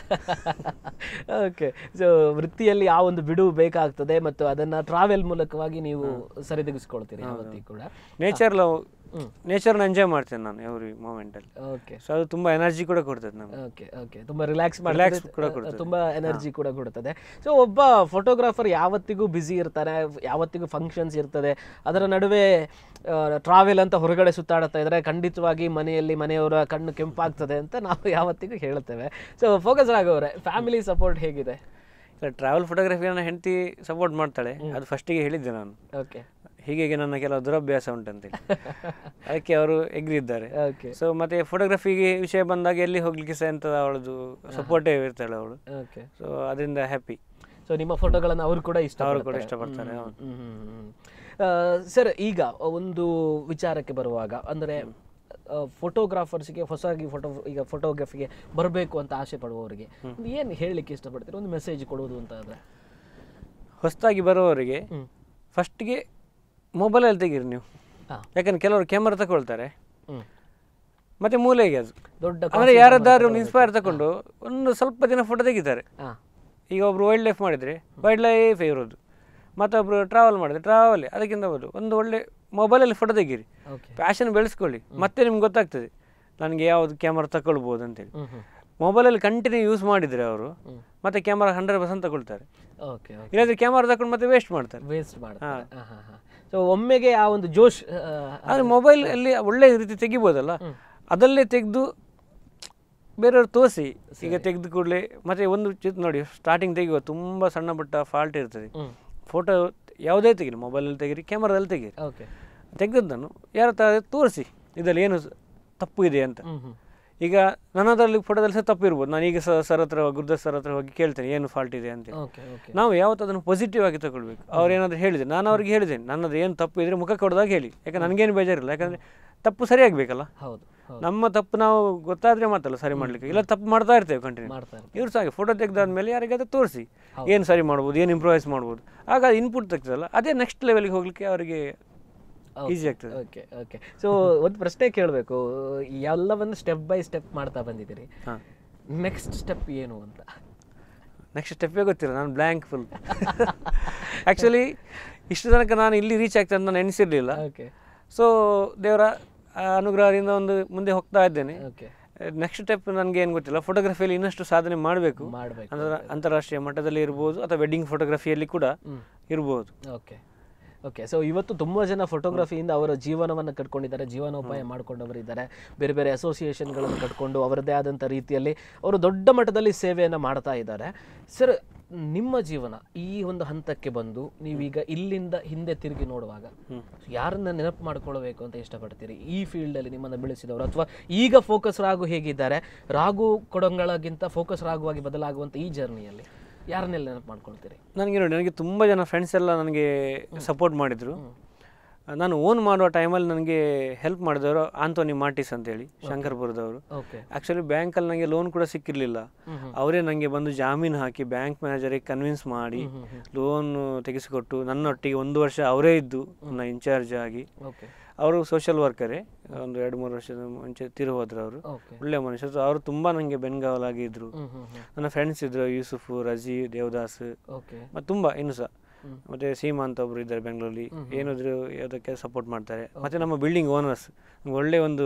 ಓಕೆ ಸೊ ವೃತ್ತಿಯಲ್ಲಿ ಆ ಒಂದು ಬಿಡುವು ಬೇಕಾಗ್ತದೆ ಮತ್ತು ಅದನ್ನ ಟ್ರಾವೆಲ್ ಮೂಲಕವಾಗಿ ನೀವು ಸರಿದೂಗಿಸ್ಕೊಳ್ತೀರಿ ಯಾವತ್ತಿಗೂ ಕೂಡ ನೇಚರ್ ನೇಚರ್ನ ಎಂಜಾಯ್ ಮಾಡ್ತೇನೆ ನಾನು ಎವ್ರಿ ಮೂಮೆಂಟಲ್ಲಿ ಓಕೆ ಸೊ ಅದು ತುಂಬ ಎನರ್ಜಿ ಕೂಡ ಕೊಡ್ತದೆ ನಮಗೆ ಓಕೆ ಓಕೆ ತುಂಬಾ ರಿಲ್ಯಾಕ್ಸ್ Relax ಕೂಡ ಮಾಡ್ತಾರೆ ಕೊಡ್ತದೆ. ತುಂಬಾ ಎನರ್ಜಿ ಕೂಡ ಕೊಡುತ್ತದೆ ಸೊ ಒಬ್ಬ ಫೋಟೋಗ್ರಾಫರ್ ಯಾವತ್ತಿಗೂ ಬ್ಯುಸಿ ಇರ್ತಾನೆ ಯಾವತ್ತಿಗೂ ಫಂಕ್ಷನ್ಸ್ ಇರ್ತದೆ ಅದರ ನಡುವೆ ಟ್ರಾವೆಲ್ ಅಂತ ಹೊರಗಡೆ ಸುತ್ತಾಡುತ್ತಾ ಇದ್ರೆ ಖಂಡಿತವಾಗಿ ಮನೆಯಲ್ಲಿ ಮನೆಯವರ ಕಣ್ಣು ಕೆಂಪಾಗ್ತದೆ ಅಂತ ನಾವು ಯಾವತ್ತಿಗೂ ಹೇಳ್ತೇವೆ ಸೊ ಫೋಕಸ್ ಆಗೋರೆ ಫ್ಯಾಮಿಲಿ ಸಪೋರ್ಟ್ ಹೇಗಿದೆ ಟ್ರಾವೆಲ್ ಫೋಟೋಗ್ರಫಿ ನನ್ನ ಹೆಂಡತಿ ಸಪೋರ್ಟ್ ಮಾಡ್ತಾಳೆ ಅದು ಫಸ್ಟಿಗೆ ಹೇಳಿದ್ದೆ ನಾನು ಓಕೆ ಹೀಗೆ ನನ್ನ ಕೆಲವು ದುರಭ್ಯಾಸ ಉಂಟಂತೇಳಿ ಅದಕ್ಕೆ ಅವರು ಎಗ್ರಿ ಇದ್ದಾರೆ ಓಕೆ ಸೊ ಮತ್ತೆ ಫೋಟೋಗ್ರಫಿಗೆ ವಿಷಯ ಬಂದಾಗ ಎಲ್ಲಿ ಹೋಗ್ಲಿಕ್ಕೆ ಸಹ ಎಂತ ಅವಳದು ಸಪೋರ್ಟೇ ಇರ್ತಾಳೆ ಅವಳು ಓಕೆ ಸೊ ಅದರಿಂದ ಹ್ಯಾಪಿ ಸೊ ನಿಮ್ಮ ಫೋಟೋಗಳನ್ನು ಅವರು ಕೂಡ ಇಷ್ಟ ಅವರು ಕೂಡ ಇಷ್ಟಪಡ್ತಾರೆ ಹೌದು. ಸರ್ ಈಗ ಒಂದು ವಿಚಾರಕ್ಕೆ ಬರುವಾಗ ಅಂದರೆ ಫೋಟೋಗ್ರಾಫರ್ಸ್ಗೆ ಹೊಸದಾಗಿ ಫೋಟೋ ಈಗ ಫೋಟೋಗ್ರಫಿಗೆ ಬರಬೇಕು ಅಂತ ಆಸೆ ಪಡುವವರಿಗೆ ಒಂದು ಏನು ಹೇಳಲಿಕ್ಕೆ ಇಷ್ಟಪಡ್ತೀರಿ ಒಂದು ಮೆಸೇಜ್ ಕೊಡುವುದು ಅಂತ ಆದರೆ ಹೊಸದಾಗಿ ಬರುವವರಿಗೆ ಹ್ಮ್. ಫಸ್ಟಿಗೆ ಮೊಬೈಲಲ್ಲಿ ತೆಗೀರಿ ನೀವು ಹಾಂ ಯಾಕಂದ್ರೆ ಕೆಲವರು ಕ್ಯಾಮರಾ ತಗೊಳ್ತಾರೆ ಹ್ಞೂ ಮತ್ತೆ ಮೂಲೆಗೆ ಅದು ದೊಡ್ಡ ಅಂದರೆ ಯಾರದ್ದಾದ್ರು ಒಂದು ಇನ್ಸ್ಪೈರ್ ತಗೊಂಡು ಒಂದು ಸ್ವಲ್ಪ ದಿನ ಫೋಟೋ ತೆಗಿತಾರೆ ಹಾಂ ಈಗ ಒಬ್ರು ವೈಲ್ಡ್ ಲೈಫ್ ಮಾಡಿದರೆ ವೈಲ್ಡ್ ಲೈಫ್ ಇರೋದು ಮತ್ತೊಬ್ರು ಟ್ರಾವೆಲ್ ಮಾಡಿದ್ರೆ ಟ್ರಾವೆಲ್ ಅದಕ್ಕಿಂತ ಬದು ಒಂದು ಒಳ್ಳೆ ಮೊಬೈಲಲ್ಲಿ ಫೋಟೋ ತೆಗೀರಿ ಓಕೆ ಪ್ಯಾಷನ್ ಬೆಳೆಸ್ಕೊಳ್ಳಿ ಮತ್ತೆ ನಿಮ್ಗೆ ಗೊತ್ತಾಗ್ತದೆ ನನಗೆ ಯಾವುದು ಕ್ಯಾಮರಾ ತಗೊಳ್ಬೋದು ಅಂತೇಳಿ ಹ್ಞೂ ಹ್ಞೂ ಮೊಬೈಲಲ್ಲಿ ಕಂಟಿನ್ಯೂ ಯೂಸ್ ಮಾಡಿದರೆ ಅವರು ಮತ್ತೆ ಕ್ಯಾಮರಾ ಹಂಡ್ರೆಡ್ ಪರ್ಸೆಂಟ್ ತಗೊಳ್ತಾರೆ ಓಕೆ ಓಕೆ ಇಲ್ಲಾಂದ್ರೆ ಕ್ಯಾಮರಾ ತಗೊಂಡು ಮತ್ತೆ ವೇಸ್ಟ್ ಮಾಡ್ತಾರೆ ವೇಸ್ಟ್ ಮಾಡ್ತಾರೆ ಹಾಂ ಹಾಂ ಹಾಂ ಸೊ ಒಮ್ಮೆಗೆ ಆ ಒಂದು ಜೋಶ್ ಆ, ಆದರೆ ಮೊಬೈಲಲ್ಲಿ ಒಳ್ಳೆ ರೀತಿ ತೆಗಿಬೋದಲ್ಲ ಅದಲ್ಲೇ ತೆಗೆದು ಬೇರೆಯವ್ರು ತೋರಿಸಿ ಈಗ ತೆಗೆದು ಕೂಡಲೇ ಮತ್ತೆ ಒಂದು ಚಿತ್ರ ನೋಡಿ ಸ್ಟಾರ್ಟಿಂಗ್ ತೆಗೆಯುವ ತುಂಬ ಸಣ್ಣ ಪುಟ್ಟ ಫಾಲ್ಟ್ ಇರ್ತದೆ ಹ್ಮ್ ಫೋಟೋ ಯಾವುದೇ ತೆಗೀರಿ ಮೊಬೈಲಲ್ಲಿ ತೆಗೀರಿ ಕ್ಯಾಮರಾದಲ್ಲಿ ತೆಗೀರಿ ಓಕೆ ತೆಗೆದದ್ದನ್ನು ಯಾರ ಹತ್ರ ತೋರಿಸಿ ಇದರಲ್ಲಿ ಏನು ಸ- ತಪ್ಪು ಇದೆ ಅಂತ ಹ್ಞೂ ಹ್ಞೂ ಈಗ ನನ್ನದರಲ್ಲಿ ಫೋಟೋದಲ್ಲಿ ಸಹ ತಪ್ಪು ಇರ್ಬೋದು ನಾನು ಈಗ ಸ- ಸರ್ ಹತ್ರ ಗುರುದಾಸ್ ಸರ್ ಹತ್ರ ಹೋಗಿ ಕೇಳ್ತೇನೆ ಏನು ಫಾಲ್ಟ್ ಇದೆ ಅಂತ ಓಕೆ ಓಕೆ ನಾವು ಯಾವತ್ತೂ ಅದನ್ನು ಪಾಸಿಟಿವ್ ಆಗಿ ತಗೊಳ್ಬೇಕು ಅವ್ರು ಏನಾದರೂ ಹೇಳಿದೆ ನಾನು ಅವ್ರಿಗೆ ಹೇಳಿದ್ದೇನೆ ನನ್ನದು ಏನು ತಪ್ಪು ಇದ್ರೆ ಮುಖ ಕೊಡೋದಾಗ ಹೇಳಿ ಯಾಕಂದ್ರೆ ನನಗೇನು ಬೇಜಾರಿಲ್ಲ ಯಾಕಂದರೆ ತಪ್ಪು ಸರಿಯಾಗಬೇಕಲ್ಲ ಹೌದು ಹೌದು ನಮ್ಮ ತಪ್ಪು ನಾವು ಗೊತ್ತಾದ್ರೆ ಮಾತಲ್ಲ ಸರಿ ಮಾಡ್ಲಿಕ್ಕೆ ಇಲ್ಲ ತಪ್ಪು ಮಾಡ್ತಾ ಇರ್ತೇವೆ ಕಂಟಿನ್ಯೂ ಮಾಡ್ತಾರೆ ಇವ್ರು ಸಹ ಹಾಗೆ ಫೋಟೋ ತೆಗೆದಾದ್ಮೇಲೆ ಯಾರಿಗಾದ್ರೂ ತೋರಿಸಿ ಏನು ಸರಿ ಮಾಡ್ಬೋದು ಏನು ಇಂಪ್ರೂವೈಸ್ ಮಾಡ್ಬೋದು ಆಗ ಇನ್ಪುಟ್ ತೆಗ್ತದಲ್ಲ ಅದೇ ನೆಕ್ಸ್ಟ್ ಲೆವೆಲ್ಗೆ ಹೋಗ್ಲಿಕ್ಕೆ ಅವರಿಗೆ ಈಸಿ ಆಗ್ತದೆ ಓಕೆ ಓಕೆ ಸೊ ಒಂದು ಪ್ರಶ್ನೆ ಕೇಳಬೇಕು ಎಲ್ಲವನ್ನು ಸ್ಟೆಪ್ ಬೈ ಸ್ಟೆಪ್ ಮಾಡ್ತಾ ಬಂದಿದ್ದೀರಿ ಹಾಂ ನೆಕ್ಸ್ಟ್ ಸ್ಟೆಪ್ ಏನು ಅಂತ ನೆಕ್ಸ್ಟ್ ಸ್ಟೆಪ್ಪೇ ಗೊತ್ತಿಲ್ಲ ನಾನು ಬ್ಲ್ಯಾಂಕ್ ಫುಲ್ ಆ್ಯಕ್ಚುಲಿ ಇಷ್ಟು ತನಕ ನಾನು ಇಲ್ಲಿ ರೀಚ್ ಆಗ್ತದೆ ಅಂತ ನಾನು ಎಣಿಸಿರಲಿಲ್ಲ ಓಕೆ ಸೊ ದೇವರ ಆ, ಅನುಗ್ರಹದಿಂದ ಒಂದು ಮುಂದೆ ಹೋಗ್ತಾ ಇದ್ದೇನೆ ಓಕೆ ನೆಕ್ಸ್ಟ್ ಸ್ಟೆಪ್ ನನಗೆ ಏನು ಗೊತ್ತಿಲ್ಲ ಫೋಟೋಗ್ರಫಿಯಲ್ಲಿ ಇನ್ನಷ್ಟು ಸಾಧನೆ ಮಾಡಬೇಕು ಮಾಡಬೇಕು ಅಂದ್ರೆ ಅಂತಾರಾಷ್ಟ್ರೀಯ ಮಟ್ಟದಲ್ಲಿ ಇರ್ಬೋದು ಅಥವಾ ವೆಡ್ಡಿಂಗ್ ಫೋಟೋಗ್ರಫಿಯಲ್ಲಿ ಕೂಡ ಇರ್ಬೋದು ಓಕೆ ಓಕೆ ಸೊ ಇವತ್ತು ತುಂಬ ಜನ ಫೋಟೋಗ್ರಫಿಯಿಂದ ಅವರ ಜೀವನವನ್ನು ಕಟ್ಕೊಂಡಿದ್ದಾರೆ ಜೀವನೋಪಾಯ ಮಾಡ್ಕೊಂಡವರಿದ್ದಾರೆ ಬೇರೆ ಬೇರೆ ಅಸೋಸಿಯೇಷನ್ಗಳನ್ನು ಕಟ್ಕೊಂಡು ಅವರದ್ದೇ ಆದಂಥ ರೀತಿಯಲ್ಲಿ ಅವರು ದೊಡ್ಡ ಮಟ್ಟದಲ್ಲಿ ಸೇವೆಯನ್ನು ಮಾಡ್ತಾ ಇದ್ದಾರೆ ಸರ್ ನಿಮ್ಮ ಜೀವನ ಈ ಒಂದು ಹಂತಕ್ಕೆ ಬಂದು ನೀವೀಗ ಇಲ್ಲಿಂದ ಹಿಂದೆ ತಿರುಗಿ ನೋಡುವಾಗ ಯಾರನ್ನ ನೆನಪು ಮಾಡ್ಕೊಳ್ಬೇಕು ಅಂತ ಇಷ್ಟಪಡ್ತೀರಿ ಈ ಫೀಲ್ಡಲ್ಲಿ ನಿಮ್ಮನ್ನು ಬೆಳೆಸಿದವರು ಅಥವಾ ಈಗ ಫೋಕಸ್ ರಾಗು ಹೇಗಿದ್ದಾರೆ ರಾಗು ಕೊಡಂಗಳಗಿಂತ ಫೋಕಸ್ ರಾಗುವಾಗಿ ಬದಲಾಗುವಂಥ ಈ ಜರ್ನಿಯಲ್ಲಿ ಯಾರನ್ನೆಲ್ಲ ನೆನಪು ಮಾಡ್ಕೊಳ್ತೀರಿ ನನಗೆ ನೋಡಿ ನನಗೆ ತುಂಬ ಜನ ಫ್ರೆಂಡ್ಸ್ ಎಲ್ಲ ನನಗೆ ಸಪೋರ್ಟ್ ಮಾಡಿದರು ನಾನು ಓನ್ ಮಾಡುವ ಟೈಮಲ್ಲಿ ನನಗೆ ಹೆಲ್ಪ್ ಮಾಡಿದವರು ಆಂಥೋನಿ ಮಾರ್ಟಿಸ್ ಅಂತೇಳಿ ಶಂಕರ್ಪುರದವರು ಓಕೆ ಆ್ಯಕ್ಚುಲಿ ಬ್ಯಾಂಕಲ್ಲಿ ನನಗೆ ಲೋನ್ ಕೂಡ ಸಿಕ್ಕಿರಲಿಲ್ಲ ಅವರೇ ನನಗೆ ಬಂದು ಜಾಮೀನು ಹಾಕಿ ಬ್ಯಾಂಕ್ ಮ್ಯಾನೇಜರಿಗೆ ಕನ್ವಿನ್ಸ್ ಮಾಡಿ ಲೋನ್ ತೆಗೆಸಿಕೊಟ್ಟು ನನ್ನೊಟ್ಟಿಗೆ ಒಂದು ವರ್ಷ ಅವರೇ ಇದ್ದು ನನ್ನ ಇನ್ಚಾರ್ಜ್ ಆಗಿ ಓಕೆ ಅವರು ಸೋಷಿಯಲ್ ವರ್ಕರೇ ಒಂದು ಎರಡು ಮೂರು ವರ್ಷದ ಮುಂಚೆ ತಿರು ಹೋದ್ರು ಅವರು ಓಕೆ ಒಳ್ಳೆ ಮನುಷ್ಯ ಸೊ ಅವರು ತುಂಬ ನನಗೆ ಬೆನ್ಗಾವಲಾಗಿದ್ದರು ಹ್ಮ್ ಹ್ಮ್ ಹ್ಮ್ ನನ್ನ ಫ್ರೆಂಡ್ಸ್ ಇದ್ದರು ಯೂಸುಫು ರಜಿ ದೇವದಾಸ್ ಓಕೆ ಮತ್ತು ತುಂಬ ಇನ್ನು ಸಹ ಮತ್ತೆ ಸೀಮಾ ಅಂತ ಒಬ್ರು ಇದ್ದಾರೆ ಬೆಂಗಳೂರಲ್ಲಿ ಏನಾದರೂ ಯಾವುದಕ್ಕೆ ಸಪೋರ್ಟ್ ಮಾಡ್ತಾರೆ ಮತ್ತೆ ನಮ್ಮ ಬಿಲ್ಡಿಂಗ್ ಓನರ್ಸ್ ಒಳ್ಳೆ ಒಂದು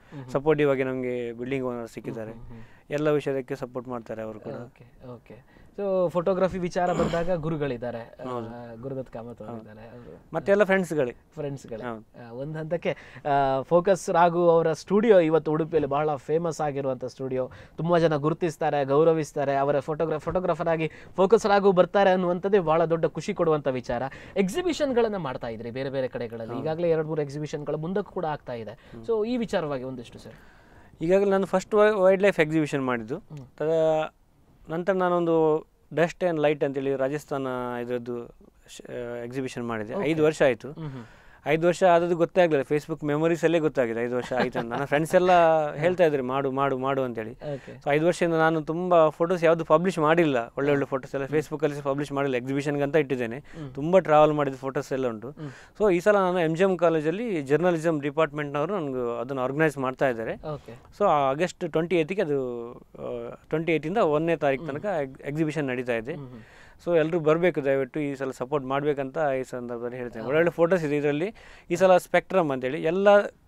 ಸಪೋರ್ಟಿವ್ ಆಗಿ ನಮಗೆ ಬಿಲ್ಡಿಂಗ್ ಓನರ್ಸ್ ಸಿಕ್ಕಿದ್ದಾರೆ ಎಲ್ಲ ವಿಷಯದಕ್ಕೆ ಸಪೋರ್ಟ್ ಮಾಡ್ತಾರೆ ಅವರು ಕೂಡ ಓಕೆ ಓಕೆ ಸೊ ಫೋಟೋಗ್ರಫಿ ವಿಚಾರ ಬಂದಾಗ ಗುರುಗಳಿದ್ದಾರೆ ಆ, ಗುರುದತ್ ಕಾಮತ್ ಅವರಿದ್ದಾರೆ ಅವರು ಮತ್ತೆಲ್ಲ ಫ್ರೆಂಡ್ಸ್ಗಳೇ ಫ್ರೆಂಡ್ಸ್ಗಳೇ ಹೌದು. ಒಂದು ಹಂತಕ್ಕೆ ಫೋಕಸ್ ರಾಘು ಅವರ ಸ್ಟುಡಿಯೋ ಇವತ್ತು ಉಡುಪಿಯಲ್ಲಿ ಬಹಳ ಫೇಮಸ್ ಆಗಿರುವಂಥ ಸ್ಟುಡಿಯೋ ತುಂಬ ಜನ ಗುರುತಿಸ್ತಾರೆ ಗೌರವಿಸ್ತಾರೆ ಅವರ ಫೋಟೋಗ್ರಾ ಫೋಟೋಗ್ರಾಫರ್ ಆಗಿ ಫೋಕಸ್ ರಾಘು ಬರ್ತಾರೆ ಅನ್ನುವಂಥದ್ದೇ ಬಹಳ ದೊಡ್ಡ ಖುಷಿ ಕೊಡುವಂಥ ವಿಚಾರ ಎಕ್ಸಿಬಿಷನ್ಗಳನ್ನು ಮಾಡ್ತಾ ಇದ್ರಿ ಬೇರೆ ಬೇರೆ ಕಡೆಗಳಲ್ಲಿ ಈಗಾಗಲೇ ಎರಡು ಮೂರು ಎಕ್ಸಿಬಿಷನ್ಗಳು ಮುಂದಕ್ಕೂ ಕೂಡ ಆಗ್ತಾ ಇದೆ ಸೊ ಈ ವಿಚಾರವಾಗಿ ಒಂದಿಷ್ಟು ಸರ್ ಈಗಾಗಲೇ ನಾನು ಫಸ್ಟ್ ವೈಲ್ಡ್ ಲೈಫ್ ಎಕ್ಸಿಬಿಷನ್ ಮಾಡಿದ್ದು ತದ ನಂತರ ನಾನೊಂದು ಡಸ್ಟ್ ಆ್ಯಂಡ್ ಲೈಟ್ ಅಂತೇಳಿ ರಾಜಸ್ಥಾನ ಇದರದ್ದು ಎಕ್ಸಿಬಿಷನ್ ಮಾಡಿದೆ ಐದು ವರ್ಷ ಆಯಿತು ಐದು ವರ್ಷ ಆದದ್ದು ಗೊತ್ತೇ ಆಗಲಿಲ್ಲ ಫೇಸ್ಬುಕ್ ಮೆಮೊರೀಸಲ್ಲೇ ಗೊತ್ತಾಗಿದೆ ಐದು ವರ್ಷ ಆಯ್ತು ಅಂತ ನನ್ನ ಫ್ರೆಂಡ್ಸ್ ಎಲ್ಲ ಹೇಳ್ತಾ ಇದ್ರು ಮಾಡು ಮಾಡು ಮಾಡು ಅಂತೇಳಿ ಓಕೆ ಸೊ ಐದು ವರ್ಷದಿಂದ ನಾನು ತುಂಬ ಫೋಟೋಸ್ ಯಾವುದು ಪಬ್ಲಿಷ್ ಮಾಡಿಲ್ಲ ಒಳ್ಳೆ ಒಳ್ಳೆ ಫೋಟೋಸ್ ಎಲ್ಲ ಫೇಸ್ಬುಕ್ಕಲ್ಲಿ ಪಬ್ಲಿಷ್ ಮಾಡಿಲ್ಲ ಎಕ್ಸಿಬಿಷನ್ಗೆ ಅಂತ ಇಟ್ಟಿದ್ದೇನೆ ತುಂಬ ಟ್ರಾವೆಲ್ ಮಾಡಿದ ಫೋಟೋಸ್ ಎಲ್ಲ ಉಂಟು ಸೊ ಈ ಸಲ ನಾನು ಎಮ್ ಜಿ ಎಮ್ ಕಾಲೇಜಲ್ಲಿ ಜರ್ನಲಿಸಮ್ ಡಿಪಾರ್ಟ್ಮೆಂಟ್ನವರು ನನಗೆ ಅದನ್ನು ಆರ್ಗನೈಸ್ ಮಾಡ್ತಾ ಇದ್ದಾರೆ ಓಕೆ ಸೊ ಆಗಸ್ಟ್ ಟ್ವೆಂಟಿ ಏಯ್ತಿಗೆ ಅದು ಟ್ವೆಂಟಿ ಏಯ್ಟಿಂದ ಒಂದನೇ ತಾರೀಕು ತನಕ ಎಕ್ಸಿಬಿಷನ್ ನಡೀತಾ ಇದೆ ಸೊ ಎಲ್ಲರೂ ಬರಬೇಕು ದಯವಿಟ್ಟು ಈ ಸಲ ಸಪೋರ್ಟ್ ಮಾಡಬೇಕಂತ ಈ ಸಂದರ್ಭದಲ್ಲಿ ಹೇಳ್ತೇನೆ ಒಳ್ಳೊಳ್ಳೆ ಫೋಟೋಸ್ ಇದೆ ಇದರಲ್ಲಿ ಈ ಸಲ ಸ್ಪೆಕ್ಟ್ರಮ್ ಅಂತೇಳಿ ಎಲ್ಲ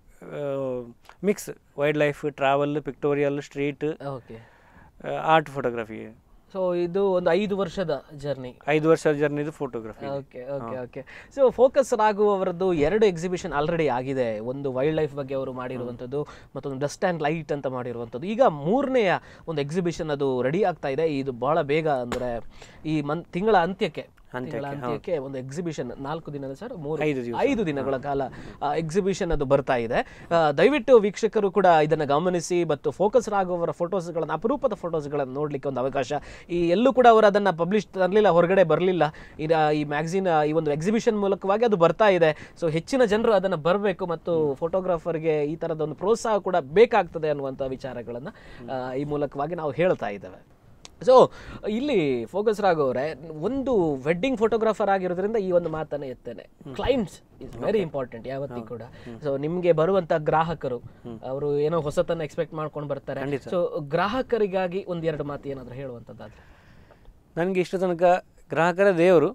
mix wildlife travel pictorial street okay art photography so ಇದು ಒಂದು ಐದು ವರ್ಷದ ಜರ್ನಿ ಐದು ವರ್ಷ ಜರ್ನಿದು photography okay okay okay so focus Raghu ಅವರದ್ದು ಎರಡು ಎಕ್ಸಿಬಿಷನ್ ಆಲ್ರೆಡಿ ಆಗಿದೆ ಒಂದು ವೈಲ್ಡ್ ಲೈಫ್ ಬಗ್ಗೆ ಅವರು ಮಾಡಿರುವಂಥದ್ದು ಮತ್ತೊಂದು ಡಸ್ಟ್ ಆ್ಯಂಡ್ ಲೈಟ್ ಅಂತ ಮಾಡಿರುವಂಥದ್ದು ಈಗ ಮೂರನೆಯ ಒಂದು ಎಕ್ಸಿಬಿಷನ್ ಅದು ರೆಡಿ ಆಗ್ತಾ ಇದೆ ಇದು ಬಹಳ ಬೇಗ ಅಂದರೆ ಈ ಮನ್ ತಿಂಗಳ ಅಂತ್ಯಕ್ಕೆ ತಿಂಗಳ ಅಂತ್ಯಕ್ಕೆ ಒಂದು ಎಕ್ಸಿಬಿಷನ್ ನಾಲ್ಕು ದಿನದ ಸರ್ ಮೂರು ಐದು ದಿವಸ. ಐದು ದಿನಗಳ ಕಾಲ ಎಕ್ಸಿಬಿಷನ್ ಅದು ಬರ್ತಾ ಇದೆ ಆ, ದಯವಿಟ್ಟು ವೀಕ್ಷಕರು ಕೂಡ ಇದನ್ನು ಗಮನಿಸಿ ಮತ್ತು ಫೋಕಸ್ ರಾಘವರ ಫೋಟೋಸ್ಗಳನ್ನು ಅಪರೂಪದ ಫೋಟೋಸ್ಗಳನ್ನು ನೋಡಲಿಕ್ಕೆ ಒಂದು ಅವಕಾಶ ಈ ಎಲ್ಲೂ ಕೂಡ ಅವರು ಅದನ್ನು ಪಬ್ಲಿಷ್ ತರಲಿಲ್ಲ ಹೊರಗಡೆ ಬರಲಿಲ್ಲ ಈಗ ಈ ಮ್ಯಾಗ್ಝಿನ್ ಈ ಒಂದು ಎಕ್ಸಿಬಿಷನ್ ಮೂಲಕವಾಗಿ ಅದು ಬರ್ತಾ ಇದೆ ಸೊ ಹೆಚ್ಚಿನ ಜನರು ಅದನ್ನು ಬರಬೇಕು ಮತ್ತು ಫೋಟೋಗ್ರಾಫರ್ಗೆ ಈ ಥರದ ಒಂದು ಪ್ರೋತ್ಸಾಹ ಕೂಡ ಬೇಕಾಗ್ತದೆ ಅನ್ನುವಂಥ ವಿಚಾರಗಳನ್ನು ಈ ಮೂಲಕವಾಗಿ ನಾವು ಹೇಳ್ತಾ ಇದ್ದೇವೆ ಸೊ ಇಲ್ಲಿ ಫೋಕಸ್ ರಾಘವರೇ ಒಂದು ವೆಡ್ಡಿಂಗ್ ಫೋಟೋಗ್ರಾಫರ್ ಆಗಿರೋದ್ರಿಂದ ಈ ಒಂದು ಮಾತನ್ನ ಎತ್ತೇನೆ ಕ್ಲೈಂಟ್ಸ್ ಇಸ್ ವೆರಿ ಇಂಪಾರ್ಟೆಂಟ್ ಯಾವತ್ತಿಗೂ ಕೂಡ ಸೊ ನಿಮ್ಗೆ ಬರುವಂತ ಗ್ರಾಹಕರು ಅವರು ಏನೋ ಹೊಸತನ್ನ ಎಕ್ಸ್ಪೆಕ್ಟ್ ಮಾಡ್ಕೊಂಡು ಬರ್ತಾರೆ ಸೊ ಗ್ರಾಹಕರಿಗಾಗಿ ಒಂದೆರಡು ಮಾತು ಏನಾದ್ರು ಹೇಳುವಂಥದ್ದಾದ್ರೆ ನನಗೆ ಇಷ್ಟು ತನಕ ಗ್ರಾಹಕರ ದೇವರು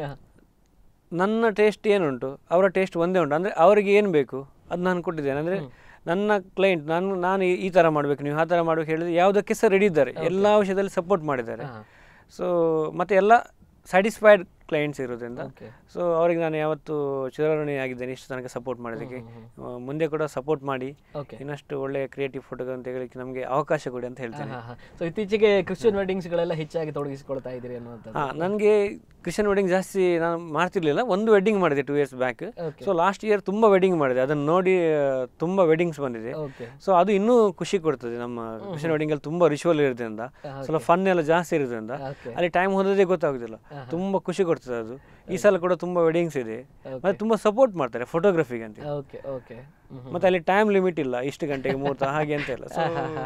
ನನ್ನ ಟೇಸ್ಟ್ ಏನುಂಟು ಅವರ ಟೇಸ್ಟ್ ಒಂದೇ ಉಂಟು ಅಂದರೆ ಅವರಿಗೆ ಏನು ಬೇಕು ಅದು ನಾನು ಕೊಟ್ಟಿದ್ದೇನೆ ಅಂದರೆ ನನ್ನ ಕ್ಲೈಂಟ್ ನಾನು ನಾನು ಈ- ಈ ಥರ ಮಾಡಬೇಕು ನೀವು ಆ ಥರ ಮಾಡಬೇಕು ಹೇಳಿದ್ರೆ ಯಾವುದಕ್ಕೆ ಸಹ ರೆಡಿ ಇದ್ದಾರೆ ಎಲ್ಲ ವಿಷಯದಲ್ಲಿ ಸಪೋರ್ಟ್ ಮಾಡಿದ್ದಾರೆ ಸೊ ಮತ್ತು ಎಲ್ಲ ಸ್ಯಾಟಿಸ್ಫೈಡ್ ಕ್ಲೈಂಟ್ಸ್ ಇರೋದ್ರಿಂದ Okay. ಸೊ ಅವರಿಗೆ ನಾನು ಯಾವತ್ತೂ ಚಿರಋಣಿ ಆಗಿದ್ದೇನೆ ಇಷ್ಟು ತನಕ ಸಪೋರ್ಟ್ ಮಾಡೋದಕ್ಕೆ ಆ, ಮುಂದೆ ಕೂಡ ಸಪೋರ್ಟ್ ಮಾಡಿ ಓಕೆ ಇನ್ನಷ್ಟು ಒಳ್ಳೆ ಕ್ರಿಯೇಟಿವ್ ಫೋಟೋಗಳನ್ನು ತೆಗೊಳ್ಳಿಕ್ಕೆ ನಮಗೆ ಅವಕಾಶ ಕೊಡಿ ಅಂತ ಹೇಳ್ತೇನೆ ಸೊ ಇತ್ತೀಚೆಗೆ ಕ್ರಿಶ್ಚಿಯನ್ ವೆಡ್ಡಿಂಗ್ಸ್ಗಳೆಲ್ಲ ಹೆಚ್ಚಾಗಿ ತೊಡಗಿಸಿಕೊಳ್ತಾ ಇದ್ದೀರಿ ಅನ್ನುವಂಥದ್ದು ಹಾಂ ನನಗೆ ಕ್ರಿಶ್ಚಿಯನ್ ವೆಡ್ಡಿಂಗ್ ಜಾಸ್ತಿ ನಾನು ಮಾಡ್ತಿರ್ಲಿಲ್ಲ ಒಂದು ವೆಡ್ಡಿಂಗ್ ಮಾಡಿದೆ two years back Okay. So last year ತುಂಬ ವೆಡ್ಡಿಂಗ್ ಮಾಡಿದೆ ಅದನ್ನು ನೋಡಿ ಆ, ತುಂಬ ವೆಡ್ಡಿಂಗ್ಸ್ ಬಂದಿದೆ ಓಕೆ ಸೊ ಅದು ಇನ್ನೂ ಖುಷಿ ಕೊಡ್ತದೆ ನಮ್ಮ ಕ್ರಿಶ್ಚಿಯನ್ ವೆಡ್ಡಿಂಗಲ್ಲಿ ತುಂಬ ರಿಚುವಲ್ ಇರೋದ್ರಿಂದ ಸ್ವಲ್ಪ ಫನ್ ಎಲ್ಲ ಜಾಸ್ತಿ ಇರೋದ್ರಿಂದ ಓಕೆ ಅಲ್ಲಿ ಟೈಮ್ ಹೋದದೇ ಗೊತ್ತಾಗೋದಿಲ್ಲ ತುಂಬ ಖುಷಿ ಕೊಡ್ತದೆ ಅದು ಈ ಸಲ ಕೂಡ ತುಂಬ ವೆಡ್ಡಿಂಗ್ಸ್ ಇದೆ ಮತ್ತೆ ತುಂಬ ಸಪೋರ್ಟ್ ಮಾಡ್ತಾರೆ ಫೋಟೋಗ್ರಫಿಗೆ ಅಂತ ಓಕೆ ಓಕೆ ಮತ್ತೆ ಅಲ್ಲಿ ಟೈಮ್ ಲಿಮಿಟ್ ಇಲ್ಲ ಇಷ್ಟು ಗಂಟೆಗೆ ಮುಹೂರ್ತ ಹಾಗೆ ಅಂತ ಇಲ್ಲ ಸೊ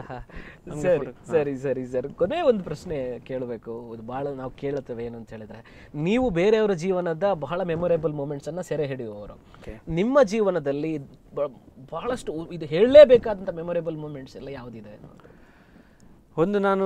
ಸರಿ ಸರಿ ಸರಿ ಸರ್ ಕೊನೆ ಒಂದು ಪ್ರಶ್ನೆ ಕೇಳಬೇಕು ಇದು ಬಹಳ ನಾವು ಕೇಳುತ್ತೇವೆ ಏನು ಅಂತ ಹೇಳಿದ್ರೆ ನೀವು ಬೇರೆಯವರ ಜೀವನದ ಬಹಳ ಮೆಮೊರೇಬಲ್ ಮೂಮೆಂಟ್ಸ್ ಅನ್ನ ಸೆರೆ ಹಿಡಿಯುವವರು Okay. ನಿಮ್ಮ ಜೀವನದಲ್ಲಿ ಬ- ಬಹಳಷ್ಟು ಉ- ಇದು ಹೇಳಲೇಬೇಕಾದಂಥ ಮೆಮೊರೇಬಲ್ ಮೂಮೆಂಟ್ಸ್ ಎಲ್ಲ ಯಾವುದಿದೆ ಒಂದು ನಾನು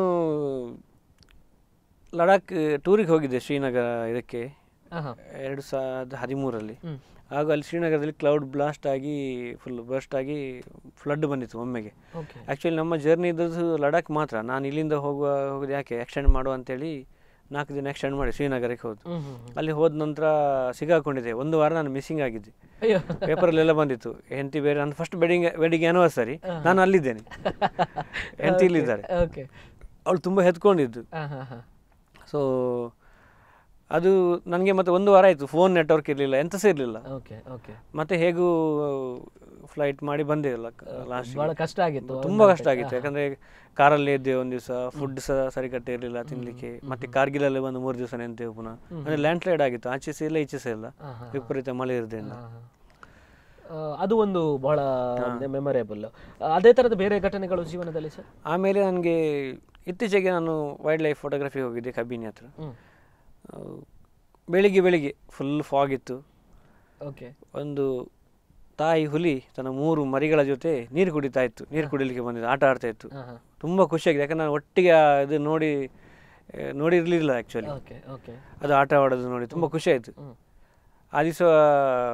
ಲಡಾಖ್ ಟೂರಿಗೆ ಹೋಗಿದ್ದೆ ಶ್ರೀನಗರ ಇದಕ್ಕೆ ಆಹಾ. ಎರಡು ಸಾವಿರದ ಹದಿಮೂರರಲ್ಲಿ ಹ್ಮ್. ಆಗ ಅಲ್ಲಿ ಶ್ರೀನಗರದಲ್ಲಿ ಕ್ಲೌಡ್ ಬ್ಲಾಸ್ಟ್ ಆಗಿ ಫುಲ್ ಬರ್ಸ್ಟ್ ಆಗಿ ಫ್ಲಡ್ ಬಂದಿತ್ತು ಒಮ್ಮೆಗೆ ಓಕೆ ಆ್ಯಕ್ಚುಲಿ ನಮ್ಮ ಜರ್ನಿ ಇದ್ದದ್ದು ಲಡಾಖ್ ಮಾತ್ರ ನಾನು ಇಲ್ಲಿಂದ ಹೋಗುವ ಹೋಗೋದು ಯಾಕೆ ಎಕ್ಸ್ಟೆಂಡ್ ಮಾಡು ಅಂತೇಳಿ ನಾಲ್ಕು ದಿನ ಎಕ್ಸ್ಟೆಂಡ್ ಮಾಡಿ ಶ್ರೀನಗರಕ್ಕೆ ಹೋದ್ದು ಹ್ಮ್ ಹ್ಮ್ ಹ್ಮ್. ಅಲ್ಲಿ ಹೋದ ನಂತರ ಸಿಗಾಕೊಂಡಿದ್ದೆ ಒಂದು ವಾರ ನಾನು ಮಿಸ್ಸಿಂಗ್ ಆಗಿದ್ದೆ ಅಯ್ಯೋ ಪೇಪರಲ್ಲೆಲ್ಲ ಬಂದಿತ್ತು ಹೆಂಡತಿ ಬೇರೆ ನನ್ನ ಫಸ್ಟ್ ವೆಡ್ಡಿಂಗ್ ವೆಡ್ಡಿಂಗ್ ಆನಿವರ್ಸರಿ ನಾನು ಅಲ್ಲಿದ್ದೇನೆ ಹೆಂಡತಿ ಇಲ್ಲಿದ್ದಾರೆ ಓಕೆ ಅವಳು ತುಂಬ ಹೆತ್ಕೊಂಡಿದ್ದು ಹಾಂ ಹಾಂ ಹಾಂ ಸೊ ಅದು ನನಗೆ ಮತ್ತೆ ಒಂದು ವಾರ ಆಯಿತು ಫೋನ್ ನೆಟ್ವರ್ಕ್ ಇರಲಿಲ್ಲ ಎಂತ ಸಹ ಇರಲಿಲ್ಲ ಓಕೆ ಓಕೆ ಮತ್ತೆ ಹೇಗೂ ಫ್ಲೈಟ್ ಮಾಡಿ ಬಂದೆ ಅಲ್ಲ ಲಾಸ್ಟ್ ಬಹಳ ಕಷ್ಟ ಆಗಿತ್ತು ತುಂಬ ಕಷ್ಟ ಆಗಿತ್ತು ಯಾಕಂದರೆ ಕಾರಲ್ಲಿ ಇದ್ದೆ ಒಂದು ದಿವಸ ಫುಡ್ ಸಹ ಸರಿ ಕಟ್ಟೆ ಇರಲಿಲ್ಲ ತಿನ್ನಲಿಕ್ಕೆ ಮತ್ತೆ ಕಾರ್ಗಿಲಲ್ಲಿ ಬಂದು ಮೂರು ದಿವಸ ನಿಂತೆವು ಪುನಃ ಅಂದರೆ ಲ್ಯಾಂಡ್ ಸ್ಲೈಡ್ ಆಗಿತ್ತು ಆಚೆ ಸಹ ಇಲ್ಲ ಈಚೆ ಸಹ ಇಲ್ಲ ಹಾಂ ಹಾಂ ವಿಪರೀತ ಮಳೆ ಇರೋದ್ರಿಂದ ಆ, ಅದು ಒಂದು ಬಹಳ ಮೆಮೊರೇಬಲ್ ಅದೇ ಥರದ ಬೇರೆ ಘಟನೆಗಳು ಜೀವನದಲ್ಲಿ ಸರ್ ಆಮೇಲೆ ನನಗೆ ಇತ್ತೀಚೆಗೆ ನಾನು ವೈಲ್ಡ್ ಲೈಫ್ ಫೋಟೋಗ್ರಫಿ ಹೋಗಿದ್ದೆ ಕಬ್ಬಿನಿ ಹತ್ರ ಹ್ಮ್ ಆ, ಬೆಳಿಗ್ಗೆ ಬೆಳಿಗ್ಗೆ ಫುಲ್ ಫಾಗ್ ಇತ್ತು ಓಕೆ ಒಂದು ತಾಯಿ ಹುಲಿ ತನ್ನ ಮೂರು ಮರಿಗಳ ಜೊತೆ ನೀರು ಕುಡಿತಾ ಇತ್ತು ನೀರು ಕುಡಿಲಿಕ್ಕೆ ಬಂದಿದ್ದು ಆಟ ಆಡ್ತಾ ಇತ್ತು ಹಾಂ ಹಾಂ ತುಂಬ ಖುಷಿಯಾಗಿದೆ ಯಾಕಂದ್ರೆ ನಾನು ಒಟ್ಟಿಗೆ ಆ ಇದು ನೋಡಿ ಆ, ನೋಡಿರ್ಲಿಲ್ಲ ಆ್ಯಕ್ಚುಲಿ ಓಕೆ ಓಕೆ ಅದು ಆಟ ಆಡೋದು ನೋಡಿ ತುಂಬ ಖುಷಿ ಆಯಿತು ಹ್ಮ್ ಆ ದಿವಸ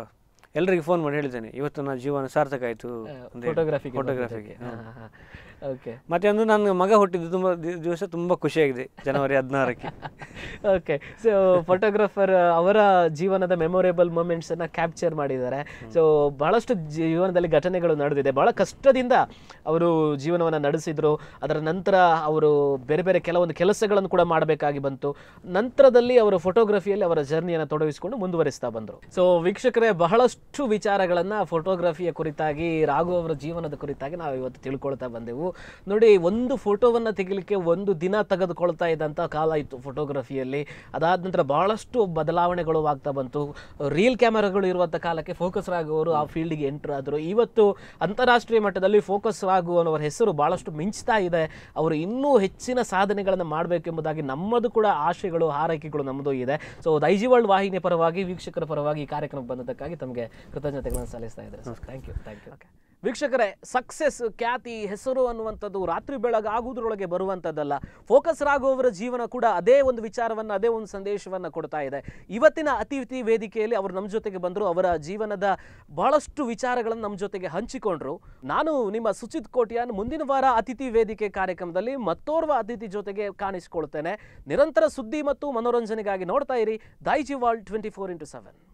ಎಲ್ಲರಿಗೆ ಫೋನ್ ಮಾಡಿ ಹೇಳಿದ್ದೇನೆ ಇವತ್ತು ನನ್ನ ಜೀವನ ಸಾರ್ಥಕ ಆಯಿತು ಫೋಟೋಗ್ರಫಿಗೆ ಫೋಟೋಗ್ರಫಿಗೆ ಓಕೆ ಮತ್ತೆ ಒಂದು ನನ್ನ ಮಗ ಹುಟ್ಟಿದ್ದು ತುಂಬ ದಿ- ದಿವಸ ತುಂಬ ಖುಷಿಯಾಗಿದೆ ಜನವರಿ ಹದಿನಾರಕ್ಕೆ ಓಕೆ ಸೊ ಫೋಟೋಗ್ರಾಫರ್ ಅವರ ಜೀವನದ ಮೆಮೊರೇಬಲ್ ಮೂಮೆಂಟ್ಸ್ ಅನ್ನ ಕ್ಯಾಪ್ಚರ್ ಮಾಡಿದ್ದಾರೆ ಸೊ ಬಹಳಷ್ಟು ಜೀವನದಲ್ಲಿ ಘಟನೆಗಳು ನಡೆದಿದೆ ಬಹಳ ಕಷ್ಟದಿಂದ ಅವರು ಜೀವನವನ್ನು ನಡೆಸಿದ್ರು ಅದರ ನಂತರ ಅವರು ಬೇರೆ ಬೇರೆ ಕೆಲವೊಂದು ಕೆಲಸಗಳನ್ನು ಕೂಡ ಮಾಡಬೇಕಾಗಿ ಬಂತು ನಂತರದಲ್ಲಿ ಅವರು ಫೋಟೋಗ್ರಫಿಯಲ್ಲಿ ಅವರ ಜರ್ನಿಯನ್ನು ತೊಡಗಿಸಿಕೊಂಡು ಮುಂದುವರಿಸ್ತಾ ಬಂದರು ಸೊ ವೀಕ್ಷಕರೇ ಬಹಳಷ್ಟು ವಿಚಾರಗಳನ್ನ ಫೋಟೋಗ್ರಫಿಯ ಕುರಿತಾಗಿ ರಾಘು ಅವರ ಜೀವನದ ಕುರಿತಾಗಿ ನಾವು ಇವತ್ತು ತಿಳ್ಕೊಳ್ತಾ ಬಂದೆವು ನೋಡಿ ಒಂದು ಫೋಟೋವನ್ನು ತೆಗಿಲಿಕ್ಕೆ ಒಂದು ದಿನ ತೆಗೆದುಕೊಳ್ತಾ ಇದ್ದಂಥ ಕಾಲ ಇತ್ತು ಫೋಟೋಗ್ರಫಿಯಲ್ಲಿ ಅದಾದ ನಂತರ ಬಹಳಷ್ಟು ಬದಲಾವಣೆಗಳು ಆಗ್ತಾ ಬಂತು ರೀಲ್ ಕ್ಯಾಮೆರಾಗಳು ಇರುವಂಥ ಕಾಲಕ್ಕೆ ಫೋಕಸ್ ರಾಘು ಅವರು ಆ ಫೀಲ್ಡ್ಗೆ ಎಂಟರ್ ಆದರು ಇವತ್ತು ಅಂತಾರಾಷ್ಟ್ರೀಯ ಮಟ್ಟದಲ್ಲಿ ಫೋಕಸ್ ರಾಘು ಅನ್ನೋರ ಹೆಸರು ಬಹಳಷ್ಟು ಮಿಂಚ್ತಾ ಇದೆ ಅವರು ಇನ್ನೂ ಹೆಚ್ಚಿನ ಸಾಧನೆಗಳನ್ನು ಮಾಡಬೇಕೆಂಬುದಾಗಿ ನಮ್ಮದು ಕೂಡ ಆಶೆಗಳು ಹಾರೈಕೆಗಳು ನಮ್ಮದು ಇದೆ ಸೊ ದೈಜಿ ವರ್ಲ್ಡ್ ವಾಹಿನಿಯ ಪರವಾಗಿ ವೀಕ್ಷಕರ ಪರವಾಗಿ ಈ ಕಾರ್ಯಕ್ರಮಕ್ಕೆ ಬಂದದಕ್ಕಾಗಿ ತಮಗೆ ಕೃತಜ್ಞತೆಗಳನ್ನು ಸಲ್ಲಿಸ್ತಾ ಇದ್ದಾರೆ sir thank you thank you ವೀಕ್ಷಕರೇ ಸಕ್ಸಸ್ ಖ್ಯಾತಿ ಹೆಸರು ಅನ್ನುವಂಥದ್ದು ರಾತ್ರಿ ಬೆಳಗಾಗುವುದರೊಳಗೆ ಬರುವಂಥದ್ದಲ್ಲ ಫೋಕಸ್ ರಾಘುವವರ ಜೀವನ ಕೂಡ ಅದೇ ಒಂದು ವಿಚಾರವನ್ನು ಅದೇ ಒಂದು ಸಂದೇಶವನ್ನು ಕೊಡ್ತಾ ಇದೆ ಇವತ್ತಿನ ಅತಿಥಿ ವೇದಿಕೆಯಲ್ಲಿ ಅವರು ನಮ್ಮ ಜೊತೆಗೆ ಬಂದರು ಅವರ ಜೀವನದ ಬಹಳಷ್ಟು ವಿಚಾರಗಳನ್ನು ನಮ್ಮ ಜೊತೆಗೆ ಹಂಚಿಕೊಂಡ್ರು ನಾನು ನಿಮ್ಮ ಸುಚಿತ್ ಕೋಟ್ಯಾನ್ ಮುಂದಿನ ವಾರ ಅತಿಥಿ ವೇದಿಕೆ ಕಾರ್ಯಕ್ರಮದಲ್ಲಿ ಮತ್ತೋರ್ವ ಅತಿಥಿ ಜೊತೆಗೆ ಕಾಣಿಸಿಕೊಳ್ತೇನೆ ನಿರಂತರ ಸುದ್ದಿ ಮತ್ತು ಮನೋರಂಜನೆಗಾಗಿ ನೋಡ್ತಾ ಇರಿ Daiji world twenty four into seven